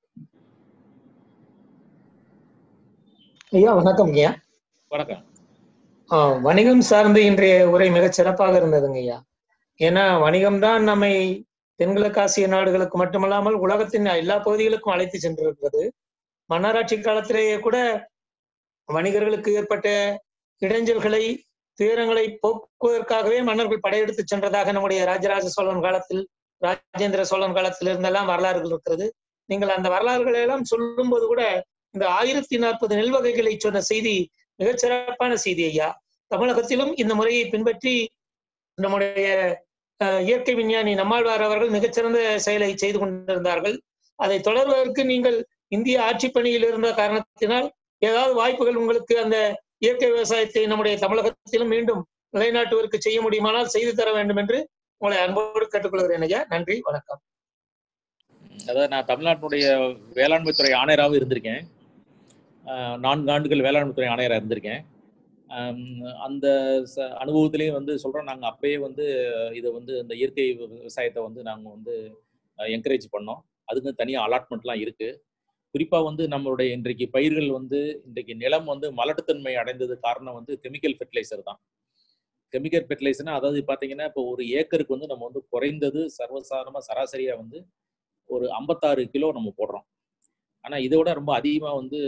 Speaker 7: ஐயா வணக்கம் ஐயா
Speaker 2: வணக்கம்
Speaker 7: ஆ, வணிகம் சார்ந்து இன்றைய உரை மிகச் சிறப்பாக இருந்ததுங்க ஐயா ஏன்னா வணிகம் தான் நம்மை தென்கிழக்காசிய நாடுகளுக்கு மட்டுமல்லாமல் உலகத்தின் எல்லா பகுதிகளுக்கும் அழைத்து சென்றிருக்கிறது மன்னராட்சி காலத்திலேயே கூட வணிகர்களுக்கு ஏற்பட்ட இடைஞ்சல்களை துயரங்களை போக்குவதற்காகவே மன்னர்கள் படையெடுத்து சென்றதாக நம்முடைய ராஜராஜ சோழன் காலத்தில் ராஜேந்திர சோழன் காலத்தில் இருந்தெல்லாம் வரலாறுகள் இருக்கிறது நீங்கள் அந்த வரலாறுகளை எல்லாம் சொல்லும்போது கூட இந்த ஆயிரத்தி நாற்பது நெல் வகைகளை சொன்ன செய்தி மிகச் சிறப்பான செய்தி ஐயா தமிழகத்திலும் இந்த முறையை பின்பற்றி நம்முடைய அஹ், இயற்கை விஞ்ஞானி நம்மாழ்வார் அவர்கள் மிகச்சிறந்த செயலை செய்து கொண்டிருந்தார்கள் அதை தொடர்வதற்கு நீங்கள் இந்திய ஆட்சி பணியில் இருந்த காரணத்தினால் ஏதாவது வாய்ப்புகள் உங்களுக்கு அந்த இயற்கை விவசாயத்தை நம்முடைய தமிழகத்திலும் மீண்டும் நிலைநாட்டுவதற்கு செய்ய முடியுமானால் செய்து தர வேண்டும் என்று உங்களை அன்போடு கேட்டுக்கொள்கிறேன் ஐயா நன்றி வணக்கம்
Speaker 2: அதாவது நான் தமிழ்நாட்டினுடைய வேளாண்மை துறை ஆணையராகவும் இருந்திருக்கேன் ஆஹ் நான்கு ஆண்டுகள் வேளாண்மை துறை ஆணையராக இருந்திருக்கேன் ஆம், அந்த ச- அனுபவத்திலையும் வந்து சொல்றோம் நாங்கள் அப்பயே வந்து இதை வந்து இந்த இயற்கை விவ- விவசாயத்தை வந்து நாங்கள் வந்து என்கரேஜ் பண்ணோம் அதுக்கு தனியாக அலாட்மெண்ட்லாம் இருக்கு குறிப்பா வந்து நம்மளுடைய இன்றைக்கு பயிர்கள் வந்து இன்றைக்கு நிலம் வந்து மலட்டுத்தன்மை அடைந்தது காரணம் வந்து கெமிக்கல் ஃபெர்டிலைசர் தான் கெமிக்கல் ஃபெர்டிலைசர்னா அதாவது பார்த்தீங்கன்னா இப்போ ஒரு ஏக்கருக்கு வந்து நம்ம வந்து குறைந்தது சர்வசாதாரணமாக சராசரியா வந்து ஒரு ஐம்பத்தாறு கிலோ நம்ம போடுறோம் ஆனா இதை விட ரொம்ப அதிகமா வந்து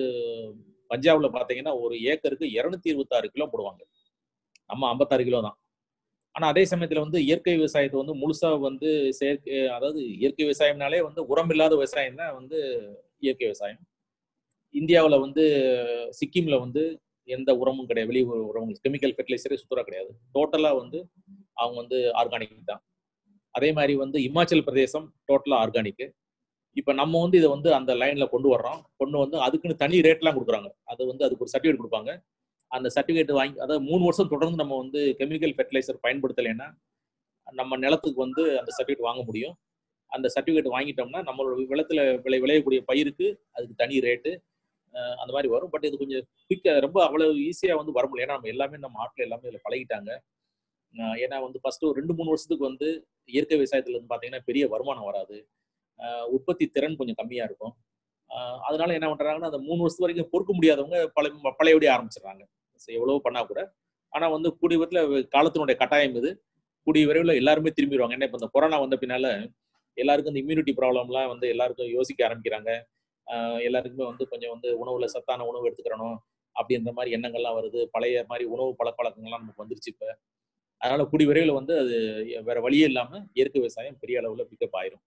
Speaker 2: பஞ்சாப்ல பாத்தீங்கன்னா ஒரு ஏக்கருக்கு இருநூத்தி இருபத்தாறு கிலோ போடுவாங்க நம்ம ஐம்பத்தாறு கிலோ தான் ஆனா அதே சமயத்துல வந்து இயற்கை விவசாயத்தை வந்து முழுசா வந்து செயற்கை அதாவது இயற்கை விவசாயம்னாலே வந்து உரம் இல்லாத விவசாயம் தான் வந்து இயற்கை விவசாயம் இந்தியாவுல வந்து சிக்கிம்ல வந்து எந்த உரமும் கிடையாது வெளி உரம் கெமிக்கல் ஃபெர்டிலைசரே சுத்தரா கிடையாது டோட்டலா வந்து அவங்க வந்து ஆர்கானிக் தான் அதே மாதிரி வந்து இமாச்சல் பிரதேசம் டோட்டலா ஆர்கானிக் இப்ப நம்ம வந்து இதை வந்து அந்த லைன்ல கொண்டு வர்றோம் கொண்டு வந்து அதுக்குன்னு தனி ரேட்லாம் கொடுக்குறாங்க அது வந்து அதுக்கு ஒரு சர்டிஃபிகேட் கொடுப்பாங்க அந்த சர்டிஃபிகேட் வாங்கி அதாவது மூணு வருஷம் தொடர்ந்து நம்ம வந்து கெமிக்கல் ஃபெர்டிலைசர் பயன்படுத்தலைன்னா நம்ம நிலத்துக்கு வந்து அந்த சர்டிஃபிகேட் வாங்க முடியும் அந்த சர்டிஃபிகேட் வாங்கிட்டோம்னா நம்மளோட விளத்துல விளை விளையக்கூடிய பயிருக்கு அதுக்கு தனி ரேட்டு அந்த மாதிரி வரும் பட் இது கொஞ்சம் குயிக்க ரொம்ப அவ்வளவு ஈஸியா வந்து வர முடியல ஏன்னா நம்ம எல்லாமே நம்ம ஆட்கள் எல்லாமே இதில் பழகிட்டாங்க அஹ் ஏன்னா வந்து ஃபர்ஸ்ட் ஒரு ரெண்டு மூணு வருஷத்துக்கு வந்து இயற்கை விவசாயத்துல இருந்து பாத்தீங்கன்னா பெரிய வருமானம் வராது அஹ் உற்பத்தி திறன் கொஞ்சம் கம்மியா இருக்கும் அஹ் அதனால என்ன பண்றாங்கன்னா அந்த மூணு வருஷத்து வரைக்கும் பொறுக்க முடியாதவங்க பழைய பழையபடி ஆரம்பிச்சிடுறாங்க So எவ்வளவோ பண்ணா கூட ஆனா வந்து கூடிய விதத்துல காலத்தினுடைய கட்டாயம் இது கூடிய விரைவில் எல்லாருமே திரும்பிடுவாங்க ஏன்னா இப்போ இந்த கொரோனா வந்த பின்னால எல்லாருக்கும் இந்த இம்யூனிட்டி ப்ராப்ளம்லாம் வந்து எல்லாருக்கும் யோசிக்க ஆரம்பிக்கிறாங்க ஆஹ் எல்லாருக்குமே வந்து கொஞ்சம் வந்து உணவுல சத்தான உணவு எடுத்துக்கிறணும் அப்படின்ற மாதிரி எண்ணங்கள்லாம் வருது பழைய மாதிரி உணவு பழக்க வழக்கங்கள்லாம் நமக்கு வந்துருச்சு இப்போ அதனால கூடிய விரைவில் வந்து அது வேற வழியே இல்லாம இயற்கை விவசாயம் பெரிய அளவுல பிக்கப் ஆயிரும்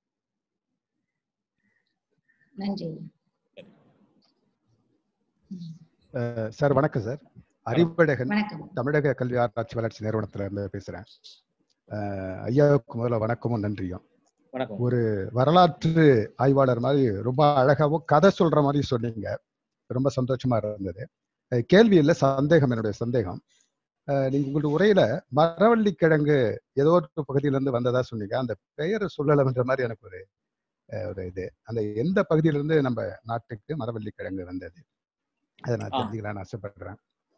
Speaker 1: நன்றி
Speaker 8: சார் வணக்கம் சார் அறிவழகன்
Speaker 1: வணக்கம்
Speaker 8: தமிழக கல்வி ஆராய்ச்சி வளர்ச்சி நிறுவனத்துல இருந்து பேசுறேன் அஹ் ஐயாவுக்கு முதல்ல வணக்கமும் நன்றியும்
Speaker 2: வணக்கம்
Speaker 8: ஒரு வரலாற்று ஆய்வாளர் மாதிரி ரொம்ப அழகாவும் கதை சொல்ற மாதிரி சொன்னீங்க ரொம்ப சந்தோஷமா இருந்தது அஹ் கேள்வி இல்லை சந்தேகம் என்னுடைய சந்தேகம் அஹ் நீங்க உங்களுடைய உரையில மரவள்ளி கிழங்கு ஏதோ ஒரு பகுதியில இருந்து வந்ததா சொன்னீங்க அந்த பெயரை சொல்லலன்ற மாதிரி எனக்கு ஒரு அஹ் ஒரு இது அந்த எந்த பகுதியில இருந்து நம்ம நாட்டுக்கு மரவள்ளி கிழங்கு வந்தது அதை நான்
Speaker 2: ஆ.
Speaker 8: தெரிஞ்சுக்கலாம்னு ஆசைப்படுறேன்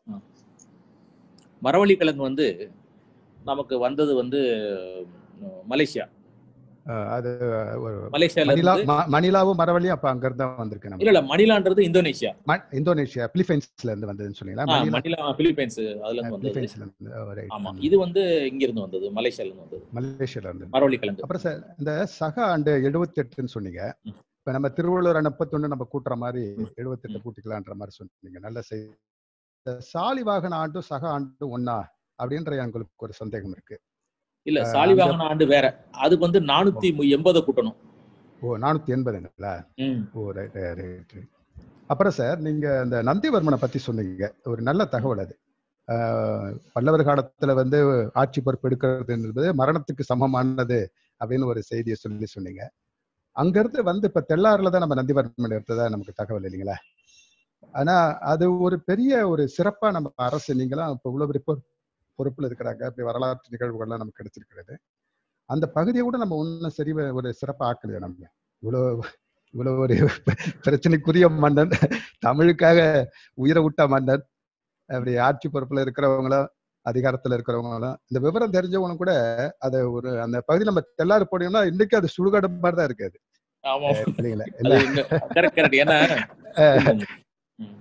Speaker 2: மரவள்ளி கிழங்கு வந்து நமக்கு வந்தது வந்து உம், மலேசியா
Speaker 8: அஹ் அது ஒரு
Speaker 2: மலேசியால
Speaker 8: மணிலா
Speaker 2: இருந்து
Speaker 8: ம- மணிலாவும் மரவழியும் அப்ப அங்க இருந்தா வந்திருக்கு
Speaker 2: இல்ல
Speaker 8: நம்ம
Speaker 2: இல்ல மணிலான்றது இந்தோனேஷியா
Speaker 8: ம- இந்தோனேஷியா பிலிப்பைன்ஸ்ல இருந்து வந்ததுன்னு சொன்னீங்களா
Speaker 2: ஆ,
Speaker 8: மணிலா
Speaker 2: மணிலா பிலிப்பைன்ஸ் அதுல இருந்து வந்தது
Speaker 8: பிலிப்பைன்ஸ்ல இருந்து oh, right.
Speaker 2: ஆமா
Speaker 8: ம்.
Speaker 2: இது வந்து இங்க இருந்து வந்தது மலேசியால இருந்து வந்தது
Speaker 8: மலேசியால இருந்து
Speaker 2: மரவள்ளி கிழங்கு
Speaker 8: அப்புறம் சார் இந்த சக ஆண்டு எழுபத்தி எட்டுன்னு சொன்னீங்க
Speaker 2: ம்.
Speaker 8: இப்ப நம்ம திருவள்ளுவர் முப்பத்தொன்னு நம்ம கூட்டுற மாதிரி
Speaker 2: ம்.
Speaker 8: எழுபத்தி எட்டு
Speaker 2: ம்.
Speaker 8: கூட்டிக்கலான்ற மாதிரி சொன்னீங்க நல்ல செய்தி இந்த சாலிவாகன ஆண்டும் சக ஆண்டும் ஒன்னா அப்படின்ற எங்களுக்கு ஒரு சந்தேகம் இருக்கு
Speaker 2: இல்ல
Speaker 8: அஹ்
Speaker 2: சாலிவாகன ஆண்டு வேற அதுக்கு வந்து நானூத்தி எண்பதை கூட்டணும்
Speaker 8: ஓ நானூத்தி எண்பதுங்களா
Speaker 2: ம்
Speaker 8: ஓ ரைட் ரைட் அப்புறம் சார் நீங்க இந்த நந்திவர்மனை பத்தி சொன்னீங்க ஒரு நல்ல தகவல் அது ஆஹ் பல்லவர் காலத்துல வந்து ஆட்சி பொறுப்பு எடுக்கிறது என்பது மரணத்துக்கு சமமானது அப்படின்னு ஒரு செய்தியை சொல்லி சொன்னீங்க அங்கிருந்து வந்து இப்ப தெல்லாறுல தான் நம்ம நந்திவர்மன் எடுத்ததா நமக்கு தகவல் இல்லைங்களா ஆனா அது ஒரு பெரிய ஒரு சிறப்பா நம்ம அரசு நீங்களாம் இப்ப இவ்வளவு பெரிய பொ- பொறுப்புல இருக்கிறாங்க அப்படி வரலாற்று நிகழ்வுகள்லாம் நமக்கு கிடைச்சிருக்கிறது அந்த பகுதியை கூட நம்ம ஒன்றும் சரி ஒரு சிறப்பா ஆக்கலையா நம்ம இவ்வளவு இவ்வளவு ஒரு பிரச்சனைக்குரிய மன்னன் தமிழுக்காக உயிரை விட்ட மன்னன் அப்படி ஆட்சி பொறுப்புல இருக்கிறவங்களும் அதிகாரத்துல இருக்கிறவங்களும் இந்த விவரம் தெரிஞ்சவங்க கூட அதை ஒரு அந்த பகுதி நம்ம தெல்லாறு போனோம்னா இன்னைக்கு அது சுடுகாடு மாதிரி தான் இருக்காது
Speaker 2: ஆமா
Speaker 8: இல்லைங்களா
Speaker 2: அது கரெக்ட் கரெக்ட் ஏன்னா ம்.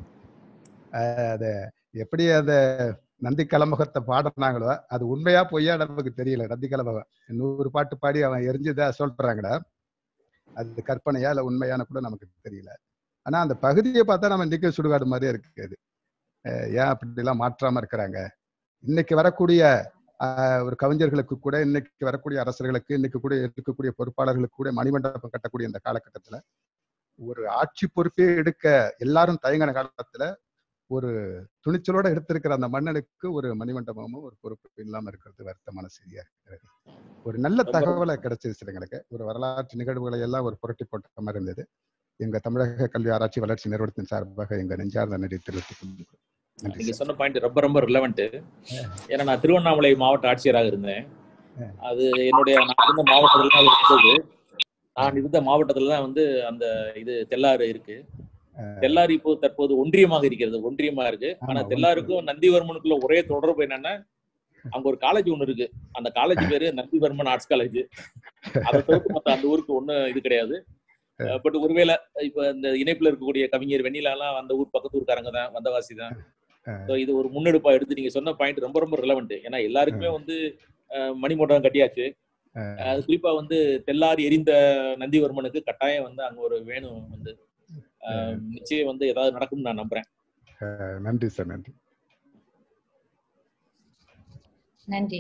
Speaker 8: அத எப்படி அந்த நந்தி கலமுகத்தை பாடினாங்களோ அது உண்மையா பொய்யா நமக்கு தெரியல நந்தி கலமுகம் நூறு பாட்டு பாடி அவன் எரிஞ்சுதா சொல்றாங்கடா அது கற்பனையா இல்ல உண்மையான கூட நமக்கு தெரியல ஆனா அந்த பகுதியை பார்த்தா நம்ம இன்னைக்கு சுடுகாடு மாதிரியே இருக்குது அஹ் ஏன் அப்படி எல்லாம் மாற்றாம இருக்கிறாங்க இன்னைக்கு வரக்கூடிய ஆஹ், ஒரு கவிஞர்களுக்கு கூட இன்னைக்கு வரக்கூடிய அரசர்களுக்கு இன்னைக்கு கூட இருக்கக்கூடிய பொறுப்பாளர்களுக்கு கூட மணிமண்டபம் கட்டக்கூடிய இந்த காலகட்டத்துல ஒரு ஆட்சி பொறுப்பே எடுக்க எல்லாரும் தயங்கின காலத்துல ஒரு துணிச்சலோட எடுத்திருக்கிற அந்த மன்னனுக்கு ஒரு மணிமண்டபமும் ஒரு பொறுப்பு இல்லாம இருக்கிறது வருத்தமான செய்தியா இருக்கிறது ஒரு நல்ல
Speaker 2: ரொம்ப-
Speaker 8: தகவலை கிடைச்சிருச்சு எங்களுக்கு ஒரு வரலாற்று நிகழ்வுகளை எல்லாம் ஒரு புரட்டி போட்ட மாதிரி இருந்தது எங்க தமிழக கல்வி ஆராய்ச்சி வளர்ச்சி நிறுவனத்தின் சார்பாக எங்க நெஞ்சார்ந்த நன்றி தெரிவித்துக் கொள்கிறோம் நன்றி
Speaker 2: நீங்க
Speaker 8: சார்
Speaker 2: சொன்ன பாயிண்ட் ரொம்ப ரொம்ப ரிலவெண்ட் ஏன்னா நான் திருவண்ணாமலை மாவட்ட ஆட்சியராக இருந்தேன் அது என்னுடைய நான் இருந்த மாவட்டத்துல தான் அது இருந்தது நான் இருந்த மாவட்டத்துல தான் வந்து அந்த இது தெல்லாறு இருக்கு தெல்லாறு இப்போ தற்போது ஒன்றியமாக இருக்கிறது ஒன்றியமா இருக்கு ஆனா
Speaker 8: ஆமா,
Speaker 2: தெல்லாருக்கும் நந்திவர்மனுக்குள்ள ஒரே தொடர்பு என்னன்னா அங்க ஒரு காலேஜ் ஒண்ணு இருக்கு அந்த காலேஜ் பேரு நந்திவர்மன் ஆர்ட்ஸ் காலேஜ் அதை தவிர்த்து மத்த அந்த ஊருக்கு ஒண்ணு இது கிடையாது பட் ஒருவேளை இப்ப இந்த இணைப்புல இருக்கக்கூடிய கவிஞர் வெண்ணிலாலாம் அந்த ஊர் பக்கத்து ஊர்க்காரங்க தான் வந்தவாசி தான் So இது ஒரு முன்னெடுப்பா எடுத்து நீங்க சொன்ன பாயிண்ட் ரொம்ப ரொம்ப ரிலவெண்ட் ஏன்னா எல்லாருக்குமே வந்து அஹ், மணிமண்டபம் கட்டியாச்சு அது குறிப்பா வந்து தெல்லார் எரிந்த நந்திவர்மனுக்கு கட்டாயம் வந்து அங்க ஒரு வேணும் வந்து அஹ், நிச்சயம் வந்து ஏதாவது நடக்கும்னு நான் நம்புறேன்
Speaker 8: அஹ் நன்றி சார் நன்றி
Speaker 1: நன்றி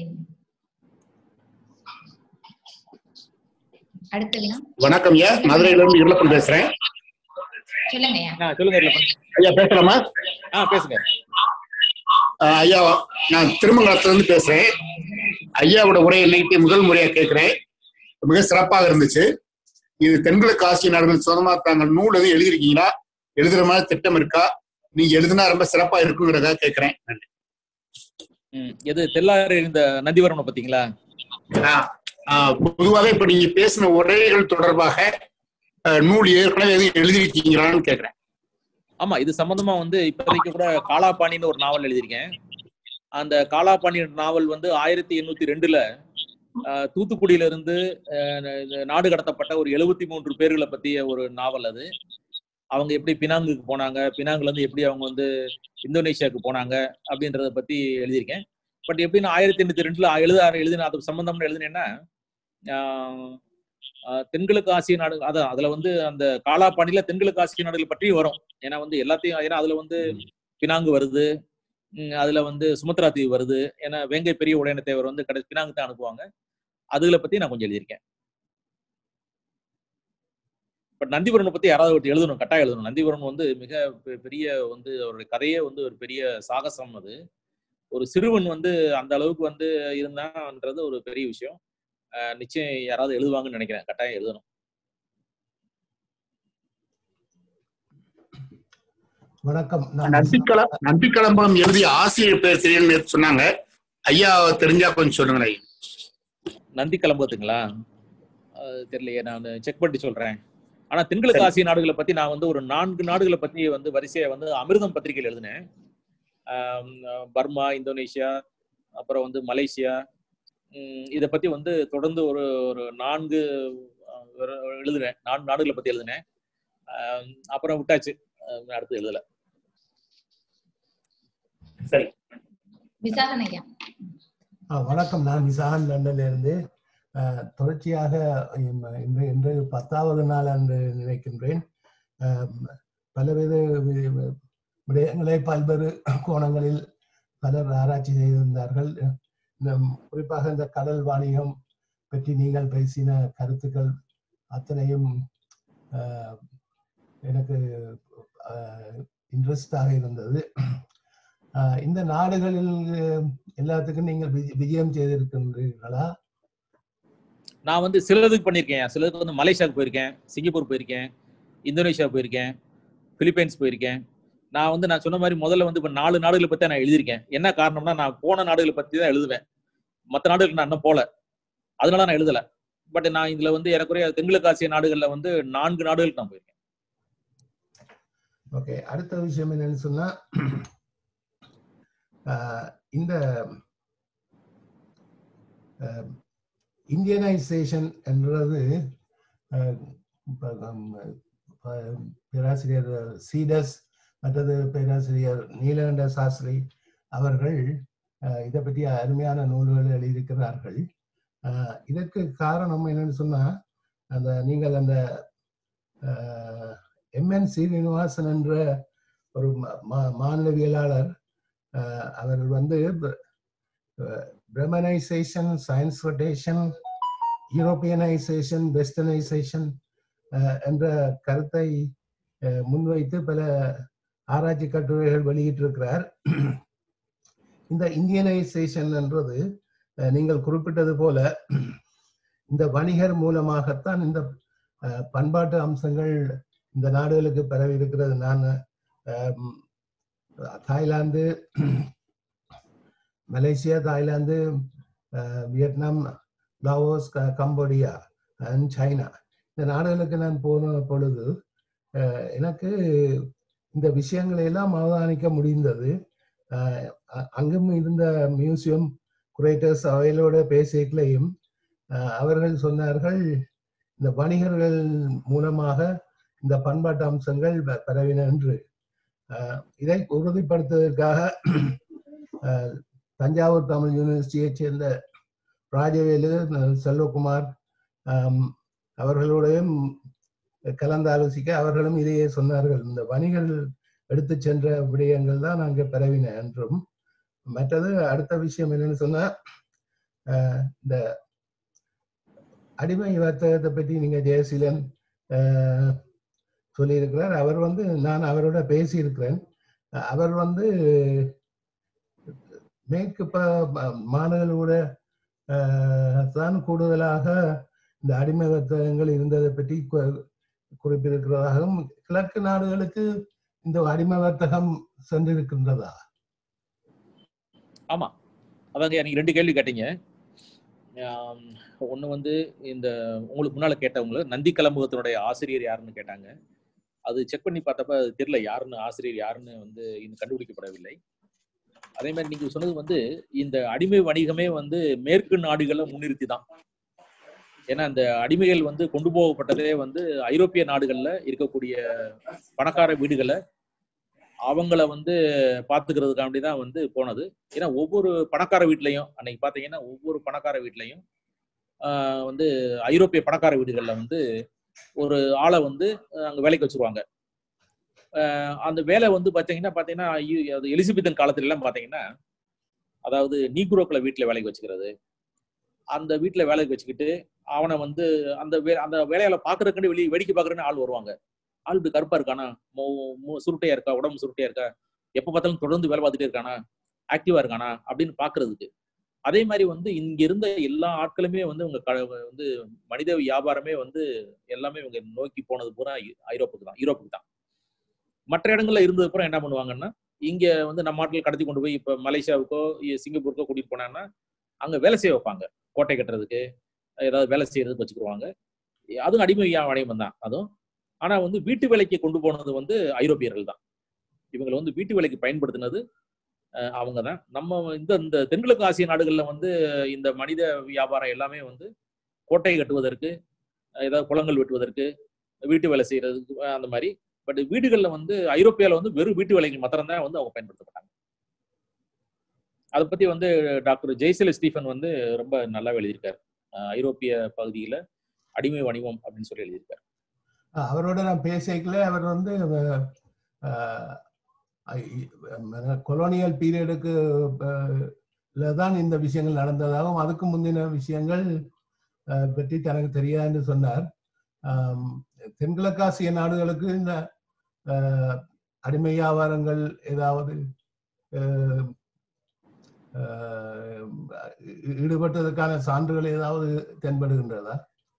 Speaker 1: அடுத்த வினா
Speaker 9: வணக்கம் ஐயா மதுரையில இருந்து இருளப்பன் பேசுறேன்
Speaker 1: சொல்லுங்க ஐயா
Speaker 2: ஆ, சொல்லுங்க இல்லப்பன்.
Speaker 9: ஐயா பேசலாமா
Speaker 2: ஆ பேசுங்க
Speaker 9: ஆஹ் ஐயா நான் திருமங்கலத்துல இருந்து பேசுறேன் ஐயாவோட உரை இன்னைக்கு முதல் முறையா கேட்கிறேன் மிக சிறப்பாக இருந்துச்சு இது தென்கிழக்கு ஆசிய நாடுகள் சொந்தமா தாங்கள் நூல் எதுவும் எழுதிருக்கீங்களா எழுதுற மாதிரி திட்டம் இருக்கா நீங்க எழுதுனா ரொம்ப சிறப்பா இருக்குங்கிறதா கேட்கிறேன் நன்றி
Speaker 2: ம், எது தெல்லாறு இந்த நந்திவரனை பாத்தீங்களா
Speaker 9: ஆஹ் ஆஹ் பொதுவாக இப்ப நீங்க பேசின உரைகள் தொடர்பாக ஆஹ் நூல் ஏற்கனவே எதுவும் எழுதிருக்கீங்களான்னு கேட்கிறேன்
Speaker 2: ஆமா இது சம்பந்தமா வந்து இப்போதைக்கு கூட காலாபாணின்னு ஒரு நாவல் எழுதியிருக்கேன் அந்த காலாபாணி நாவல் வந்து ஆயிரத்தி எண்ணூத்தி ரெண்டுல ஆஹ், தூத்துக்குடியில இருந்து ஆஹ், ந- நாடு கடத்தப்பட்ட ஒரு எழுபத்தி மூன்று பேர்களை பத்திய ஒரு நாவல் அது அவங்க எப்படி பினாங்குக்கு போனாங்க பினாங்குல இருந்து எப்படி அவங்க வந்து இந்தோனேஷியாவுக்கு போனாங்க அப்படின்றத பத்தி எழுதியிருக்கேன் பட் எப்படின்னா ஆயிரத்தி எண்ணூத்தி ரெண்டுல எழுத எழுதின அது சம்பந்தம்னு எழுதினேன்னா ஆஹ், ஆஹ், தென்கிழக்கு ஆசிய நாடு அதான் அதுல வந்து அந்த காலாபாணியில தென்கிழக்கு ஆசிய நாடுகள் பற்றியும் வரும் ஏன்னா வந்து எல்லாத்தையும் ஏன்னா அதுல வந்து பினாங்கு வருது ம், அதுல வந்து சுமத்ரா தீவு வருது ஏன்னா வேங்கை பெரிய உடையன தேவர் வந்து கடை பினாங்கு தான் அனுப்புவாங்க அதுகளை பத்தி நான் கொஞ்சம் எழுதியிருக்கேன் பட் நந்திபுரனை பத்தி யாராவது ஒருத்தர் எழுதணும் கட்டாயம் எழுதணும் நந்திபுரன் வந்து மிக பெ- பெரிய வந்து அவருடைய கதையே வந்து ஒரு பெரிய சாகசம் அது ஒரு சிறுவன் வந்து அந்த அளவுக்கு வந்து இருந்தான்ன்றது ஒரு பெரிய விஷயம் அஹ் நிச்சயம் யாராவது எழுதுவாங்கன்னு நினைக்கிறேன் கட்டாயம் எழுதணும்
Speaker 10: வணக்கம் நான்
Speaker 9: நம்பிக்கல நம்பிக்கலம்பம் எழுதிய ஆசிரியர் பேர் தெரியும்னு சொன்னாங்க ஐயா தெரிஞ்சா கொஞ்சம் சொல்லுங்களேன் ஐயா.
Speaker 2: நந்தி கிளம்புறதுங்களா அது தெரியலையே நான் செக் பண்ணி சொல்றேன் ஆனா தென்கிழக்கு ஆசிய நாடுகளை பத்தி நான் வந்து ஒரு நான்கு நாடுகளை பத்தி வந்து வரிசையா வந்து அமிர்தம் பத்திரிகையில் எழுதினேன் ஆம், பர்மா இந்தோனேஷியா அப்புறம் வந்து மலேசியா ம், இதை பத்தி வந்து தொடர்ந்து ஒரு ஒரு நான்கு அஹ், ஒரு- ஒரு எழுதுனேன் நான்கு நாடுகளை பத்தி எழுதினேன் ஆம், அப்புறம் விட்டாச்சு அஹ், அடுத்து எழுதல
Speaker 9: சரி
Speaker 1: விசாகன் ஐயா
Speaker 10: ஆ, வணக்கம் நான் விசாகன் லண்டன்ல இருந்து அஹ், தொடர்ச்சியாக இம்- இன்று இன்று பத்தாவது நாள் என்று நினைக்கின்றேன் அஹ், பலவித வி- வி- விடயங்களை பல்வேறு கோணங்களில் பலர் ஆராய்ச்சி செய்திருந்தார்கள் இந்த குறிப்பாக இந்த கடல் வாணிகம் பற்றி நீங்கள் பேசின கருத்துக்கள் அத்தனையும் அஹ், எனக்கு இன்ட்ரெஸ்டாக இருந்தது அஹ், இந்த நாடுகளில் அஹ், எல்லாத்துக்கும் நீங்கள் விஜ- விஜயம் செய்திருக்கின்றீர்களா
Speaker 2: நான் வந்து சிலதுக்கு பண்ணியிருக்கேன் சிலதுக்கு வந்து மலேசியாவுக்கு போயிருக்கேன் சிங்கப்பூர் போயிருக்கேன் இந்தோனேஷியா போயிருக்கேன் பிலிப்பைன்ஸ் போயிருக்கேன் நான் வந்து நான் சொன்ன மாதிரி முதல்ல வந்து இப்போ நாலு நாடுகளை பற்றி நான் எழுதியிருக்கேன் என்ன காரணம்னா நான் போன நாடுகளை பற்றி தான் எழுதுவேன் மற்ற நாடுகளுக்கு நான் இன்னும் போல அதனால நான் எழுதல பட் நான் இதுல வந்து எனக்குரிய தென்கிழக்கு ஆசிய நாடுகள்ல வந்து நான்கு நாடுகளுக்கு நான் போயிருக்கேன்
Speaker 10: ஓகே அடுத்த விஷயம் என்னன்னு சொன்னா ஆஹ், இந்த இந்தியனைசேஷன் என்றது ஆஹ், இப்ப நம்ம, ஆஹ், பேராசிரியர் சீடஸ் மற்றது பேராசிரியர் நீலகண்ட சாஸ்திரி அவர்கள் ஆஹ், இதை பற்றி அருமையான நூல்கள் எழுதியிருக்கிறார்கள் ஆஹ், இதற்கு காரணம் என்னன்னு சொன்னா அந்த நீங்கள் அந்த எம்என் சீனிவாசன் என்ற ஒரு ம- மா- மாநிலவியலாளர் ஆஹ், அவர் வந்து Brahmanisation Sanskritisation Europeanisation Westernisation என்ற கருத்தை அஹ், முன்வைத்து பல ஆராய்ச்சி கட்டுரைகள் வெளியிட்டிருக்கிறார் இந்த இந்தியனைசேஷன் என்றது அஹ், நீங்கள் குறிப்பிட்டது போல இந்த வணிகர் மூலமாகத்தான் இந்த அஹ், பண்பாட்டு அம்சங்கள் இந்த நாடுகளுக்கு பரவி இருக்கிறது நான் அஹ், தாய்லாந்து மலேசியா தாய்லாந்து அஹ், வியட்நாம் லாவோஸ் க- கம்போடியா அண்ட் சைனா இந்த நாடுகளுக்கு நான் போன பொழுது அஹ், எனக்கு இந்த விஷயங்களை எல்லாம் அவதானிக்க முடிந்தது அஹ், அ- அங்கும் இருந்த மியூசியம் குரேட்டர்ஸ் அவைகளோட பேசிக்கலையும் அஹ், அவர்கள் சொன்னார்கள் இந்த வணிகர்கள் மூலமாக இந்த பண்பாட்டு அம்சங்கள் ப- பரவின என்று அஹ், இதை உறுதிப்படுத்துவதற்காக அஹ், தஞ்சாவூர் தமிழ் யூனிவர்சிட்டியைச் சேர்ந்த ராஜவேலு அஹ், செல்வகுமார் ஆம், அவர்களோடையும் கலந்து ஆலோசிக்க அவர்களும் இதையே சொன்னார்கள் இந்த வணிகர்கள் எடுத்து சென்ற விடயங்கள் தான் அங்கே பரவின என்றும் மற்றது அடுத்த விஷயம் என்னன்னு சொன்னா அஹ், இந்த அடிமை வர்த்தகத்தை பற்றி நீங்க ஜெயசீலன் அஹ், சொல்லியிருக்கிறார் அவர் வந்து நான் அவரோட பேசியிருக்கிறேன் அஹ், அவர் வந்து மேற்கு ப- ம- மாநிலங்களோட அஹ், தான் கூடுதலாக இந்த அடிமை வர்த்தகங்கள் இருந்ததை பற்றி கு- குறிப்பிட்டிருக்கிறதாகவும் கிழக்கு நாடுகளுக்கு இந்த அடிமை வர்த்தகம் சென்றிருக்கின்றதா
Speaker 2: ஆமா அதாங்க நீங்க ரெண்டு கேள்வி கேட்டீங்க ஒன்று வந்து இந்த உங்களுக்கு முன்னால கேட்டவங்க நந்தி கலம்பகத்தினுடைய ஆசிரியர் யாருன்னு கேட்டாங்க அது செக் பண்ணி பார்த்தப்ப அது தெரியல யாருன்னு ஆசிரியர் யாருன்னு வந்து இன்னும் கண்டுபிடிக்கப்படவில்லை அதே மாதிரி நீங்க சொன்னது வந்து இந்த அடிமை வணிகமே வந்து மேற்கு நாடுகளை முன்னிறுத்தி தான் ஏன்னா இந்த அடிமைகள் வந்து கொண்டு போகப்பட்டதே வந்து ஐரோப்பிய நாடுகள்ல இருக்கக்கூடிய பணக்கார வீடுகளை அவங்கள வந்து பாத்துக்கிறதுக்காண்டி தான் வந்து போனது ஏன்னா ஒவ்வொரு பணக்கார வீட்லயும் அன்னைக்கு பாத்தீங்கன்னா ஒவ்வொரு பணக்கார வீட்லயும் ஆஹ் வந்து ஐரோப்பிய பணக்கார வீடுகள்ல வந்து ஒரு ஆளை வந்து அஹ் அங்க வேலைக்கு வச்சிருவாங்க ஆஹ் அந்த வேலை வந்து பாத்தீங்கன்னா பாத்தீங்கன்னா ஐயோ, அது எலிசபெத்தன் காலத்துல எல்லாம் பாத்தீங்கன்னா அதாவது நீக்ரோக்களை வீட்டுல வேலைக்கு வச்சுக்கிறது அந்த வீட்டுல வேலைக்கு வச்சுக்கிட்டு அவனை வந்து அந்த வே அந்த வேலையால பாக்குறதுக்காண்டி வெளியே வேடிக்கை பாக்குறேன்னு ஆள் வருவாங்க ஆள் இப்படி கருப்பா இருக்கானா மொ- மொ- சுருட்டையா இருக்கா உடம்பு சுருட்டையா இருக்கா எப்ப பார்த்தாலும் தொடர்ந்து வேலை பார்த்துட்டே இருக்கானா ஆக்டிவா இருக்கானா அப்படின்னு பாக்குறதுக்கு அதே மாதிரி வந்து இங்க இருந்த எல்லா ஆட்களுமே வந்து உங்க க- வந்து மனித வியாபாரமே வந்து எல்லாமே இவங்க நோக்கி போனது பூரா ஐ- ஐரோப்புக்கு தான் யூரோப்புக்கு தான் மற்ற இடங்கள்ல இருந்தது பூரா என்ன பண்ணுவாங்கன்னா இங்க வந்து நம்ம ஆட்கள் கடத்தி கொண்டு போய் இப்ப மலேசியாவுக்கோ இ- சிங்கப்பூருக்கோ கூட்டிட்டு போனாங்கன்னா அங்க வேலை செய்ய வைப்பாங்க கோட்டை கட்டுறதுக்கு ஏதாவது வேலை செய்யறதுக்கு வச்சுக்கிடுவாங்க அதுவும் அடிமை வணிகம் தான் அதுவும் ஆனா வந்து வீட்டு வேலைக்கு கொண்டு போனது வந்து ஐரோப்பியர்கள் தான் இவங்களை வந்து வீட்டு வேலைக்கு பயன்படுத்தினது அவங்க தான் நம்ம இந்த இந்த தென்கிழக்கு ஆசிய நாடுகள்ல வந்து இந்த மனித வியாபாரம் எல்லாமே வந்து கோட்டை கட்டுவதற்கு அஹ் ஏதாவது குளங்கள் வெட்டுவதற்கு வீட்டு வேலை செய்யறதுக்கு அஹ் அந்த மாதிரி பட் வீடுகள்ல வந்து ஐரோப்பியால வந்து வெறும் வீட்டு வேலைகள் மாத்திரம் தான் வந்து அவங்க பயன்படுத்தப்பட்டாங்க அதை பத்தி வந்து டாக்டர் ஜெய்சல் ஸ்டீஃபன் வந்து ரொம்ப நல்லா எழுதியிருக்காரு அஹ் ஐரோப்பிய பகுதியில அடிமை வணிகம் அப்படின்னு சொல்லி எழுதியிருக்காரு
Speaker 10: அஹ் அவரோட நான் பேசிக்கல அவர் வந்து கொலோனியல் பீரியடுக்கு தான் இந்த விஷயங்கள் நடந்ததாகவும் அதுக்கு முந்தின விஷயங்கள் அஹ், பற்றி தனக்கு தெரியாதுன்னு சொன்னார் ஆம், தென்கிழக்காசிய நாடுகளுக்கு இந்த அஹ், அடிமை வியாபாரங்கள் ஏதாவது அஹ், அஹ், ஈ- ஈடுபட்டதற்கான சான்றுகள் ஏதாவது தென்படுகின்றதா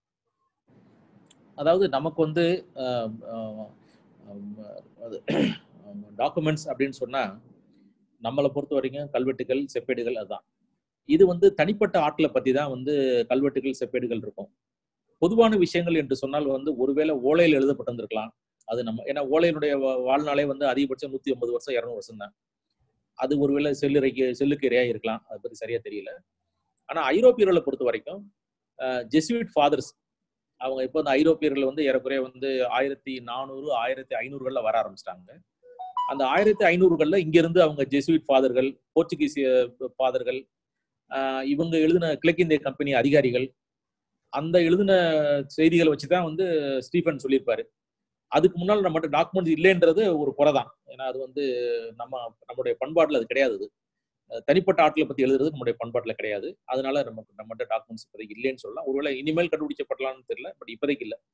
Speaker 2: அதாவது நமக்கு வந்து ஆஹ், ஆஹ், ஆம், அது டாக்குமெண்ட்ஸ் அப்படின்னு சொன்னா நம்மளை பொறுத்த வரைக்கும் கல்வெட்டுகள் செப்பேடுகள் அதுதான் இது வந்து தனிப்பட்ட ஆட்களை பத்தி தான் வந்து கல்வெட்டுகள் செப்பேடுகள் இருக்கும் பொதுவான விஷயங்கள் என்று சொன்னால் வந்து ஒருவேளை ஓலையில் எழுதப்பட்டிருந்திருக்கலாம் அது நம்ம ஏன்னா ஓலையினுடைய வா- வாழ்நாளே வந்து அதிகபட்சம் நூத்தி ஐம்பது வருஷம் இரநூறு வருஷம் தான் அது ஒருவேளை செல்லுரைக்கு செல்லுக்கு இரையா இருக்கலாம் அதை பத்தி சரியா தெரியல ஆனா ஐரோப்பியர்களை பொறுத்த வரைக்கும் ஜெசுவிட் ஃபாதர்ஸ் அவங்க இப்போ இந்த ஐரோப்பியர்கள் வந்து ஏறக்குறைய வந்து ஆயிரத்தி நானூறு ஆயிரத்தி ஐநூறுகள்ல வர ஆரம்பிச்சிட்டாங்க அந்த ஆயிரத்தி ஐநூறுகள்ல இங்க இருந்து அவங்க ஜெசுவிட் ஃபாதர்கள் போர்ச்சுகீசிய ஃபாதர்கள் ஆஹ் இவங்க எழுதின கிழக்கிந்திய கம்பெனி அதிகாரிகள் அந்த எழுதின செய்திகளை வச்சுதான் வந்து ஸ்டீஃபன் சொல்லியிருப்பாரு அதுக்கு முன்னால் நம்மகிட்ட டாக்குமெண்ட் இல்லைன்றது ஒரு குறை தான் ஏன்னா அது வந்து நம்ம நம்மளுடைய பண்பாட்டுல அது கிடையாது அது அஹ் தனிப்பட்ட ஆட்களை பத்தி எழுதுறது நம்முடைய பண்பாட்டுல கிடையாது அதனால நமக்கு நம்மகிட்ட டாக்குமெண்ட்ஸ் இப்போதைக்கு இல்லைன்னு சொல்லலாம் ஒருவேளை இனிமேல் கண்டுபிடிக்கப்படலாம்னு தெரியல பட் இப்போதைக்கு இல்லை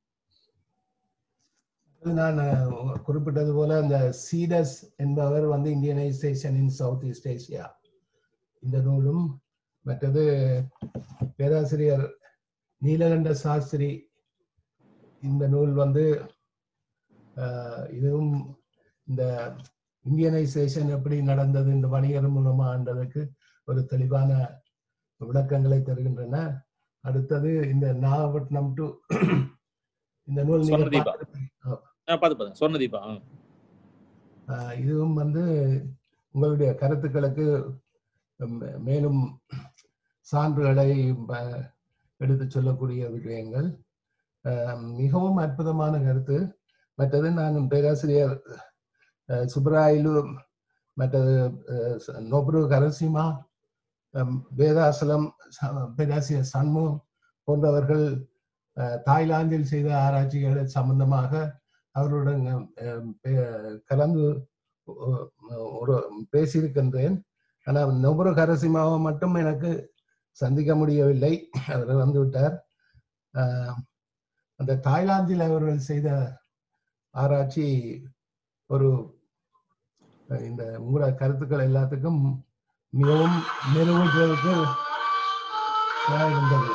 Speaker 10: அது நான் அஹ், குறிப்பிட்டது போல அந்த சீடஸ் என்பவர் வந்து Indianisation in south east Asia இந்த நூலும் மற்றது பேராசிரியர் நீலகண்ட சாஸ்திரி இந்த நூல் வந்து அஹ், இதுவும் இந்த இந்தியனைசேஷன் எப்படி நடந்தது இந்த வணிகர் மூலமான்றதுக்கு ஒரு தெளிவான விளக்கங்களை தருகின்றன அடுத்தது இந்த நாகப்பட்டினம் டு இந்த நூல் நீங்க
Speaker 2: சொர்ணதீபா
Speaker 10: பார்த்திருப்பீங்க.
Speaker 2: ஆ பார்த்து பார்த்தேன் சொர்ணதீபா ஆ
Speaker 10: ஆஹ் இதுவும் வந்து உங்களுடைய கருத்துக்களுக்கு ம், மேலும் சான்றுகளை ப- எடுத்துச் சொல்லக்கூடிய விஷயங்கள் ஆஹ் மிகவும் அற்புதமான கருத்து மற்றது நான் பேராசிரியர் அஹ், சுப்ராயிலு மற்றது அஹ், ச- நொப்ரு கரசிமா அம், வேதாசலம் ச- பேராசிரியர் சண்முகம் போன்றவர்கள் அஹ், தாய்லாந்தில் செய்த ஆராய்ச்சிகள் சம்பந்தமாக அவருடன் அஹ், பே- கலந்து ஒ- ஒரு பேசியிருக்கின்றேன் ஆனா நொபுரு கரசிமாவை மட்டும் எனக்கு சந்திக்க முடியவில்லை அவர் வந்து விட்டார் ஆஹ் அந்த தாய்லாந்தில் அவர்கள் செய்த ஆராய்ச்சி ஒரு அஹ் இந்த உங்களோட கருத்துக்கள் எல்லாத்துக்கும் மிகவும் மெருகூட்டுவதற்கு இருந்தது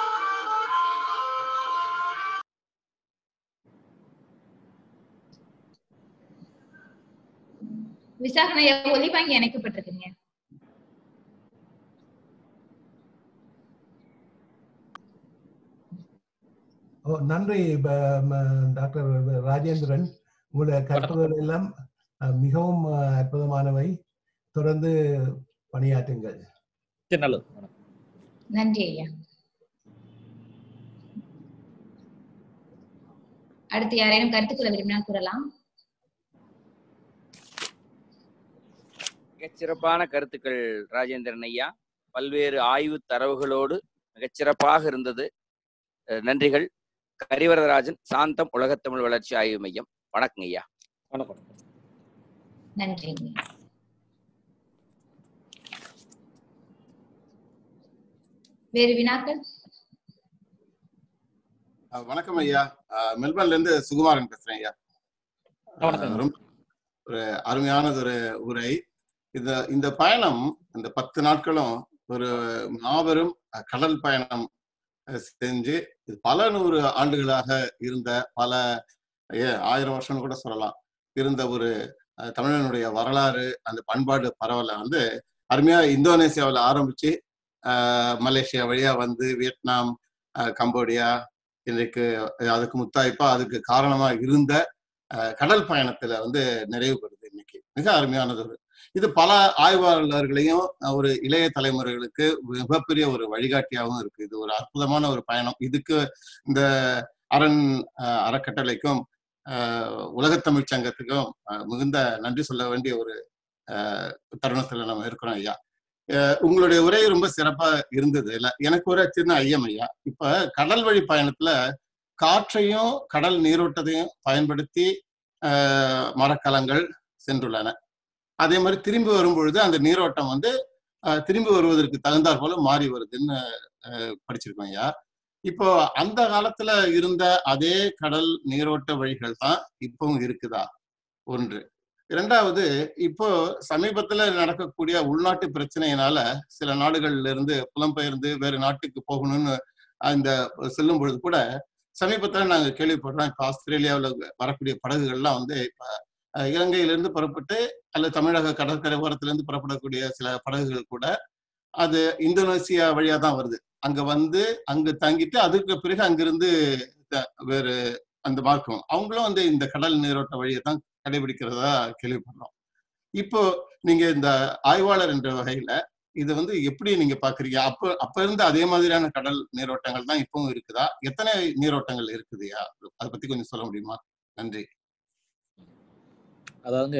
Speaker 1: விசாகனைய ஒலிவாங்கி இணைக்கப்பட்டிருக்குங்க
Speaker 10: ஓ, நன்றி ப- ம- டாக்டர் ராஜேந்திரன் உங்களுடைய கருத்துக்கள் எல்லாம் அஹ், மிகவும் அஹ், அற்புதமானவை தொடர்ந்து பணியாற்றுங்கள்
Speaker 2: சரி நல்லது வணக்கம்.
Speaker 1: நன்றி ஐயா அடுத்து யாரேனும் கருத்துக்களை விரும்பினால் கூறலாம்
Speaker 11: மிகச்சிறப்பான கருத்துக்கள் ராஜேந்திரன் ஐயா பல்வேறு ஆய்வு தரவுகளோடு மிகச்சிறப்பாக இருந்தது அஹ் நன்றிகள் கரிவரதராஜன் சாந்தம் உலகத்தமிழ் வளர்ச்சி ஆய்வு மையம் வணக்கம் ஐயா
Speaker 2: வணக்கம்
Speaker 1: நன்றி வேறு வினாக்கள்
Speaker 12: அஹ் வணக்கம் ஐயா அஹ் மெல்பர்ன்ல இருந்து சுகுமாரன் பேசுறேன் ஐயா
Speaker 2: வணக்கம்.
Speaker 12: அஹ் ரொம்ப ஒரு அருமையானது ஒரு உரை இந்த இந்த பயணம் இந்த பத்து நாட்களும் ஒரு மாபெரும் அஹ், கடல் பயணம் அஹ், செஞ்சு இது பல நூறு ஆண்டுகளாக இருந்த பல ஏ, ஆயிரம் வருஷம்னு கூட சொல்லலாம் இருந்த ஒரு அஹ், தமிழனுடைய வரலாறு அந்த பண்பாடு பரவலை வந்து அருமையா இந்தோனேசியாவில் ஆரம்பிச்சு அஹ், மலேசியா வழியா வந்து வியட்நாம் அஹ், கம்போடியா இன்றைக்கு அதுக்கு முத்தாய்ப்பா அதுக்கு காரணமா இருந்த அஹ், கடல் பயணத்துல வந்து நிறைவு பெறுது இன்னைக்கு மிக அருமையானது ஒரு இது பல ஆய்வாளர்களையும் அஹ், ஒரு இளைய தலைமுறைகளுக்கு மிகப்பெரிய ஒரு வழிகாட்டியாகவும் இருக்கு இது ஒரு அற்புதமான ஒரு பயணம் இதுக்கு இந்த அரண் அஹ், அறக்கட்டளைக்கும் அஹ், உலகத்தமிழ்ச் சங்கத்துக்கும் அஹ், மிகுந்த நன்றி சொல்ல வேண்டிய ஒரு அஹ், தருணத்துல நம்ம இருக்கிறோம் ஐயா அஹ், உங்களுடைய உரை ரொம்ப சிறப்பா இருந்தது இல்ல எனக்கு ஒரு சின்ன ஐயம் ஐயா இப்ப கடல் வழி பயணத்துல காற்றையும் கடல் நீரோட்டத்தையும் பயன்படுத்தி அஹ், மரக்கலங்கள் சென்றுள்ளன அதே மாதிரி திரும்பி வரும்பொழுது அந்த நீரோட்டம் வந்து அஹ், திரும்பி வருவதற்கு தகுந்தாற் போல மாறி வருதுன்னு அஹ், படிச்சிருக்கோம் ஐயா இப்போ அந்த காலத்துல இருந்த அதே கடல் நீரோட்ட வழிகள் தான் இப்பவும் இருக்குதா ஒன்று இரண்டாவது இப்போ சமீபத்துல நடக்கக்கூடிய உள்நாட்டு பிரச்சனையினால சில நாடுகள்ல இருந்து புலம்பெயர்ந்து வேறு நாட்டுக்கு போகணும்னு அந்த செல்லும் பொழுது கூட சமீபத்துல நாங்க கேள்விப்படுறோம் இப்ப ஆஸ்திரேலியாவுல வரக்கூடிய படகுகள்லாம் வந்து இப்ப அஹ், இலங்கையிலிருந்து புறப்பட்டு அல்லது தமிழக கடற்கரை ஓரத்துல இருந்து புறப்படக்கூடிய சில படகுகள் கூட அது இந்தோனேசியா வழியா தான் வருது அங்க வந்து அங்க தங்கிட்டு அதுக்கு பிறகு அங்கிருந்து த- வேறு அந்த மார்க்கம் அவங்களும் வந்து இந்த கடல் நீரோட்ட வழியை தான் கடைபிடிக்கிறதா கேள்விப்படுறோம் இப்போ நீங்க இந்த ஆய்வாளர் என்ற வகையில இது வந்து எப்படி நீங்க பாக்குறீங்க அப்ப அப்ப இருந்த அதே மாதிரியான கடல் நீரோட்டங்கள் தான் இப்பவும் இருக்குதா எத்தனை நீரோட்டங்கள் இருக்குதுயா அதை பத்தி கொஞ்சம் சொல்ல முடியுமா நன்றி
Speaker 2: அதாவதுங்க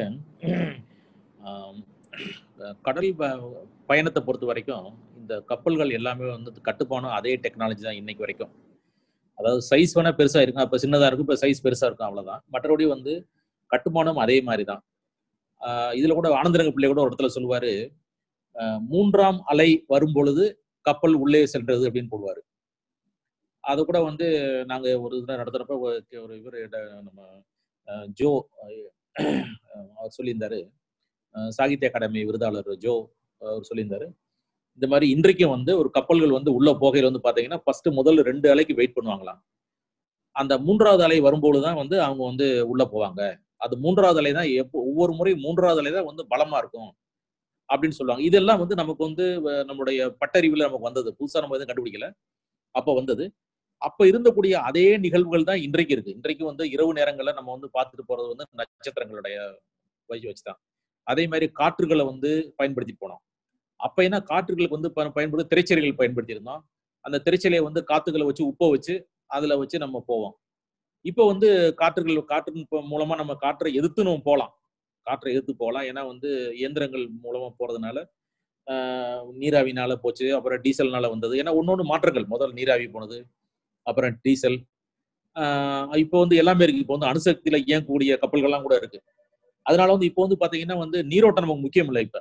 Speaker 2: ஆம், இந்த கடல் ப- பயணத்தை பொறுத்த வரைக்கும் இந்த கப்பல்கள் எல்லாமே வந்து கட்டுப்பானம் அதே டெக்னாலஜி தான் இன்னைக்கு வரைக்கும் அதாவது சைஸ் வேணா பெருசா இருக்கும் அப்ப சின்னதா இருக்கும் இப்ப சைஸ் பெருசா இருக்கும் அவ்வளவுதான் மற்றபடி வந்து கட்டுமானம் அதே மாதிரி தான் ஆஹ் இதுல கூட ஆனந்தரங்க பிள்ளை கூட ஒரு இடத்துல சொல்லுவாரு ஆஹ் மூன்றாம் அலை வரும் பொழுது கப்பல் உள்ளே சென்றது அப்படின்னு போடுவாரு அது கூட வந்து நாங்க ஒரு இதில் நடத்துறப்ப ஒரு ஒரு இவர் நம்ம ஆஹ் ஜோ ஆஹ் அவர் சொல்லியிருந்தாரு ஆஹ் சாகித்ய அகாடமி விருதாளர் ஜோ அவர் சொல்லியிருந்தாரு இந்த மாதிரி இன்றைக்கும் வந்து ஒரு கப்பல்கள் வந்து உள்ள போகையில வந்து பாத்தீங்கன்னா ஃபர்ஸ்ட் முதல் ரெண்டு அலைக்கு வெயிட் பண்ணுவாங்களாம் அந்த மூன்றாவது அலை வரும்போது தான் வந்து அவங்க வந்து உள்ள போவாங்க அது மூன்றாவது அலை தான் எப்போ ஒவ்வொரு முறை மூன்றாவது அலை தான் வந்து பலமா இருக்கும் அப்படின்னு சொல்லுவாங்க இதெல்லாம் வந்து நமக்கு வந்து அஹ், நம்மளுடைய பட்டறிவுல நமக்கு வந்தது புதுசா நம்ம எதுவும் கண்டுபிடிக்கல அப்ப வந்தது அப்ப இருந்தக்கூடிய அதே நிகழ்வுகள் தான் இன்றைக்கு இருக்கு இன்றைக்கு வந்து இரவு நேரங்கள்ல நம்ம வந்து பார்த்துட்டு போறது வந்து நட்சத்திரங்களுடைய வச்சு வச்சுதான் அதே மாதிரி காற்றுகளை வந்து பயன்படுத்தி போனோம் அப்ப என்ன காற்றுகளுக்கு வந்து ப- பயன்படுத்தி திரைச்சலைகள் பயன்படுத்தி இருந்தோம் அந்த திரைச்சலையை வந்து காத்துகளை வச்சு உப்ப வச்சு அதுல வச்சு நம்ம போவோம் இப்போ வந்து காற்றுகள் காற்றின் ப- மூலமா நம்ம காற்றை எதிர்த்து நம்ம போகலாம் காற்றை எதிர்த்து போகலாம் ஏன்னா வந்து இயந்திரங்கள் மூலமா போறதுனால ஆஹ், நீராவினால போச்சு அப்புறம் டீசல்னால வந்தது ஏன்னா ஒன்னொன்று மாற்றங்கள் முதல் நீராவி போனது அப்புறம் டீசல் ஆஹ், இப்போ வந்து எல்லாமே இருக்கு இப்போ வந்து அணுசக்தியில இயங்கக்கூடிய கப்பல்கள்லாம் கூட இருக்கு அதனால வந்து இப்போ வந்து பாத்தீங்கன்னா வந்து நீரோட்டம் நமக்கு முக்கியம் இல்லை இப்ப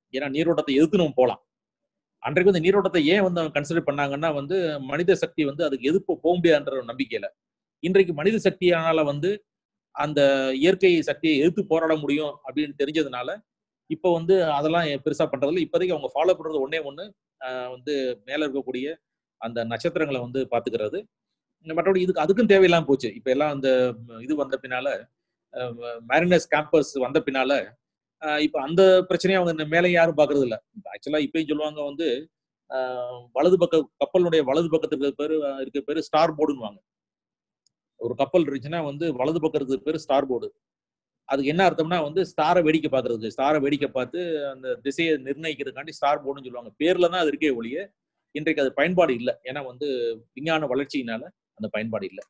Speaker 2: ஏன்னா நீரோட்டத்தை எதிர்த்து நம்ம போகலாம் அன்றைக்கு வந்து நீரோட்டத்தை ஏன் வந்து அவங்க கன்சிடர் பண்ணாங்கன்னா வந்து மனித சக்தி வந்து அதுக்கு எதிர்ப்பு போக முடியாதுன்ற ஒரு நம்பிக்கையில இன்றைக்கு மனித சக்தியானால வந்து அந்த இயற்கை சக்தியை எதிர்த்து போராட முடியும் அப்படின்னு தெரிஞ்சதுனால இப்போ வந்து அதெல்லாம் பெருசா பண்றதில்ல இப்போதைக்கு அவங்க ஃபாலோ பண்றது ஒன்னே ஒண்ணு ஆஹ் வந்து மேல இருக்கக்கூடிய அந்த நட்சத்திரங்களை வந்து பாத்துக்கிறது மற்றபடி இதுக்கு அதுக்கும் தேவையில்லாம போச்சு இப்ப எல்லாம் அந்த ம், இது வந்த பின்னால மேரினஸ் கேம்பஸ் வந்த பின்னால ஆஹ் இப்ப அந்த பிரச்சனையை அவங்க இந்த மேலே யாரும் பாக்குறது இல்ல ஆக்சுவலா இப்பயும் சொல்லுவாங்க வந்து ஆஹ் வலது பக்க கப்பலுடைய வலது பக்கத்துக்கு இருக்க பேரு இருக்க பேரு ஸ்டார் போர்டுன்னுவாங்க ஒரு கப்பல் இருந்துச்சுன்னா வந்து வலது பக்கம் இருக்கிற பேரு ஸ்டார் போர்டு அதுக்கு என்ன அர்த்தம்னா வந்து ஸ்டாரை வேடிக்கை பார்க்கறதுக்கு ஸ்டாரை வேடிக்கை பார்த்து அந்த திசையை நிர்ணயிக்கிறதுக்காண்டி ஸ்டார் போர்டுன்னு சொல்லுவாங்க பேர்ல தான் அது இருக்கே ஒழிய இன்றைக்கு அது பயன்பாடு இல்லை ஏன்னா வந்து விஞ்ஞான வளர்ச்சியினால அந்த பயன்பாடு இல்லை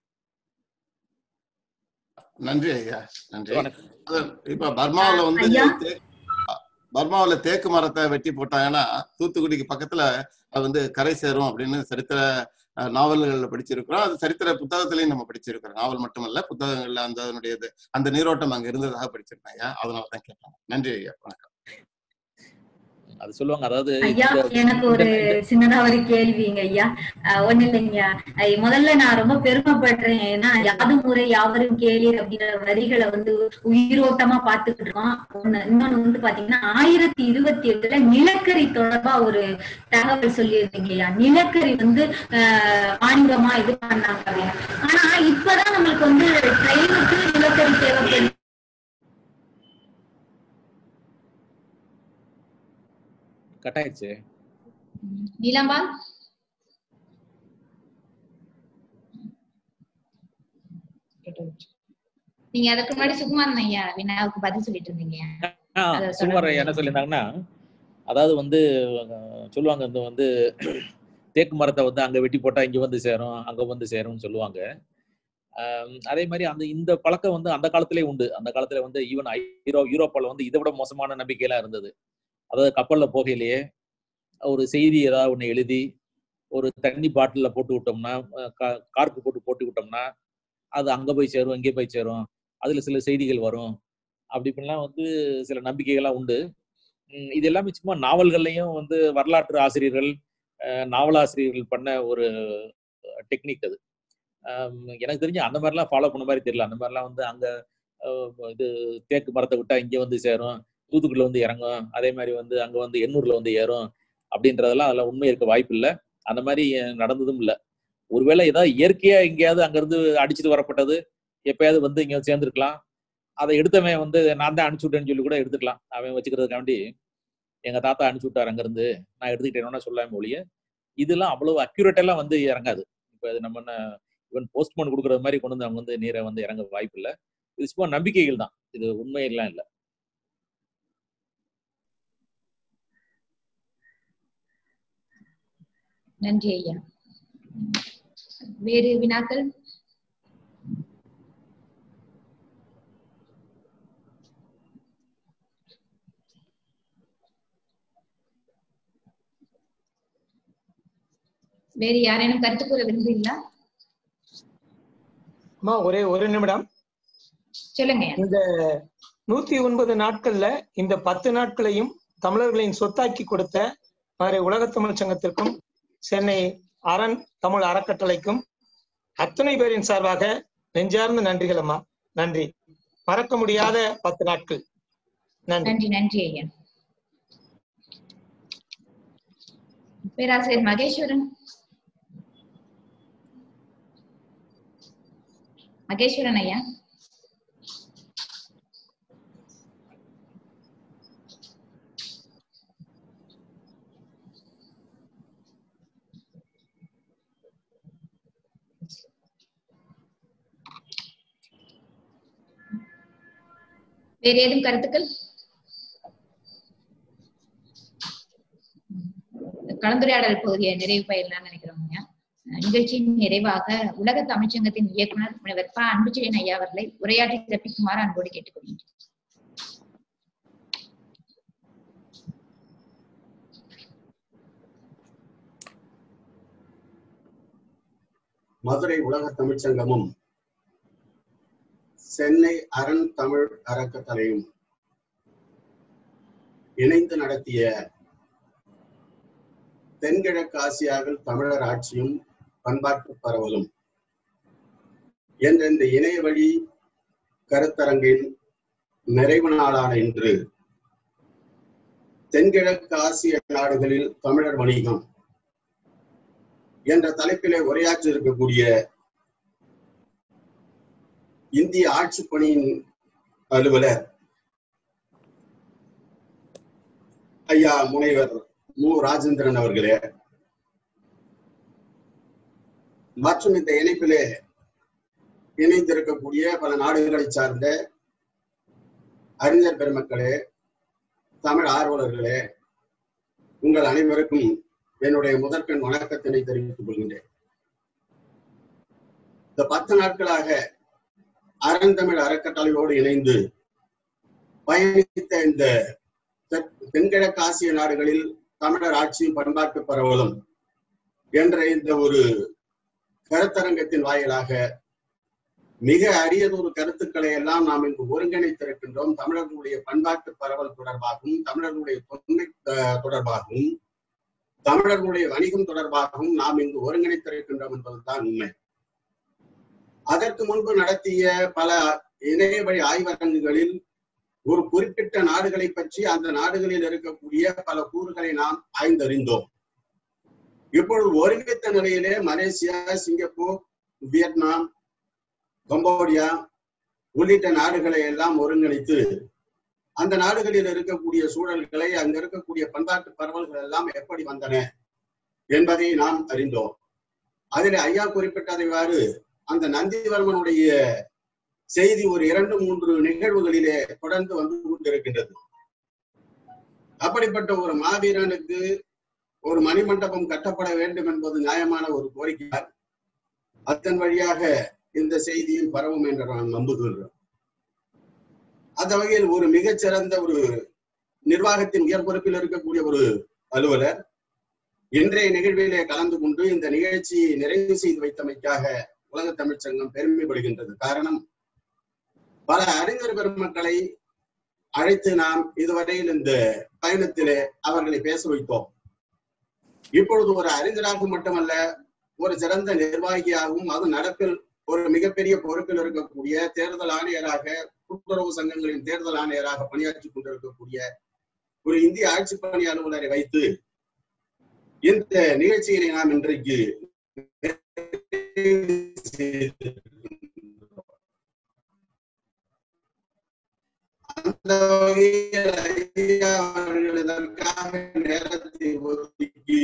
Speaker 12: நன்றி ஐயா நன்றி
Speaker 2: வணக்கம்.
Speaker 12: அதான் இப்ப பர்மாவுல வந்து
Speaker 3: ஐயா.
Speaker 12: தே- பர்மாவுல தேக்கு மரத்தை வெட்டி போட்டாங்கன்னா தூத்துக்குடிக்கு பக்கத்துல அது வந்து கரை சேரும் அப்படின்னு சரித்திர அஹ், நாவல்கள்ல படிச்சிருக்கிறோம் அது சரித்திர புத்தகத்திலையும் நம்ம படிச்சிருக்கிறோம் நாவல் மட்டுமல்ல புத்தகங்கள்ல அந்த அதனுடைய இது அந்த நீரோட்டம் அங்க இருந்ததாக படிச்சிருக்கேன் ஐயா அதனால தான் கேட்டேன் நன்றி ஐயா வணக்கம்
Speaker 2: அது சொல்லுவாங்க அதாவது
Speaker 3: ஐயா
Speaker 2: இந்த-
Speaker 3: எனக்கு ஒரு
Speaker 2: இந்த-
Speaker 3: சின்னதா ஒரு கேள்விங்க ஐயா அஹ் ஒண்ணு இல்லைங்க ஐ, முதல்ல நான் ரொம்ப பெருமைப்படுறேன் ஏன்னா யாதும் முறை யாவரும் கேளீர் அப்படிங்கிற வரிகளை வந்து உயிரோட்டமா பார்த்துக்கிட்டு இருக்கோம் ஒண்ணு இன்னொன்னு வந்து பாத்தீங்கன்னா ஆயிரத்தி இருபத்தி எட்டுல நிலக்கரி தொடர்பா ஒரு தகவல் சொல்லியிருந்தீங்க ஐயா நிலக்கரி வந்து அஹ், வாணிபமா இது பண்ணாங்க அப்படின்னு ஆனா இப்பதான் நம்மளுக்கு வந்து ட்ரெயினுக்கு நிலக்கரி தேவைப்படுது
Speaker 2: கட் ஆயிடுச்சு
Speaker 1: நீலாம்பால் நீங்க அதுக்கு முன்னாடி சுகுமாரன் ஐயா வினாவுக்கு பதில் சொல்லிட்டு இருந்தீங்க
Speaker 2: ஆஹ்
Speaker 1: அதை
Speaker 2: சுகுமார்
Speaker 1: தொடர்ந்து
Speaker 2: என்ன சொல்லியிருந்தாங்கன்னா அதாவது வந்து அஹ், சொல்லுவாங்க இந்த வந்து தேக்கு மரத்தை வந்து அங்க வெட்டி போட்டா இங்க வந்து சேரும் அங்க வந்து சேரும்னு சொல்லுவாங்க ஆம், அதே மாதிரி அந்த இந்த பழக்கம் வந்து அந்த காலத்திலே உண்டு அந்த காலத்துல வந்து ஈவன் ஐரோ யூரோப்பால வந்து இதை விட மோசமான நம்பிக்கையெல்லாம் இருந்தது அதாவது கப்பல்ல போகையிலேயே ஒரு செய்தி ஏதாவது ஒண்ணு எழுதி ஒரு தண்ணி பாட்டில்ல போட்டு விட்டோம்னா அஹ், கா- கார்க்கு போட்டு போட்டு விட்டோம்னா அது அங்க போய் சேரும் இங்கே போய் சேரும் அதுல சில செய்திகள் வரும் அப்படி இப்படிலாம் வந்து சில நம்பிக்கைகள்லாம் உண்டு உம் இது எல்லாமே சும்மா நாவல்கள்லையும் வந்து வரலாற்று ஆசிரியர்கள் அஹ், நாவலாசிரியர்கள் பண்ண ஒரு டெக்னிக் அது ஆம், எனக்கு தெரிஞ்சு அந்த மாதிரிலாம் ஃபாலோ பண்ண மாதிரி தெரியல அந்த மாதிரிலாம் வந்து அங்க அஹ், இது தேக்கு மரத்தை விட்டா இங்க வந்து சேரும் தூத்துக்குடியில வந்து இறங்கும் அதே மாதிரி வந்து அங்க வந்து எண்ணூர்ல வந்து ஏறும் அப்படின்றதெல்லாம் அதெல்லாம் உண்மை இருக்க வாய்ப்பு இல்லை அந்த மாதிரி அஹ், நடந்ததும் இல்லை ஒருவேளை ஏதாவது இயற்கையா எங்கேயாவது அங்கிருந்து அடிச்சுட்டு வரப்பட்டது எப்பயாவது வந்து இங்க சேர்ந்துருக்கலாம் அதை எடுத்தவன் வந்து நான் தான் அனுப்பிச்சு விட்டேன்னு சொல்லி கூட எடுத்துக்கலாம் அவன் வச்சுக்கிறதுக்காண்டி எங்க தாத்தா அனுப்பிச்சு விட்டார் அங்கிருந்து நான் எடுத்துக்கிட்டேன்னா சொல்லாம ஒழிய இதெல்லாம் அவ்வளவு அக்யூரேட் எல்லாம் வந்து இறங்காது இப்ப இது நம்ம ஈவன் போஸ்ட்மேன் கொடுக்குற மாதிரி கொண்டு வந்து அவங்க வந்து நீரை வந்து இறங்க வாய்ப்பு இல்லை இது சும்மா நம்பிக்கைகள் தான் இது உண்மையெல்லாம் இல்லை
Speaker 1: நன்றி ஐயா வேறு வினாக்கள் வேறு யாரேனும் கருத்து கூற விரும்புகிறீங்களா
Speaker 7: அம்மா ஒரே ஒரு நிமிடம்
Speaker 1: சொல்லுங்க
Speaker 7: இந்த நூத்தி ஒன்பது நாட்கள்ல இந்த பத்து நாட்களையும் தமிழர்களின் சொத்தாக்கி கொடுத்த மாதிரி உலகத் தமிழ் சங்கத்திற்கும் சென்னை அரண் தமிழ் அறக்கட்டளைக்கும் அத்தனை பேரின் சார்பாக நெஞ்சார்ந்த நன்றிகள் அம்மா நன்றி மறக்க முடியாத பத்து நாட்கள் நன்றி
Speaker 1: நன்றி நன்றி ஐயா பேராசிரியர் மகேஸ்வரன் மகேஸ்வரன் ஐயா வேறு ஏதும் கருத்துக்கள் கலந்துரையாடல் பகுதியை நிறைவு பயிரலாம்னு நினைக்கிறோம் ஐயா அஹ் நிகழ்ச்சியின் நிறைவாக உலக தமிழ்ச்சங்கத்தின் இயக்குனர் முனைவர் ப அன்புச்செழியன் ஐயா அவர்களை உரையாற்றி சிறப்பிக்குமாறு அன்போடு கேட்டுக்கொள்கின்றேன்
Speaker 13: மதுரை உலக தமிழ்ச் சங்கமும் சென்னை அரண் தமிழ் அறக்கட்டளையும் இணைந்து நடத்திய தென்கிழக்கு ஆசியாவில் தமிழர் ஆட்சியும் பண்பாட்டு பரவலும் என்ற இந்த இணைய வழி கருத்தரங்கின் நிறைவு நாளான இன்று தென்கிழக்கு ஆசிய நாடுகளில் தமிழர் வணிகம் என்ற தலைப்பிலே உரையாற்ற இருக்கக்கூடிய இந்திய ஆட்சிப் பணியின் அலுவலர் ஐயா முனைவர் மு ராஜேந்திரன் அவர்களே மற்றும் இந்த இணைப்பிலே இணைந்திருக்கக்கூடிய பல நாடுகளை சார்ந்த அறிஞர் பெருமக்களே தமிழ் ஆர்வலர்களே உங்கள் அனைவருக்கும் என்னுடைய முதற்கண் வணக்கத்தினை தெரிவித்துக் கொள்கின்றேன் இந்த பத்து நாட்களாக அறந்தமிழ் அறக்கட்டளையோடு இணைந்து பயணித்த இந்த தெற்- தென்கிழக்கு ஆசிய நாடுகளில் தமிழர் ஆட்சியும் பண்பாட்டு பரவலும் என்ற இந்த ஒரு கருத்தரங்கத்தின் வாயிலாக மிக அரியதொரு கருத்துக்களை எல்லாம் நாம் இங்கு ஒருங்கிணைத்திருக்கின்றோம் தமிழர்களுடைய பண்பாட்டு பரவல் தொடர்பாகவும் தமிழர்களுடைய தொன்மை அஹ், தொடர்பாகவும் தமிழர்களுடைய வணிகம் தொடர்பாகவும் நாம் இங்கு ஒருங்கிணைத்திருக்கின்றோம் என்பதுதான் உண்மை அதற்கு முன்பு நடத்திய பல இணைய வழி ஆய்வரங்குகளில் ஒரு குறிப்பிட்ட நாடுகளை பற்றி அந்த நாடுகளில் இருக்கக்கூடிய பல கூறுகளை நாம் ஆய்ந்தறிந்தோம் இப்பொழுது ஒருமித்த நிலையிலே மலேசியா சிங்கப்பூர் வியட்நாம் கம்போடியா உள்ளிட்ட நாடுகளை எல்லாம் ஒருங்கிணைத்து அந்த நாடுகளில் இருக்கக்கூடிய சூழல்களை அங்க இருக்கக்கூடிய பண்பாட்டு பரவல்கள் எல்லாம் எப்படி வந்தன என்பதை நாம் அறிந்தோம் அதில் ஐயா குறிப்பிட்டதைவாறு அந்த நந்திவர்மனுடைய செய்தி ஒரு இரண்டு மூன்று நிகழ்வுகளிலே தொடர்ந்து வந்து கொண்டிருக்கின்றது அப்படிப்பட்ட ஒரு மாவீரனுக்கு ஒரு மணிமண்டபம் கட்டப்பட வேண்டும் என்பது நியாயமான ஒரு கோரிக்கை அதன் வழியாக இந்த செய்தியும் பரவும் என்று நான் நம்புகின்றோம் அந்த வகையில் ஒரு மிகச்சிறந்த ஒரு நிர்வாகத்தின் உயர் பொறுப்பில் இருக்கக்கூடிய ஒரு அலுவலர் இன்றைய நிகழ்விலே கலந்து கொண்டு இந்த நிகழ்ச்சியை நிறைவு செய்து வைத்தமைக்காக உலக தமிழ்ச் சங்கம் பெருமைப்படுகின்றது காரணம் பல அறிஞர் பெருமக்களை அழைத்து நாம் இதுவரையில் இந்த பயணத்திலே அவர்களை பேச வைத்தோம் இப்பொழுது ஒரு அறிஞராக மட்டுமல்ல ஒரு சிறந்த நிர்வாகியாகவும் அது நடப்பில் ஒரு மிகப்பெரிய பொறுப்பில் இருக்கக்கூடிய தேர்தல் ஆணையராக கூட்டுறவு சங்கங்களின் தேர்தல் ஆணையராக பணியாற்றி கொண்டிருக்கக்கூடிய ஒரு இந்திய ஆட்சி பணி அலுவலரை வைத்து இந்த நிகழ்ச்சியினை நாம் இன்றைக்கு அந்த வகையில் ஐயா அவர்கள் இதற்காக நேரத்தை ஒதுக்கி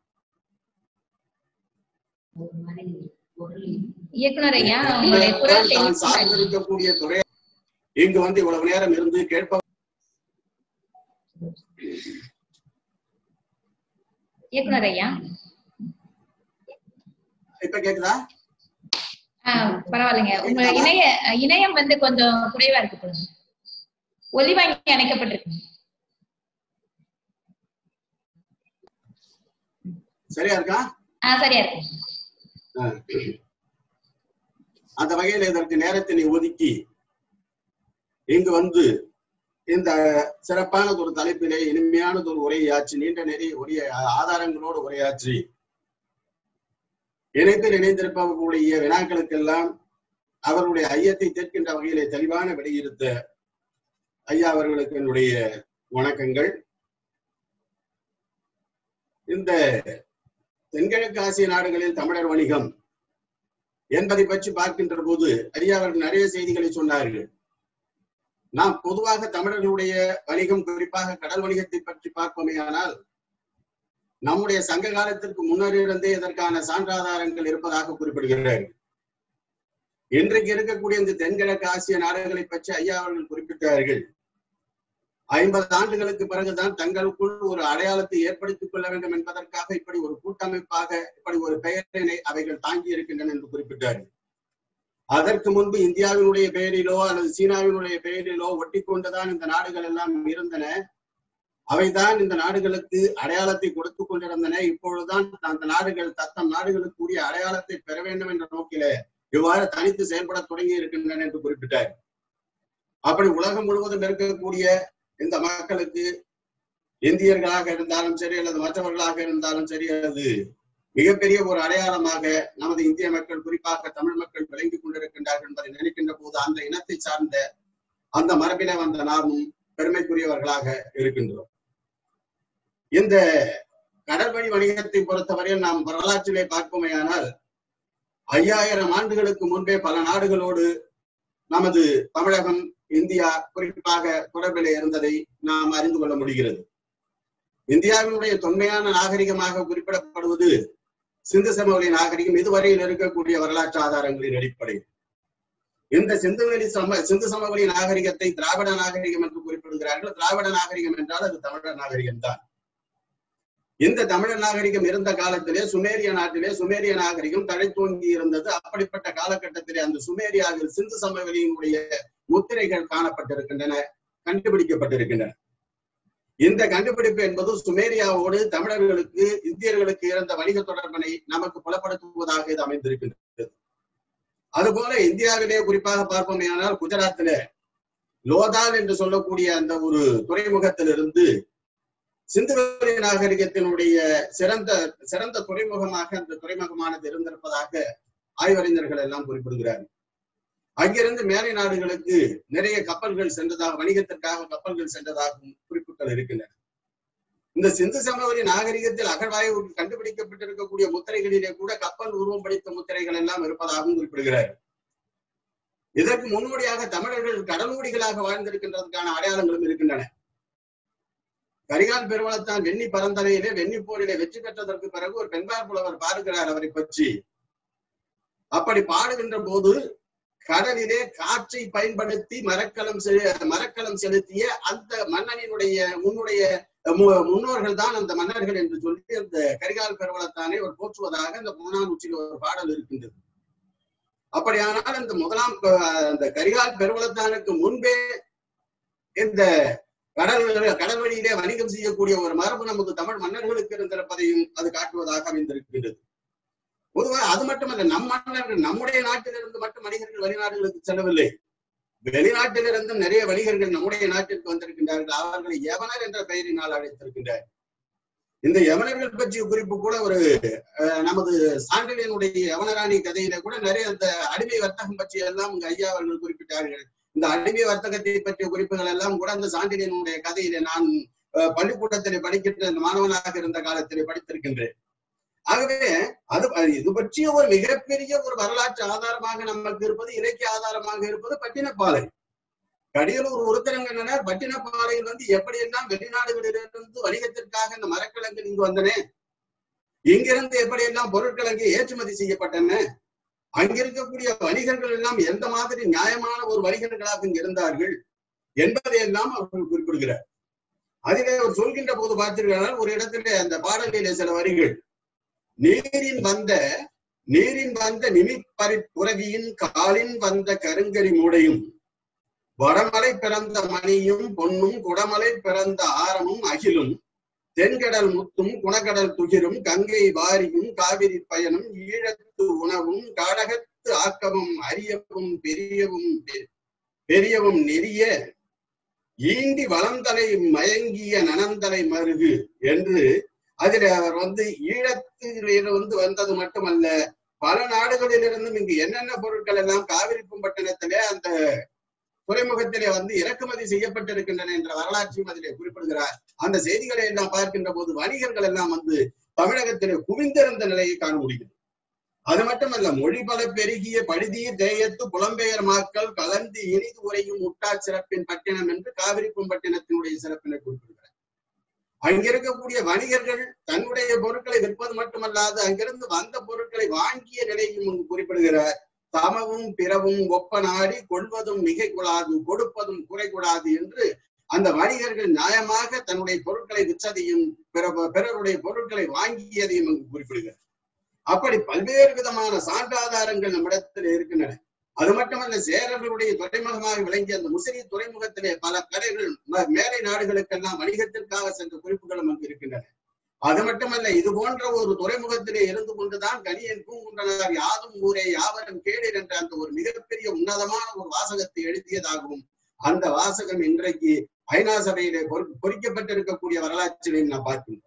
Speaker 1: இயக்குனர் ஐயா உங்களுடைய குரல்
Speaker 13: தான்
Speaker 1: தெளிவாக
Speaker 13: சார்ந்திருக்கக்கூடிய துறை இங்கு வந்து இவ்வளவு நேரம் இருந்து கேட்ப
Speaker 1: இயக்குனர் ஐயா
Speaker 13: இப்ப கேக்குதா
Speaker 1: ஆஹ் பரவாயில்லைங்க உங்க இணைய இணையம் வந்து கொஞ்சம் குறைவா இருக்கு போல ஒலி வாங்கி அணைக்கப்பட்டிருக்கு
Speaker 13: சரியா இருக்கா
Speaker 1: ஆஹ் சரியா இருக்கு
Speaker 13: ஆ. அந்த வகையில் இதற்கு நேரத்தினை ஒதுக்கி இங்கு வந்து இந்த சிறப்பானது ஒரு தலைப்பிலே இனிமையானது ஒரு உரையாற்றி நீண்ட நெறி உரிய ஆதாரங்களோடு உரையாற்றி இணைப்பில் இணைந்திருப்பவர்களுடைய வினாக்களுக்கெல்லாம் அவர்களுடைய ஐயத்தை தீர்க்கின்ற வகையிலே தெளிவான விடையிறுத்த ஐயா அவர்களுக்கு என்னுடைய வணக்கங்கள் இந்த தென்கிழக்கு ஆசிய நாடுகளில் தமிழர் வணிகம் என்பதை பற்றி பார்க்கின்ற போது ஐயா அவர்கள் நிறைய செய்திகளை சொன்னார்கள் நாம் பொதுவாக தமிழர்களுடைய வணிகம் குறிப்பாக கடல் வணிகத்தை பற்றி பார்ப்போமேயானால் நம்முடைய சங்க காலத்திற்கு முன்னர் இருந்தே இதற்கான சான்றாதாரங்கள் இருப்பதாக குறிப்பிடுகிறார்கள் இன்றைக்கு இருக்கக்கூடிய இந்த தென்கிழக்கு ஆசிய நாடுகளை பற்றி ஐயா அவர்கள் குறிப்பிட்டார்கள் ஐம்பது ஆண்டுகளுக்கு பிறகுதான் தங்களுக்குள் ஒரு அடையாளத்தை ஏற்படுத்திக் கொள்ள வேண்டும் என்பதற்காக இப்படி ஒரு கூட்டமைப்பாக இப்படி ஒரு பெயரினை அவைகள் தாங்கி இருக்கின்றன என்று குறிப்பிட்டார்கள் அதற்கு முன்பு இந்தியாவினுடைய பெயரிலோ அல்லது சீனாவினுடைய பெயரிலோ ஒட்டி கொண்டுதான் இந்த நாடுகள் எல்லாம் இருந்தன அவைதான் இந்த நாடுகளுக்கு அடையாளத்தை கொடுத்து கொண்டிருந்தன இப்பொழுதுதான் அந்த நாடுகள் தத்தம் நாடுகளுக்கு உரிய அடையாளத்தை பெற வேண்டும் என்ற நோக்கிலே இவ்வாறு தனித்து செயல்பட தொடங்கி இருக்கின்றன என்று குறிப்பிட்டார் அப்படி உலகம் முழுவதும் இருக்கக்கூடிய இந்த மக்களுக்கு இந்தியர்களாக இருந்தாலும் சரி அல்லது மற்றவர்களாக இருந்தாலும் சரி அது மிகப்பெரிய ஒரு அடையாளமாக நமது இந்திய மக்கள் குறிப்பாக தமிழ் மக்கள் விளங்கிக் கொண்டிருக்கின்றார்கள் என்பதை நினைக்கின்ற போது அந்த இனத்தை சார்ந்த அந்த மரபினை வந்த நாமும் பெருமைக்குரியவர்களாக இருக்கின்றோம் இந்த கடல்வழி வணிகத்தை பொறுத்தவரையில் நாம் வரலாற்றிலே பார்ப்போமேயானால் ஐயாயிரம் ஆண்டுகளுக்கு முன்பே பல நாடுகளோடு நமது தமிழகம் இந்தியா குறிப்பாக தொடர்பிலே இருந்ததை நாம் அறிந்து கொள்ள முடிகிறது இந்தியாவினுடைய தொன்மையான நாகரிகமாக குறிப்பிடப்படுவது சிந்து சமவெளி நாகரிகம் இதுவரையில் இருக்கக்கூடிய வரலாற்று ஆதாரங்களின் அடிப்படையில் இந்த சிந்துவெளி சம சிந்து சமவெளி நாகரிகத்தை திராவிட நாகரிகம் என்று குறிப்பிடுகிறார்கள் திராவிட நாகரிகம் என்றால் அது தமிழர் நாகரிகம் தான் இந்த தமிழர் நாகரிகம் இருந்த காலத்திலே சுமேரிய நாட்டிலே சுமேரிய நாகரிகம் தழைத்தோங்கி இருந்தது அப்படிப்பட்ட காலகட்டத்திலே அந்த சுமேரியாவில் சிந்து சமவெளியினுடைய முத்திரைகள் காணப்பட்டிருக்கின்றன கண்டுபிடிக்கப்பட்டிருக்கின்றன இந்த கண்டுபிடிப்பு என்பது சுமேரியாவோடு தமிழர்களுக்கு இந்தியர்களுக்கு இருந்த வணிக தொடர்பினை நமக்கு புலப்படுத்துவதாக இது அமைந்திருக்கின்றது அதுபோல இந்தியாவிலே குறிப்பாக பார்ப்போமேயானால் குஜராத்திலே லோதால் என்று சொல்லக்கூடிய அந்த ஒரு துறைமுகத்திலிருந்து சிந்துவெளி நாகரிகத்தினுடைய சிறந்த சிறந்த துறைமுகமாக அந்த துறைமுகமானது இருந்திருப்பதாக ஆய்வறிஞர்கள் எல்லாம் குறிப்பிடுகிறார்கள் அங்கிருந்து மேலை நாடுகளுக்கு நிறைய கப்பல்கள் சென்றதாக வணிகத்திற்காக கப்பல்கள் சென்றதாகவும் குறிப்புகள் இருக்கின்றன இந்த சிந்து சமவெளி நாகரிகத்தில் அகழ்வாய்வுக்கு கண்டுபிடிக்கப்பட்டிருக்கக்கூடிய முத்திரைகளிலே கூட கப்பல் உருவம் படித்த முத்திரைகள் எல்லாம் இருப்பதாகவும் குறிப்பிடுகிறார் இதற்கு முன்னோடியாக தமிழர்கள் கடலூடிகளாக வாழ்ந்திருக்கின்றதற்கான அடையாளங்களும் இருக்கின்றன கரிகால் பெருவளத்தான் வெண்ணி பரந்தனையிலே வெண்ணி போரிலே வெற்றி பெற்றதற்கு பிறகு ஒரு பெண்பார் புலவர் பாடுகிறார் அவரை பற்றி அப்படி பாடுகின்ற போது கடலிலே காற்றை பயன்படுத்தி மரக்கலம் மரக்கலம் செலுத்திய அந்த மன்னனினுடைய முன்னுடைய முன்னோர்கள் தான் அந்த மன்னர்கள் என்று சொல்லி அந்த கரிகால் பெருவளத்தானே ஒரு போற்றுவதாக அந்த புறநானூற்றில் ஒரு பாடல் இருக்கின்றது அப்படியானால் இந்த முதலாம் அந்த கரிகால் பெருவளத்தானுக்கு முன்பே இந்த கடல் கடல் வழியிலே வணிகம் செய்யக்கூடிய ஒரு மரபு நமது தமிழ் மன்னர்களுக்கு இருந்திருப்பதையும் அது காட்டுவதாக அமைந்திருக்கின்றது பொதுவாக அது மட்டுமல்ல நம் மன்னர்கள் நம்முடைய நாட்டிலிருந்து மட்டும் வணிகர்கள் வெளிநாடுகளுக்கு செல்லவில்லை வெளிநாட்டிலிருந்து நிறைய வணிகர்கள் நம்முடைய நாட்டிற்கு வந்திருக்கின்றார்கள் அவர்களை யவனர் என்ற பெயரினால் அழைத்திருக்கின்றார் இந்த யவனர்கள் பற்றிய குறிப்பு கூட ஒரு நமது சான்றிலியனுடைய யவனராணி கதையில கூட நிறைய அந்த அடிமை வர்த்தகம் பற்றி எல்லாம் இங்க ஐயா அவர்கள் குறிப்பிட்டார்கள் இந்த அடிமை வர்த்தகத்தை பற்றிய குறிப்புகள் எல்லாம் கூட அந்த சான்றிலியனுடைய கதையில நான் பள்ளிக்கூடத்திலே படிக்கின்ற மாணவனாக இருந்த காலத்திலே படித்திருக்கின்றேன் ஆகவே அது இது பற்றிய ஒரு மிகப்பெரிய ஒரு வரலாற்று ஆதாரமாக நமக்கு இருப்பது இலக்கிய ஆதாரமாக இருப்பது பட்டினப்பாலை கடியலூர் உருத்தரங்கனர் பட்டினப்பாலையில் வந்து எப்படி எல்லாம் வெளிநாடுகளிலிருந்து வணிகத்திற்காக இந்த மரக்கிழங்கு இங்கு வந்தன இங்கிருந்து எப்படி எல்லாம் பொருட்கிழங்கு ஏற்றுமதி செய்யப்பட்டன அங்கிருக்கக்கூடிய வணிகர்கள் எல்லாம் எந்த மாதிரி நியாயமான ஒரு வணிகர்களாக இங்கு இருந்தார்கள் என்பதை எல்லாம் அவர்கள் குறிப்பிடுகிறார் அதிலே அவர் சொல்கின்ற போது பார்த்தீர்கள் ஒரு இடத்திலே அந்த பாடலிலே சில வரிகள் நீரின் வந்த நீரின் வந்த நிமிப்பறி புறவியின் காலின் வந்த கருங்கரி மூடையும் வடமலை பிறந்த மணியும் பொன்னும் குடமலை பிறந்த ஆரமும் அகிலும் தென்கடல் முத்தும் குணகடல் துகிரும் கங்கை வாரியும் காவிரி பயனும் ஈழத்து உணவும் காடகத்து ஆக்கமும் அரியவும் பெரியவும் பெரியவும் நெறிய ஈண்டி வளந்தலை மயங்கிய நனந்தலை மருகு என்று அதில் அவர் வந்து ஈழத்தில் வந்து வந்தது மட்டுமல்ல பல நாடுகளிலிருந்தும் இங்கு என்னென்ன பொருட்கள் எல்லாம் காவிரி பூம்பட்டினத்திலே அந்த துறைமுகத்திலே வந்து இறக்குமதி செய்யப்பட்டிருக்கின்றன என்ற வரலாற்றையும் அதிலே குறிப்பிடுகிறார் அந்த செய்திகளை எல்லாம் பார்க்கின்ற போது வணிகர்கள் எல்லாம் வந்து தமிழகத்திலே குவிந்திருந்த நிலையை காண முடியும் அது மட்டுமல்ல மொழி பல பெருகிய படுதீர் தேயத்து புலம்பெயர் மாக்கள் கலந்து இனிது உரையும் முட்டா சிறப்பின் பட்டினம் என்று காவிரி பூம்பட்டினத்தினுடைய சிறப்பினை குறிப்பிடுகிறார் அங்கிருக்கக்கூடிய வணிகர்கள் தன்னுடைய பொருட்களை விற்பது மட்டுமல்லாது அங்கிருந்து வந்த பொருட்களை வாங்கிய நிலையும் குறிப்பிடுகிறார் சமவும் பிறவும் ஒப்ப நாடி கொள்வதும் மிகை கூடாது கொடுப்பதும் குறை கூடாது என்று அந்த வணிகர்கள் நியாயமாக தன்னுடைய பொருட்களை விற்றதையும் பிறருடைய பொருட்களை வாங்கியதையும் அங்கு குறிப்பிடுகிறார் அப்படி பல்வேறு விதமான சான்றாதாரங்கள் நம்மிடத்தில் இருக்கின்றன அது மட்டுமல்ல சேரர்களுடைய துறைமுகமாக விளங்கிய அந்த முசிறி துறைமுகத்திலே பல கடைகள் மேலை நாடுகளுக்கெல்லாம் வணிகத்திற்காக சென்ற குறிப்புகளும் அங்கு இருக்கின்றன அது மட்டுமல்ல இது போன்ற ஒரு துறைமுகத்திலே இருந்து கொண்டுதான் கனியன் பூங்குன்றனார் யாதும் ஊரே யாவரும் கேளீர் என்ற அந்த ஒரு மிகப்பெரிய உன்னதமான ஒரு வாசகத்தை எழுதியதாகவும் அந்த வாசகம் இன்றைக்கு ஐநா சபையிலே பொறி- பொறிக்கப்பட்டிருக்கக்கூடிய வரலாற்றிலையும் நாம் பார்க்கின்றோம்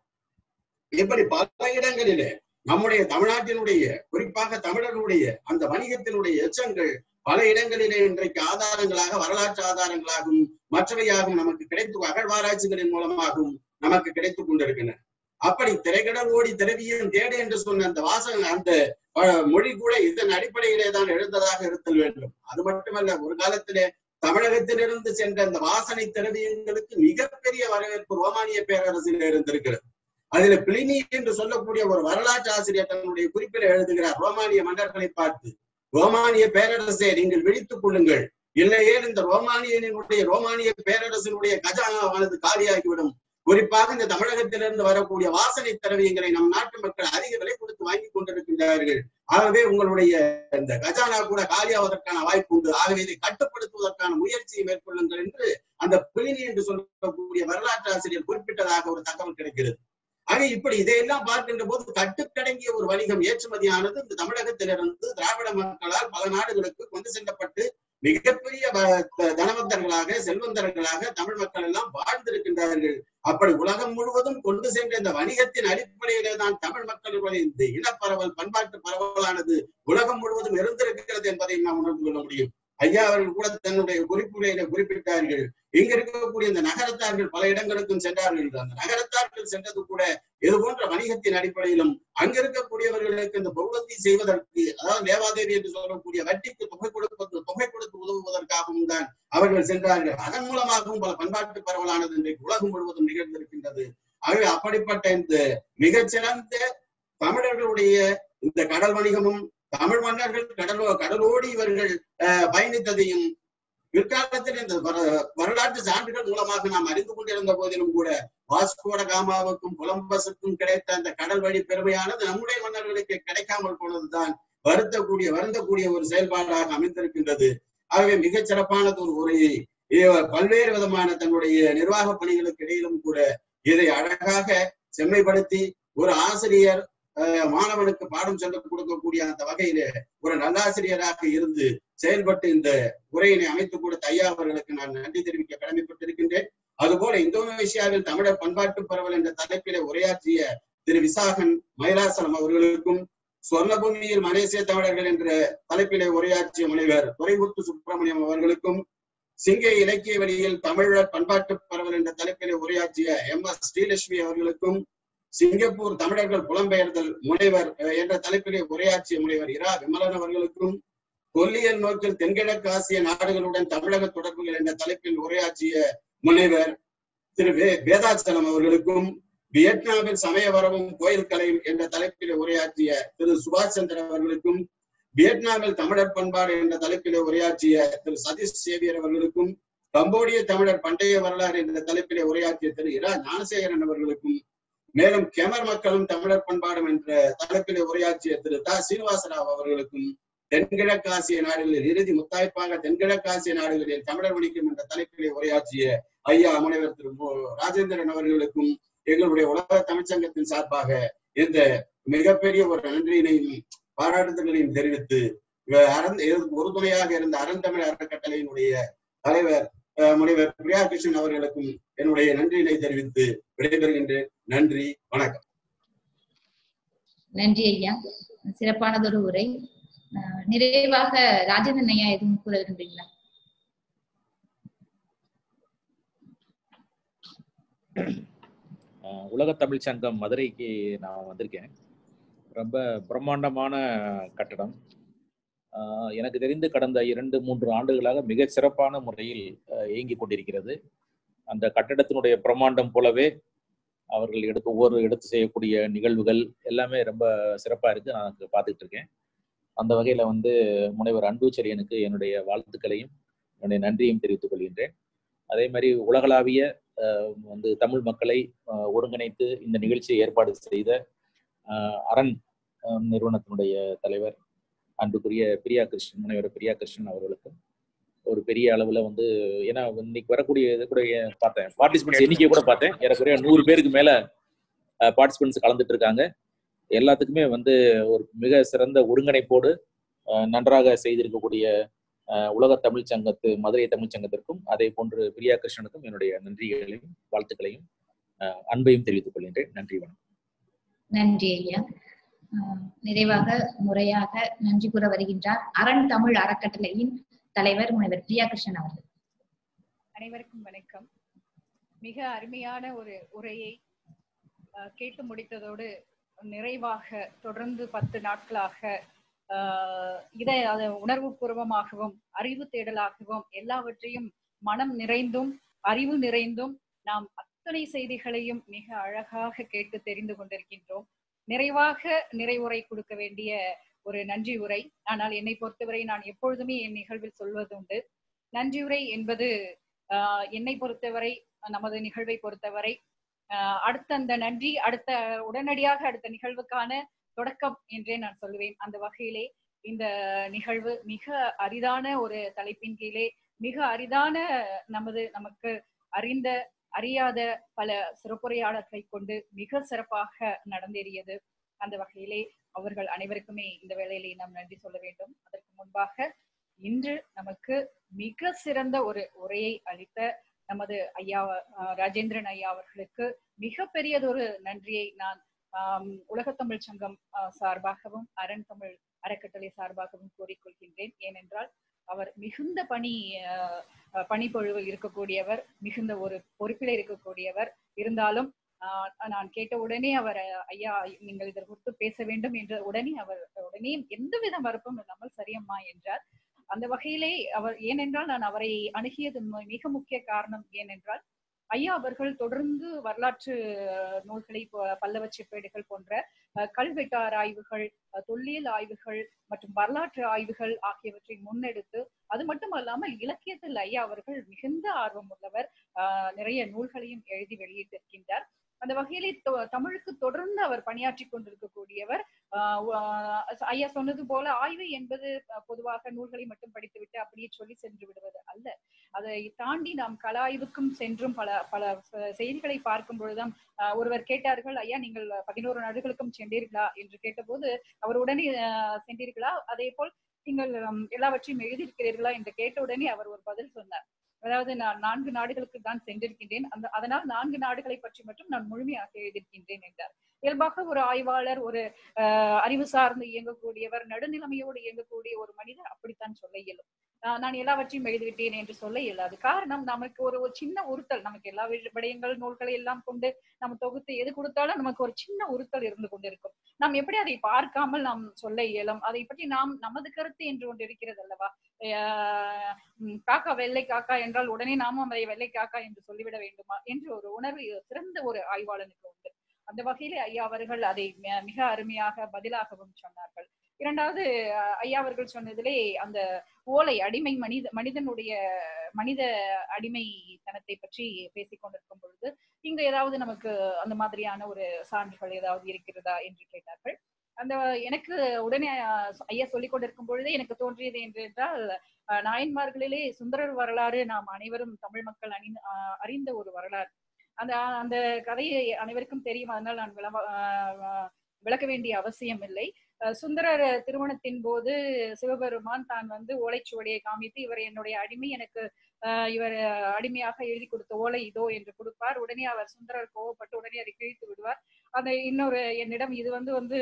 Speaker 13: இப்படி பல இடங்களிலே நம்முடைய தமிழ்நாட்டினுடைய குறிப்பாக தமிழர்களுடைய அந்த வணிகத்தினுடைய எச்சங்கள் பல இடங்களிலே இன்றைக்கு ஆதாரங்களாக வரலாற்று ஆதாரங்களாகவும் மற்றவையாகவும் நமக்கு கிடைத்து அகழ்வாராய்ச்சிகளின் மூலமாகவும் நமக்கு கிடைத்துக் கொண்டிருக்கின்றன அப்படி திரைக்கடல் ஓடி திரவியும் தேடு என்று சொன்ன அந்த வாசகம் அந்த அஹ், மொழி கூட இதன் அடிப்படையிலே தான் எழுந்ததாக இருத்தல் வேண்டும் அது மட்டுமல்ல ஒரு காலத்திலே தமிழகத்திலிருந்து சென்ற அந்த வாசனை திரவியங்களுக்கு மிகப்பெரிய வரவேற்பு ரோமானிய பேரரசில் இருந்திருக்கிறது அதுல பிளினி என்று சொல்லக்கூடிய ஒரு வரலாற்று ஆசிரியர் தன்னுடைய குறிப்பில் எழுதுகிறார் ரோமானிய மன்னர்களை பார்த்து ரோமானிய பேரரசே நீங்கள் விழித்துக் கொள்ளுங்கள் இல்லையே இந்த ரோமானியனுடைய ரோமானிய பேரரசினுடைய கஜானாவானது காலியாகிவிடும் குறிப்பாக இந்த தமிழகத்திலிருந்து வரக்கூடிய வாசனை திரவியங்களை நம் நாட்டு மக்கள் அதிக விலை கொடுத்து வாங்கி கொண்டிருக்கின்றார்கள் ஆகவே உங்களுடைய இந்த கஜானா கூட காலியாவதற்கான வாய்ப்பு உண்டு ஆகவே இதை கட்டுப்படுத்துவதற்கான முயற்சியை மேற்கொள்ளுங்கள் என்று அந்த பிளினி என்று சொல்லக்கூடிய வரலாற்று ஆசிரியர் குறிப்பிட்டதாக ஒரு தகவல் கிடைக்கிறது ஆக இப்படி இதையெல்லாம் பார்க்கின்ற போது கட்டுக்கடங்கிய ஒரு வணிகம் ஏற்றுமதியானது இந்த தமிழகத்திலிருந்து திராவிட மக்களால் பல நாடுகளுக்கு கொண்டு செல்லப்பட்டு மிகப்பெரிய வ- த- தனவந்தர்களாக செல்வந்தர்களாக தமிழ் மக்கள் எல்லாம் வாழ்ந்திருக்கின்றார்கள் அப்படி உலகம் முழுவதும் கொண்டு சென்ற இந்த வணிகத்தின் அடிப்படையிலே தான் தமிழ் மக்களுடைய இந்த இனப்பரவல் பண்பாட்டு பரவலானது உலகம் முழுவதும் இருந்திருக்கிறது என்பதை நாம் உணர்ந்து கொள்ள முடியும் ஐயா அவர்கள் கூட தன்னுடைய குறிப்புரையில குறிப்பிட்டார்கள் இங்க இருக்கக்கூடிய இந்த நகரத்தார்கள் பல இடங்களுக்கும் சென்றார்கள் என்று. அந்த நகரத்தார்கள் சென்றது கூட இது போன்ற வணிகத்தின் அடிப்படையிலும் அங்க இருக்கக்கூடியவர்களுக்கு இந்த பௌலத்தை செய்வதற்கு அதாவது லேவாதேவி என்று சொல்லக்கூடிய வட்டிக்கு தொகை கொடுப்பது தொகை கொடுத்து உதவுவதற்காகவும் தான் அவர்கள் சென்றார்கள் அதன் மூலமாகவும் பல பண்பாட்டு பரவலானது இன்றைக்கு உலகம் முழுவதும் நிகழ்ந்திருக்கின்றது ஆகவே அப்படிப்பட்ட இந்த மிகச்சிறந்த தமிழர்களுடைய இந்த கடல் வணிகமும் தமிழ் மன்னர்கள் கடலோ கடலோடி இவர்கள் அஹ், பயணித்ததையும் பிற்காலத்தில் இந்த வர- வரலாற்று சான்றுகள் மூலமாக நாம் அறிந்து கொண்டிருந்த போதிலும் கூட வாஸ்கோட காமாவுக்கும் கொலம்பஸுக்கும் கிடைத்த அந்த கடல் வழி பெருமையானது நம்முடைய மன்னர்களுக்கு கிடைக்காமல் போனதுதான் வருத்தக்கூடிய வருந்தக்கூடிய ஒரு செயல்பாடாக அமைந்திருக்கின்றது ஆகவே மிகச் சிறப்பானது ஒரு உரையை இ- பல்வேறு விதமான தன்னுடைய நிர்வாக பணிகளுக்கு இடையிலும் கூட இதை அழகாக செம்மைப்படுத்தி ஒரு ஆசிரியர் அஹ், மாணவனுக்கு பாடம் சொல்லிக் கொடுக்கக்கூடிய அந்த வகையிலே ஒரு நல்லாசிரியராக இருந்து செயல்பட்டு இந்த உரையினை அமைத்துக் கொடுத்த ஐயா அவர்களுக்கு நான் நன்றி தெரிவிக்க கடமைப்பட்டிருக்கின்றேன் அதுபோல இந்தோனேஷியாவில் தமிழர் பண்பாட்டு பரவல் என்ற தலைப்பிலே உரையாற்றிய திரு விசாகன் மயிலாசலம் அவர்களுக்கும் சொர்ணபூமியில் மலேசிய தமிழர்கள் என்ற தலைப்பிலே உரையாற்றிய முனைவர் துரைமுத்து சுப்பிரமணியம் அவர்களுக்கும் சிங்க இலக்கிய வழியில் தமிழர் பண்பாட்டு பரவல் என்ற தலைப்பிலே உரையாற்றிய எம் எஸ் ஸ்ரீலட்சுமி அவர்களுக்கும் சிங்கப்பூர் தமிழர்கள் புலம்பெயர்தல் முனைவர் அஹ், என்ற தலைப்பிலே உரையாற்றிய முனைவர் இரா விமலன் அவர்களுக்கும் தொல்லியல் நோக்கில் தென்கிழக்கு ஆசிய நாடுகளுடன் தமிழக தொடர்புகள் என்ற தலைப்பில் உரையாற்றிய முனைவர் திரு வே வேதாச்சலம் அவர்களுக்கும் வியட்நாமில் சமய வரவும் கோயில் கலையும் என்ற தலைப்பில் உரையாற்றிய திரு சுபாஷ் சந்திரன் அவர்களுக்கும் வியட்நாமில் தமிழர் பண்பாடு என்ற தலைப்பிலே உரையாற்றிய திரு சதீஷ் சேவியர் அவர்களுக்கும் கம்போடிய தமிழர் பண்டைய வரலாறு என்ற தலைப்பிலே உரையாற்றிய திரு இரா ஞானசேகரன் அவர்களுக்கும் மேலும் கெமர் மக்களும் தமிழர் பண்பாடும் என்ற தலைப்பிலே உரையாற்றிய திரு தா சீனிவாசராவ் அவர்களுக்கும் தென்கிழக்காசிய நாடுகளில் இறுதி முத்தாய்ப்பாக தென்கிழக்காசிய நாடுகளில் தமிழர் வணிகம் என்ற தலைப்பிலே உரையாற்றிய ஐயா முனைவர் திரு மு. ராஜேந்திரன் அவர்களுக்கும் எங்களுடைய உலக தமிழ்ச்சங்கத்தின் சார்பாக இந்த மிகப்பெரிய ஒரு நன்றியினையும் பாராட்டுதல்களையும் தெரிவித்து இவ- அறந் இதற்கு உறுதுணையாக இருந்த அறந்தமிழ் அறக்கட்டளையினுடைய தலைவர் அஹ், முனைவர் பிரியா கிருஷ்ணன் அவர்களுக்கும் என்னுடைய நன்றியினை தெரிவித்து விடைபெறுகின்றேன் நன்றி வணக்கம்
Speaker 1: நன்றி ஐயா சிறப்பானதொரு உரை அஹ் நிறைவாக ராஜேந்திரன் ஐயா எதுவும் கூற விரும்புறீங்களா
Speaker 2: அஹ் உலக தமிழ் சங்கம் மதுரைக்கு நான் வந்திருக்கேன் ரொம்ப பிரம்மாண்டமான கட்டடம் அஹ் எனக்கு தெரிந்து கடந்த இரண்டு மூன்று ஆண்டுகளாக மிக சிறப்பான முறையில் அஹ் இயங்கிக் கொண்டிருக்கிறது அந்த கட்டடத்தினுடைய பிரம்மாண்டம் போலவே அவர்கள் எடுத்து ஒவ்வொரு எடுத்து செய்யக்கூடிய நிகழ்வுகள் எல்லாமே ரொம்ப சிறப்பாக இருக்கு நான் அதை பார்த்துட்டு இருக்கேன் அந்த வகையில் வந்து முனைவர் அன்புச்செழியனுக்கு என்னுடைய வாழ்த்துக்களையும் என்னுடைய நன்றியையும் தெரிவித்துக் கொள்கின்றேன் அதே மாதிரி உலகளாவிய அஹ், வந்து தமிழ் மக்களை அஹ், ஒருங்கிணைத்து இந்த நிகழ்ச்சியை ஏற்பாடு செய்த அஹ், அரண் அஹ், நிறுவனத்தினுடைய தலைவர் அன்புக்குரிய பிரியா கிருஷ்ணன் முனைவர் பிரியா கிருஷ்ணன் அவர்களுக்கும் ஒரு பெரிய அளவுல வந்து ஏன்னா இன்னைக்கு வரக்கூடிய இது கூட ஏன் பார்த்தேன் பார்ட்டிசிபென்ட்ஸ் எண்ணிக்கை கூட பார்த்தேன் ஏறக்குறைய நூறு பேருக்கு மேல பார்ட்டிசிபென்ட்ஸ் கலந்துட்டு இருக்காங்க எல்லாத்துக்குமே வந்து ஒரு மிக சிறந்த ஒருங்கிணைப்போடு அஹ், நன்றாக செய்திருக்கக்கூடிய அஹ், உலக தமிழ் சங்கத்து மதுரை தமிழ் சங்கத்திற்கும் அதே போன்று பிரியா கிருஷ்ணனுக்கும் என்னுடைய நன்றிகளையும் வாழ்த்துக்களையும் அஹ், அன்பையும் தெரிவித்துக் கொள்கின்றேன் நன்றி வணக்கம்
Speaker 1: நன்றி ஐயா ஆஹ் நிறைவாக முறையாக நன்றி கூற வருகின்றார் அரண் தமிழ் அறக்கட்டளையின் தலைவர் முனைவர் பிரியா கிருஷ்ணன் அவர்கள்
Speaker 14: அனைவருக்கும் வணக்கம் மிக அருமையான ஒரு உரையை அஹ், கேட்டு முடித்ததோடு நிறைவாக தொடர்ந்து பத்து நாட்களாக ஆஹ், இதை அது உணர்வு பூர்வமாகவும் அறிவு தேடலாகவும் எல்லாவற்றையும் மனம் நிறைந்தும் அறிவு நிறைந்தும் நாம் அத்தனை செய்திகளையும் மிக அழகாக கேட்டு தெரிந்து கொண்டிருக்கின்றோம் நிறைவாக நிறைவுரை கொடுக்க வேண்டிய ஒரு நன்றி உரை ஆனால் என்னை பொறுத்தவரை நான் எப்பொழுதுமே என் நிகழ்வில் சொல்வதுண்டு நன்றியுரை என்பது ஆஹ் என்னை பொறுத்தவரை நமது நிகழ்வை பொறுத்தவரை ஆஹ் அடுத்த அந்த நன்றி அடுத்த உடனடியாக அடுத்த நிகழ்வுக்கான தொடக்கம் என்றே நான் சொல்லுவேன் அந்த வகையிலே இந்த நிகழ்வு மிக அரிதான ஒரு தலைப்பின் கீழே மிக அரிதான நமது நமக்கு அறிந்த அறியாத பல சிறப்புரையாளர்களை கொண்டு மிக சிறப்பாக நடந்தேறியது அந்த வகையிலே அவர்கள் அனைவருக்குமே இந்த வேளையிலே நாம் நன்றி சொல்ல வேண்டும் அதற்கு முன்பாக இன்று நமக்கு மிக சிறந்த ஒரு உரையை அளித்த நமது ஐயா அஹ், ராஜேந்திரன் ஐயா அவர்களுக்கு மிக பெரியதொரு நன்றியை நான் ஆம், உலகத்தமிழ் சங்கம் அஹ், சார்பாகவும் அரண் தமிழ் அறக்கட்டளை சார்பாகவும் கூறிக்கொள்கின்றேன் ஏனென்றால் அவர் மிகுந்த பணி அஹ், அஹ், பணிப்பொழிவில் இருக்கக்கூடியவர் மிகுந்த ஒரு பொறுப்பில் இருக்கக்கூடியவர் இருந்தாலும் ஆஹ், நான் கேட்ட உடனே அவர் அஹ், ஐயா நீங்கள் இதற்கு குறித்து பேச வேண்டும் என்ற உடனே அவர் உடனே எந்தவித மறுப்பும் இல்லாமல் சரியம்மா என்றார் அந்த வகையிலே அவர் ஏனென்றால் நான் அவரை அணுகியது மி- மிக முக்கிய காரணம் ஏனென்றால் ஐயா அவர்கள் தொடர்ந்து வரலாற்று அஹ், நூல்களை ப- பல்லவ செப்பேடுகள் போன்ற அஹ், கல்வெட்டார் ஆய்வுகள் அஹ், தொல்லியல் ஆய்வுகள் மற்றும் வரலாற்று ஆய்வுகள் ஆகியவற்றை முன்னெடுத்து அது மட்டுமல்லாமல் இலக்கியத்தில் ஐயா அவர்கள் மிகுந்த ஆர்வம் உள்ளவர் ஆஹ், நிறைய நூல்களையும் எழுதி வெளியிட்டிருக்கின்றார் அந்த வகையிலே தொ- தமிழுக்கு தொடர்ந்து அவர் பணியாற்றி கொண்டிருக்கக்கூடியவர் ஆஹ் வ- ஐயா சொன்னது போல ஆய்வு என்பது அஹ், பொதுவாக நூல்களை மட்டும் படித்துவிட்டு அப்படியே சொல்லி சென்று விடுவது அல்ல அதை தாண்டி நாம் கல ஆய்வுக்கும் சென்றும் பல பல ச- செய்திகளை பார்க்கும் பொழுதுதான் ஆஹ், ஒருவர் கேட்டார்கள் ஐயா நீங்கள் பதினோரு நாடுகளுக்கும் சென்றீர்களா என்று கேட்டபோது அவர் உடனே ஆஹ், சென்றீர்களா அதே போல் நீங்கள் ஹம், எல்லாவற்றையும் எழுதியிருக்கிறீர்களா என்று கேட்ட உடனே அவர் ஒரு பதில் சொன்னார் அதாவது நான் நான்கு நாடுகளுக்கு தான் சென்றிருக்கின்றேன் அந்த அதனால் நான்கு நாடுகளை பற்றி மட்டும் நான் முழுமையாக எழுதியிருக்கின்றேன் என்றார் இயல்பாக ஒரு ஆய்வாளர் ஒரு ஆஹ், அறிவு சார்ந்து இயங்கக்கூடியவர் நடுநிலைமையோடு இயங்கக்கூடிய ஒரு மனிதர் அப்படித்தான் சொல்ல இயலும் ஆஹ், நான் எல்லாவற்றையும் எழுதிவிட்டேன் என்று சொல்ல இயலாது காரணம் நமக்கு ஒரு ஒரு சின்ன உறுத்தல் நமக்கு எல்லா வி- விடயங்கள் நூல்களை எல்லாம் கொண்டு நம்ம தொகுத்து எது கொடுத்தாலும் நமக்கு ஒரு சின்ன உறுத்தல் இருந்து கொண்டிருக்கும் நாம் எப்படி அதை பார்க்காமல் நாம் சொல்ல இயலும் அதை பற்றி நாம் நமது கருத்து என்று ஒன்று இருக்கிறது அல்லவா ஆஹ் உம் காக்கா வெள்ளை காக்கா என்றால் உடனே நாமும் அதை வெள்ளை காக்கா என்று சொல்லிவிட வேண்டுமா என்று ஒரு உணர்வு சிறந்த ஒரு ஆய்வாளனுக்கு உண்டு அந்த வகையிலே ஐயா அவர்கள் அதை மி- மிக அருமையாக பதிலாகவும் சொன்னார்கள் இரண்டாவது அஹ், ஐயா அவர்கள் சொன்னதிலே அந்த ஓலை அடிமை மனித மனிதனுடைய மனித அடிமைத்தனத்தை பற்றி பேசிக் கொண்டிருக்கும் பொழுது இங்க ஏதாவது நமக்கு அந்த மாதிரியான ஒரு சான்றுகள் ஏதாவது இருக்கிறதா என்று கேட்டார்கள் அந்த எனக்கு உடனே அஹ், ஐயா சொல்லிக் கொண்டிருக்கும் பொழுதே எனக்கு தோன்றியது என்று என்றால் அஹ், நாயன்மார்களிலே சுந்தரர் வரலாறு நாம் அனைவரும் தமிழ் மக்கள் அணி அஹ், அறிந்த ஒரு வரலாறு அந்த அந்த கதையை அனைவருக்கும் தெரியும் அதனால் நான் விளம்ப அஹ், விளக்க வேண்டிய அவசியம் இல்லை அஹ், சுந்தரர் திருமணத்தின் போது சிவபெருமான் தான் வந்து ஓலைச்சுவடியை காமித்து இவர் என்னுடைய அடிமை எனக்கு அஹ், இவர் அடிமையாக எழுதி கொடுத்த ஓலை இதோ என்று கொடுப்பார் உடனே அவர் சுந்தரர் கோவப்பட்டு உடனே அதை கிழித்து விடுவார் அந்த இன்னொரு என்னிடம் இது வந்து வந்து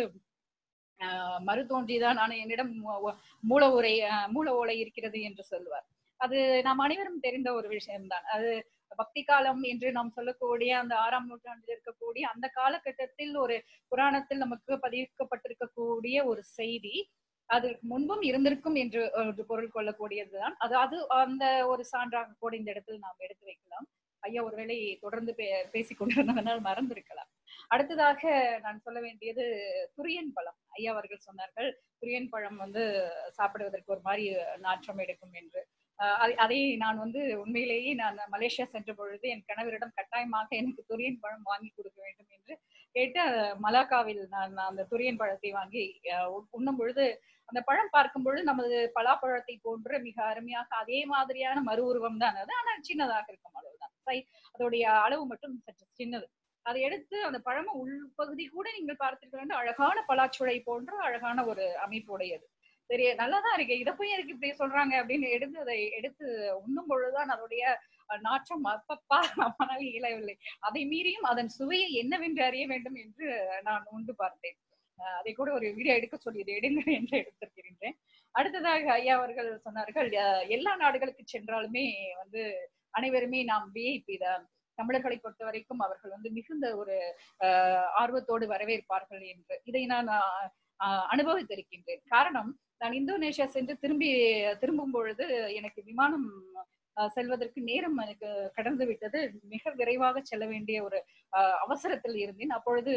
Speaker 14: ஆஹ் மறு தோன்றிதான் ஆனா என்னிடம் மூ- மூ- மூல உரை ஆஹ் மூல ஓலை இருக்கிறது என்று சொல்லுவார் அது நாம் அனைவரும் தெரிந்த ஒரு விஷயம்தான் அது பக்தி காலம் என்று நாம் சொல்லக்கூடிய அந்த ஆறாம் நூற்றாண்டில் இருக்கக்கூடிய அந்த காலகட்டத்தில் ஒரு புராணத்தில் நமக்கு பதிவிக்கப்பட்டிருக்கக்கூடிய ஒரு செய்தி அதற்கு முன்பும் இருந்திருக்கும் என்று ஒரு பொருள் கொள்ளக்கூடியதுதான் அது அது அந்த ஒரு சான்றாக கூட இந்த இடத்தில் நாம் எடுத்து வைக்கலாம் ஐயா ஒருவேளை தொடர்ந்து பே பேசிக் கொண்டிருந்ததனால் மறந்திருக்கலாம் அடுத்ததாக நான் சொல்ல வேண்டியது துரியன் பழம் ஐயா அவர்கள் சொன்னார்கள் துரியன் பழம் வந்து சாப்பிடுவதற்கு ஒரு மாதிரி நாற்றம் எடுக்கும் என்று அஹ் அதை- அதை நான் வந்து உண்மையிலேயே நான் மலேசியா சென்ற பொழுது என் கணவரிடம் கட்டாயமாக எனக்கு துரியன் பழம் வாங்கி கொடுக்க வேண்டும் என்று கேட்டு அஹ், மலாக்காவில் நான் அந்த துரியன் பழத்தை வாங்கி அஹ், உண்- உண்ணும் பொழுது அந்த பழம் பார்க்கும் பொழுது நமது பலாப்பழத்தை போன்று மிக அருமையாக அதே மாதிரியான மறு உருவம் தான் அது ஆனால் சின்னதாக இருக்கும் அளவுதான் சை அதோடைய அளவு மட்டும் சற்று சின்னது அதை எடுத்து அந்த பழம உள்பகுதி கூட நீங்கள் பார்த்தீர்கள் என்று அழகான பலாச்சுளை போன்ற அழகான ஒரு அமைப்பு உடையது சரி நல்லாதான் இருக்கு இத போய் எனக்கு இப்படி சொல்றாங்க அப்படின்னு எடுத்து அதை எடுத்து உண்ணும் பொழுதுதான் அதோடைய அஹ், நாற்றம் அப்பப்பா மணல் இயலவில்லை அதை மீறியும் அதன் சுவையை என்னவென்று அறிய வேண்டும் என்று நான் உண்டு பார்த்தேன் அஹ், அதை கூட ஒரு வீடியோ எடுக்க சொல்லியது எடுங்க என்று எடுத்திருக்கின்றேன் அடுத்ததாக ஐயா அவர்கள் சொன்னார்கள் அஹ், எல்லா நாடுகளுக்கு சென்றாலுமே வந்து அனைவருமே நாம் விஐபி தான் தமிழர்களை பொறுத்த வரைக்கும் அவர்கள் வந்து மிகுந்த ஒரு அஹ், ஆர்வத்தோடு வரவேற்பார்கள் என்று இதை நான் அஹ், அஹ், அனுபவித்திருக்கின்றேன் காரணம் நான் இந்தோனேஷியா சென்று திரும்பி திரும்பும் பொழுது எனக்கு விமானம் அஹ், செல்வதற்கு நேரம் எனக்கு கடந்து விட்டது மிக விரைவாக செல்ல வேண்டிய ஒரு அஹ், அவசரத்தில் இருந்தேன் அப்பொழுது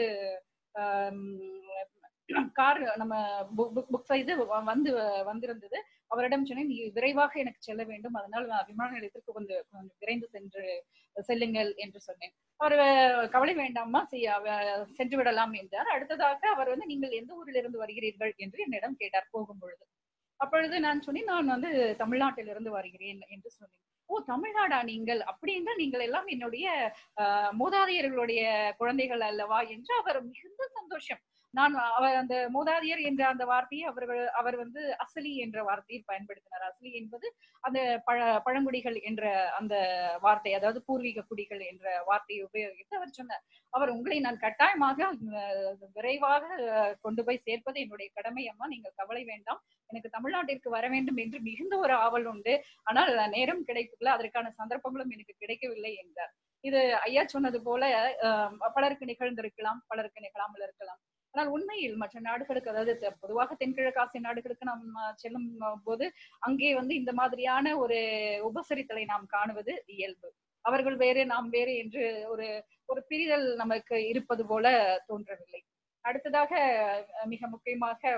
Speaker 14: கார் நம்ம புக் செய்து வ- வந்து வந்திருந்தது அவரிடம் சொன்னேன் நீ விரைவாக எனக்கு செல்ல வேண்டும் அதனால் நான் விமான நிலையத்திற்கு கொஞ்சம் கொஞ்சம் விரைந்து சென்று செல்லுங்கள் என்று சொன்னேன் அவர் அஹ், கவலை வேண்டாமா செய்- அவ- சென்று விடலாம் என்றார் அடுத்ததாக அவர் வந்து நீங்கள் எந்த ஊரில் இருந்து வருகிறீர்கள் என்று என்னிடம் கேட்டார் போகும் பொழுது அப்பொழுது நான் சொன்னேன் நான் வந்து தமிழ்நாட்டிலிருந்து வருகிறேன் என்று சொன்னேன் ஓ தமிழ்நாடா நீங்கள் அப்படி என்றால் நீங்கள் எல்லாம் என்னுடைய அஹ், மூதாதையர்களுடைய குழந்தைகள் அல்லவா என்று அவர் மிகுந்த சந்தோஷம் நான் அவர் அந்த மூதாதையர் என்ற அந்த வார்த்தையை அவர்கள் அவர் வந்து அசலி என்ற வார்த்தையில் பயன்படுத்தினார் அசலி என்பது அந்த பழ பழங்குடிகள் என்ற அந்த வார்த்தை அதாவது பூர்வீக குடிகள் என்ற வார்த்தையை உபயோகித்து அவர் சொன்னார் அவர் உங்களை நான் கட்டாயமாக அஹ், விரைவாக அஹ், கொண்டு போய் சேர்ப்பது என்னுடைய கடமை அம்மா நீங்கள் கவலை வேண்டாம் எனக்கு தமிழ்நாட்டிற்கு வர வேண்டும் என்று மிகுந்த ஒரு ஆவல் உண்டு ஆனால் நேரம் கிடைக்கல அதற்கான சந்தர்ப்பங்களும் எனக்கு கிடைக்கவில்லை என்றார் இது ஐயா சொன்னது போல அஹ், பலருக்கு நிகழ்ந்திருக்கலாம் பலருக்கு நிகழாமல் இருக்கலாம் ஆனால் உண்மையில் மற்ற நாடுகளுக்கு அதாவது தெ- பொதுவாக தென்கிழக்கு ஆசிய நாடுகளுக்கு நாம் அஹ், செல்லும் அஹ், போது அங்கே வந்து இந்த மாதிரியான ஒரு உபசரித்தலை நாம் காணுவது இயல்பு அவர்கள் வேறு நாம் வேறு என்று ஒரு ஒரு பிரிதல் நமக்கு இருப்பது போல தோன்றவில்லை அடுத்ததாக அஹ், மிக முக்கியமாக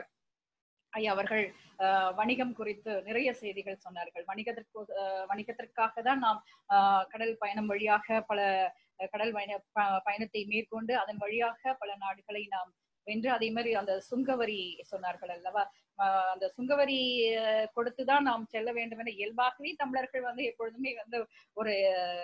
Speaker 14: ஐயா அவர்கள் அஹ், வணிகம் குறித்து நிறைய செய்திகள் சொன்னார்கள் வணிகத்திற்கு அஹ், வணிகத்திற்காக தான் நாம் அஹ், கடல் பயணம் வழியாக பல அஹ், கடல் பயண ப- பயணத்தை மேற்கொண்டு அதன் வழியாக பல நாடுகளை நாம் வென்று அதே மாதிரி அந்த சுங்கவரி சொன்னார்கள் அல்லவா அஹ், அந்த சுங்கவரி அஹ், கொடுத்துதான் நாம் செல்ல வேண்டும் என இயல்பாகவே தமிழர்கள் வந்து எப்பொழுதுமே வந்து ஒரு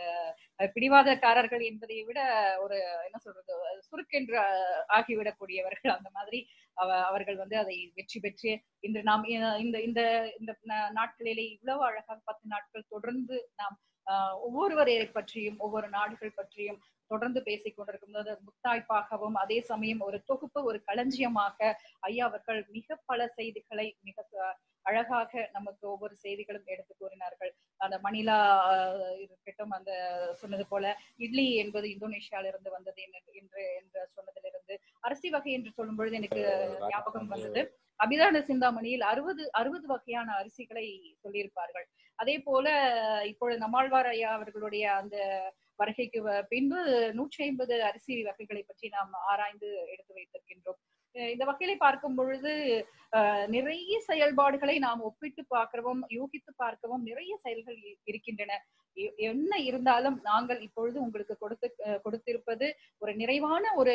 Speaker 14: அஹ், பிடிவாதக்காரர்கள் என்பதை விட ஒரு என்ன சொல்றது சுருக்கென்று அஹ், ஆகிவிடக்கூடியவர்கள் அந்த மாதிரி அவ- அவர்கள் வந்து அதை வெற்றி பெற்று இன்று நாம் இ- இந்த இந்த இந்த நா- நாட்களிலே இவ்வளவு அழகாக பத்து நாட்கள் தொடர்ந்து நாம் ஆஹ், ஒவ்வொருவரை பற்றியும் ஒவ்வொரு நாடுகள் பற்றியும் தொடர்ந்து பேசிக் கொண்டிருக்கும் போது அது முத்தாய்ப்பாகவும் அதே சமயம் ஒரு தொகுப்பு ஒரு களஞ்சியமாக ஐயா அவர்கள் மிக பல செய்திகளை மிக அஹ், அழகாக நமக்கு ஒவ்வொரு செய்திகளும் எடுத்து கூறினார்கள் அந்த மணிலா ஆஹ், இருக்கட்டும் அந்த சொன்னது போல இட்லி என்பது இந்தோனேஷியால இருந்து வந்தது என்று என்று என்று சொன்னதிலிருந்து அரிசி வகை என்று சொல்லும் பொழுது எனக்கு ஞாபகம் வந்தது அபிதான சிந்தாமணியில் அறுபது அறுபது வகையான அரிசிகளை சொல்லியிருப்பார்கள் அதே போல இப்பொழுது நம்மாழ்வார் ஐயா அவர்களுடைய அந்த வருகைக்கு வ- பின்பு நூற்றி ஐம்பது அரிசி வகைகளை பற்றி நாம் ஆராய்ந்து எடுத்து வைத்திருக்கின்றோம் அஹ் இந்த வகையில பார்க்கும் பொழுது அஹ், நிறைய செயல்பாடுகளை நாம் ஒப்பிட்டு பார்க்கவும் யூகித்து பார்க்கவும் நிறைய செயல்கள் இ- இருக்கின்றன எ- என்ன இருந்தாலும் நாங்கள் இப்பொழுது உங்களுக்கு கொடுத்து அஹ், கொடுத்திருப்பது ஒரு நிறைவான ஒரு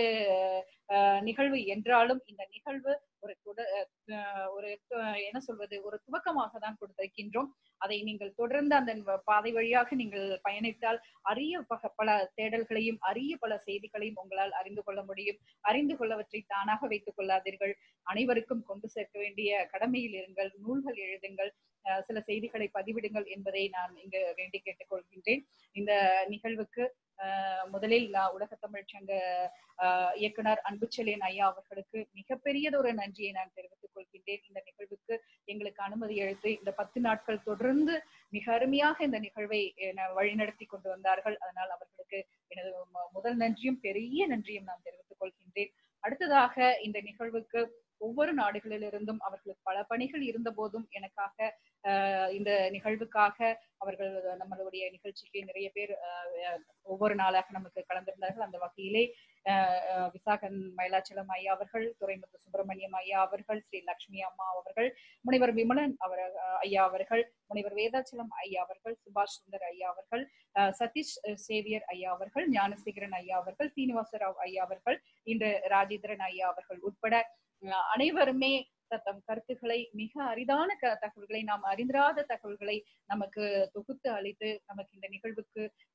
Speaker 14: அஹ், நிகழ்வு என்றாலும் இந்த நிகழ்வு ஒரு தொட- அஹ், ஒரு அஹ், என்ன சொல்வது ஒரு துவக்கமாக தான் கொடுத்திருக்கின்றோம் அதை நீங்கள் தொடர்ந்து அந்த வ- பாதை வழியாக நீங்கள் பயணித்தால் அரிய பக பல தேடல்களையும் அரிய பல செய்திகளையும் உங்களால் அறிந்து கொள்ள முடியும் அறிந்து கொள்ளவற்றை தானாக வைத்துக் கொள்ளாதீர்கள் அனைவருக்கும் கொண்டு சேர்க்க வேண்டிய கடமையில் இருங்கள் நூல்கள் எழுதுங்கள் அஹ், சில செய்திகளை பதிவிடுங்கள் என்பதை நான் இங்கு வேண்டி கேட்டுக்கொள்கின்றேன் இந்த நிகழ்வுக்கு அஹ், முதலில் நான் உலக தமிழ்ச் சங்க அஹ், இயக்குனர் அன்புச்செழியன் ஐயா அவர்களுக்கு மிகப்பெரியதொரு நன்றியை நான் தெரிவித்துக் கொள்கின்றேன் இந்த நிகழ்வுக்கு எங்களுக்கு அனுமதி அளித்து இந்த பத்து நாட்கள் தொடர்ந்து மிக அருமையாக இந்த நிகழ்வை என வழிநடத்தி கொண்டு வந்தார்கள் அதனால் அவர்களுக்கு எனது மு- முதல் நன்றியும் பெரிய நன்றியும் நான் தெரிவித்துக் கொள்கின்றேன் அடுத்ததாக இந்த நிகழ்வுக்கு ஒவ்வொரு நாடுகளிலிருந்தும் அவர்களுக்கு பல பணிகள் இருந்த போதும் எனக்காக ஆஹ் இந்த நிகழ்வுக்காக அவர்கள் நம்மளுடைய நிகழ்ச்சிக்கு நிறைய பேர் ஆஹ் அஹ் ஒவ்வொரு நாளாக நமக்கு கலந்திருந்தார்கள் அந்த வகையிலே ஆஹ் ஆஹ் விசாகன் மயிலாச்சலம் ஐயா அவர்கள் துறைமுத்து சுப்பிரமணியம் ஐயா அவர்கள் ஸ்ரீ லட்சுமி அம்மா அவர்கள் முனைவர் விமலன் அவர் ஆஹ் ஐயா அவர்கள் முனைவர் வேதாச்சலம் ஐயா அவர்கள் சுபாஷ் சுந்தர் ஐயா அவர்கள் ஆஹ் சதீஷ் அஹ் சேவியர் ஐயா அவர்கள் ஞானசேகரன் ஐயா அவர்கள் சீனிவாசராவ் ஐயா அவர்கள் இன்று ராஜேந்திரன் ஐயா அவர்கள் உட்பட அஹ் அனைவருமே தத்தம் கருத்துக்களை மிக அரிதான க- தகவல்களை நாம் அறிந்திராத தகவல்களை நமக்கு தொகுத்து அளித்து நமக்கு இந்த நிகழ்வுக்கு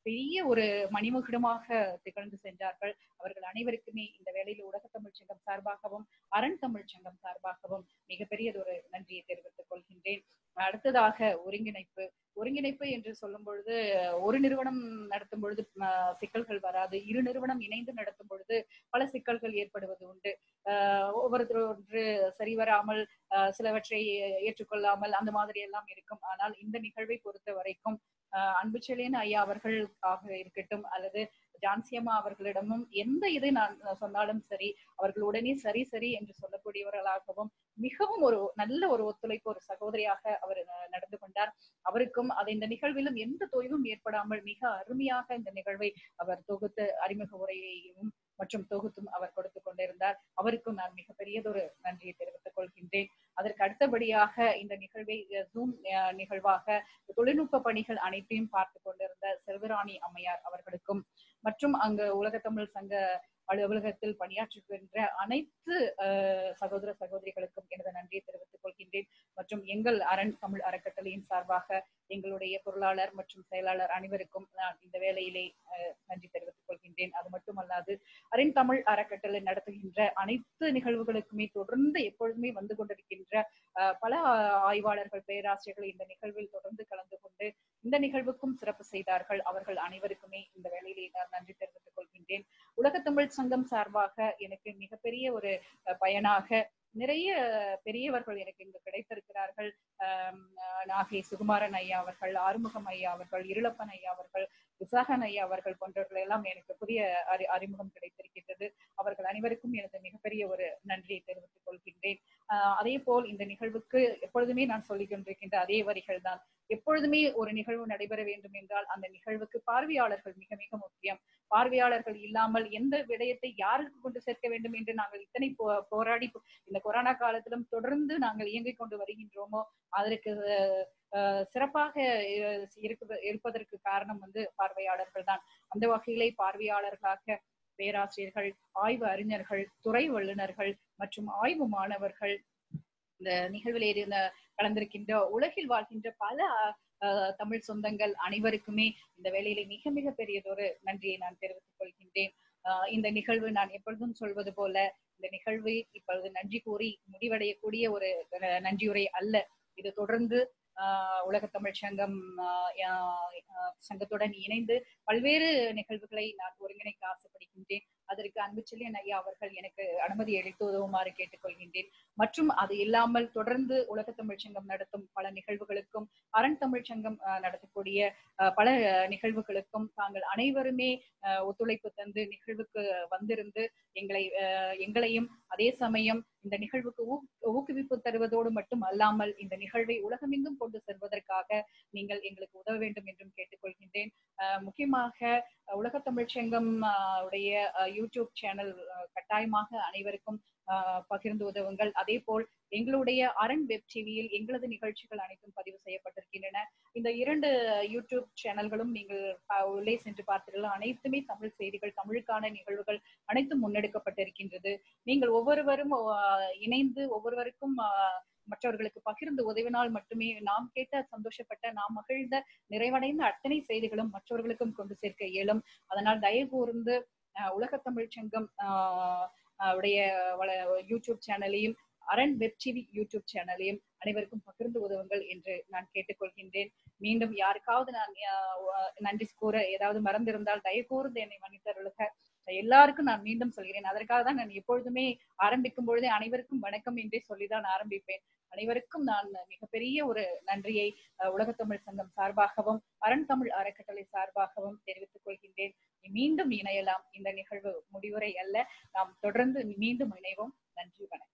Speaker 14: பெரிய ஒரு மணிமகுடமாக திகழ்ந்து சென்றார்கள் அவர்கள் அனைவருக்குமே இந்த வேளையில் உலக தமிழ் சங்கம் சார்பாகவும் அரண் தமிழ் சங்கம் சார்பாகவும் மிகப்பெரியதொரு நன்றியை தெரிவித்துக் கொள்கின்றேன் அடுத்ததாக ஒருங்கிணைப்பு ஒருங்கிணைப்பு என்று சொல்லும் பொழுது ஒரு நிறுவனம் நடத்தும் பொழுது அஹ், சிக்கல்கள் வராது இரு நிறுவனம் இணைந்து நடத்தும் பொழுது பல சிக்கல்கள் ஏற்படுவது உண்டு அஹ், ஒவ்வொருத்தர் ஒன்று சரிவராமல் அஹ், சிலவற்றை ஏற்றுக்கொள்ளாமல் அந்த மாதிரி எல்லாம் இருக்கும் ஆனால் இந்த நிகழ்வை பொறுத்த வரைக்கும் அஹ், அன்புச்செழியன் ஐயா அவர்கள் ஆக இருக்கட்டும் அல்லது ஜான்சியம்மா அவர்களிடமும் எந்த இது நான் சொன்னாலும் சரி அவர்கள் உடனே சரி சரி என்று சொல்லக்கூடியவர்களாகவும் மிகவும் ஒரு நல்ல ஒரு ஒத்துழைப்பு ஒரு சகோதரியாக அவர் ந- நடந்து கொண்டார் அவருக்கும் அது இந்த நிகழ்விலும் எந்த தொய்வும் ஏற்படாமல் மிக அருமையாக இந்த நிகழ்வை அவர் தொகுத்து அறிமுக உரையையும் மற்றும் தொகுத்தும் அவர் கொடுத்து கொண்டிருந்தார் அவருக்கும் நான் மிகப்பெரியதொரு நன்றியை தெரிவித்துக் கொள்கின்றேன் அதற்கு அடுத்தபடியாக இந்த நிகழ்வை ஜூம் நிகழ்வாக தொழில்நுட்ப பணிகள் அனைத்தையும் பார்த்து கொண்டிருந்த செல்வராணி அம்மையார் அவர்களுக்கும் மற்றும் அங்கு உலகத்தமிழ் சங்க அலுவலகத்தில் பணியாற்றுகின்ற அனைத்து அஹ், சகோதர சகோதரிகளுக்கும் எனது நன்றியை தெரிவித்துக் கொள்கின்றேன் மற்றும் எங்கள் அரண் தமிழ் அறக்கட்டளையின் சார்பாக எங்களுடைய பொருளாளர் மற்றும் செயலாளர் அனைவருக்கும் நான் இந்த வேளையிலே அஹ், நன்றி தெரிவித்துக் கொள்கின்றேன் அது மட்டுமல்லாது அரண் தமிழ் அறக்கட்டளை நடத்துகின்ற அனைத்து நிகழ்வுகளுக்குமே தொடர்ந்து எப்பொழுதுமே வந்து கொண்டிருக்கின்ற அஹ், பல ஆ- ஆய்வாளர்கள் பேராசிரியர்கள் இந்த நிகழ்வில் தொடர்ந்து கலந்து கொண்டு இந்த நிகழ்வுக்கும் சிறப்பு செய்தார்கள் அவர்கள் அனைவருக்குமே இந்த வேளையிலே நான் நன்றி தெரிவித்துக் கொள்கின்றேன் உலகத்தமிழ் சங்கம் சார்பாக எனக்கு மிகப்பெரிய ஒரு அஹ், பயனாக நிறைய பெரியவர்கள் எனக்கு இங்கு கிடைத்திருக்கிறார்கள் ஆம், அஹ், நாகை சுகுமாரன் ஐயா அவர்கள் ஆறுமுகம் ஐயா அவர்கள் இருளப்பன் ஐயா அவர்கள் விசாகன் ஐயா அவர்கள் போன்றவர்கள் எல்லாம் எனக்கு புதிய அறி அறிமுகம் கிடைத்திருக்கின்றது அவர்கள் அனைவருக்கும் எனது மிகப்பெரிய ஒரு நன்றியை தெரிவித்துக் கொள்கின்றேன் ஆஹ் அதே போல் இந்த நிகழ்வுக்கு எப்பொழுதுமே நான் சொல்லிக் கொண்டிருக்கின்ற அதே வரிகள் தான் எப்பொழுதுமே ஒரு நிகழ்வு நடைபெற வேண்டும் என்றால் அந்த நிகழ்வுக்கு பார்வையாளர்கள் மிக மிக முக்கியம் பார்வையாளர்கள் இல்லாமல் எந்த விடயத்தை யாருக்கு கொண்டு சேர்க்க வேண்டும் என்று நாங்கள் இத்தனை போ- போராடி போ- இந்த கொரோனா காலத்திலும் தொடர்ந்து நாங்கள் இயங்கிக் கொண்டு வருகின்றோமோ அதற்கு அஹ், அஹ், சிறப்பாக அஹ், இருப்ப- இருப்பதற்கு காரணம் வந்து பார்வையாளர்கள் தான் அந்த வகையிலே பார்வையாளர்களாக பேராசிரியர்கள் ஆய்வு அறிஞர்கள் துறை வல்லுநர்கள் மற்றும் ஆய்வு மாணவர்கள் இந்த நிகழ்வில் இருந்த கலந்திருக்கின்ற உலகில் வாழ்கின்ற பல அஹ், தமிழ் சொந்தங்கள் அனைவருக்குமே இந்த வேளையிலே மிக மிக பெரியதொரு நன்றியை நான் தெரிவித்துக் கொள்கின்றேன் அஹ், இந்த நிகழ்வு நான் எப்பொழுதும் சொல்வது போல இந்த நிகழ்வு இப்பொழுது நன்றி கூறி முடிவடையக்கூடிய ஒரு அஹ், நன்றியுரை அல்ல இது தொடர்ந்து ஆஹ் உலக தமிழ் சங்கம் ஆஹ் ஆஹ் ஆஹ் சங்கத்துடன் இணைந்து பல்வேறு நிகழ்வுகளை நான் ஒருங்கிணைக்க ஆசைப்படுகின்றேன் அதற்கு அன்புச்செல்லியன் ஐயா அவர்கள் எனக்கு அனுமதி அளித்து உதவுமாறு கேட்டுக்கொள்கின்றேன் மற்றும் அது இல்லாமல் தொடர்ந்து உலக தமிழ் சங்கம் நடத்தும் பல நிகழ்வுகளுக்கும் அரண் தமிழ் சங்கம் ஆஹ் நடத்தக்கூடிய ஆஹ் பல நிகழ்வுகளுக்கும் தாங்கள் அனைவருமே ஆஹ் ஒத்துழைப்பு தந்து நிகழ்வுக்கு வந்திருந்து எங்களை ஆஹ் எங்களையும் அதே சமயம் இந்த நிகழ்வுக்கு ஊ- ஊக்குவிப்பு தருவதோடு மட்டும் அல்லாமல் இந்த நிகழ்வை உலகமெங்கும் கொண்டு செல்வதற்காக நீங்கள் எங்களுக்கு உதவ வேண்டும் என்றும் கேட்டுக்கொள்கின்றேன் ஆஹ் முக்கியமாக அஹ் உலக தமிழ் சங்கம் ஆஹ் உடைய ஆஹ் யூடியூப் சேனல் ஆஹ் கட்டாயமாக அனைவருக்கும் ஆஹ் பகிர்ந்து உதவுங்கள் அதே போல் எங்களுடைய அரண் வெப் டிவியில் எங்களது நிகழ்ச்சிகள் அனைத்தும் பதிவு செய்யப்பட்டிருக்கின்றன இந்த இரண்டு யூடியூப் சேனல்களும் நீங்கள் பா- உள்ளே சென்று பார்த்தீர்கள் அனைத்துமே தமிழ் செய்திகள் தமிழுக்கான நிகழ்வுகள் அனைத்தும் முன்னெடுக்கப்பட்டிருக்கின்றது நீங்கள் ஒவ்வொருவரும் ஆஹ் இணைந்து ஒவ்வொருவருக்கும் ஆஹ் மற்றவர்களுக்கு பகிர்ந்து உதவினால் மட்டுமே நாம் கேட்ட சந்தோஷப்பட்ட நாம் மகிழ்ந்த நிறைவடைந்த அத்தனை செய்திகளும் மற்றவர்களுக்கும் கொண்டு சேர்க்க இயலும் அதனால் தயவு கூர்ந்து அஹ், உலகத் தமிழ் சங்கம் ஆஹ், ஆஹ் உடைய வள யூடியூப் சேனலையும் அரண் வெப் டிவி யூடியூப் சேனலையும் அனைவருக்கும் பகிர்ந்து உதவுங்கள் என்று நான் கேட்டுக்கொள்கின்றேன் மீண்டும் யாருக்காவது நான் ஆஹ், வ- நன்றி கூற ஏதாவது மறந்திருந்தால் தயவு கூர்ந்து என்னை மன்னித்தருளுக எல்லாருக்கும் நான் மீண்டும் சொல்கிறேன் அதற்காக தான் நான் எப்பொழுதுமே ஆரம்பிக்கும் பொழுதே அனைவருக்கும் வணக்கம் என்றே சொல்லிதான் ஆரம்பிப்பேன் அனைவருக்கும் நான் மிகப்பெரிய ஒரு நன்றியை அஹ், உலகத்தமிழ் சங்கம் சார்பாகவும் அரண் தமிழ் அறக்கட்டளை சார்பாகவும் தெரிவித்துக் கொள்கின்றேன் மீண்டும் இணையலாம் இந்த நிகழ்வு முடிவுரை அல்ல நாம் தொடர்ந்து மீண்டும் இணைவோம் நன்றி வணக்கம்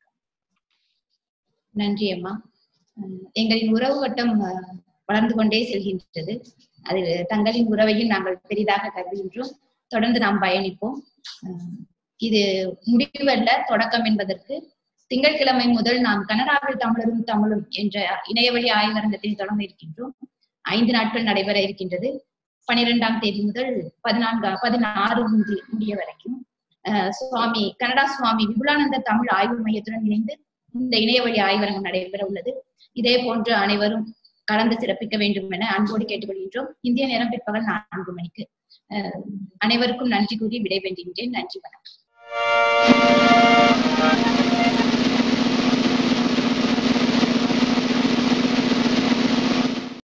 Speaker 1: நன்றி அம்மா உம் எங்களின் உறவு வட்டம் அஹ், வளர்ந்து கொண்டே செல்கின்றது அது தங்களின் உறவையும் நாங்கள் பெரிதாக கருதுகின்றோம் தொடர்ந்து நாம் பயணிப்போம் அஹ், இது முடிவல்ல தொடக்கம் என்பதற்கு திங்கட்கிழமை முதல் நாம் கனடாவில் தமிழரும் தமிழும் என்ற இணையவழி ஆய்வரங்கத்தை தொடங்க இருக்கின்றோம் ஐந்து நாட்கள் நடைபெற இருக்கின்றது பனிரெண்டாம் தேதி முதல் பதினான்கு பதினாறு முடிய முடிய வரைக்கும் அஹ், சுவாமி கனடா சுவாமி விபுலானந்த தமிழ் ஆய்வு மையத்துடன் இணைந்து இந்த இணையவழி ஆய்வரங்கம் நடைபெற உள்ளது இதே போன்று அனைவரும் கலந்து சிறப்பிக்க வேண்டும் என அன்போடு கேட்டுக்கொள்கின்றோம் இந்திய நேரம் பிற்பகல் நான்கு மணிக்கு அஹ், அனைவருக்கும் நன்றி கூறி விடைபெறுகின்றேன் நன்றி வணக்கம்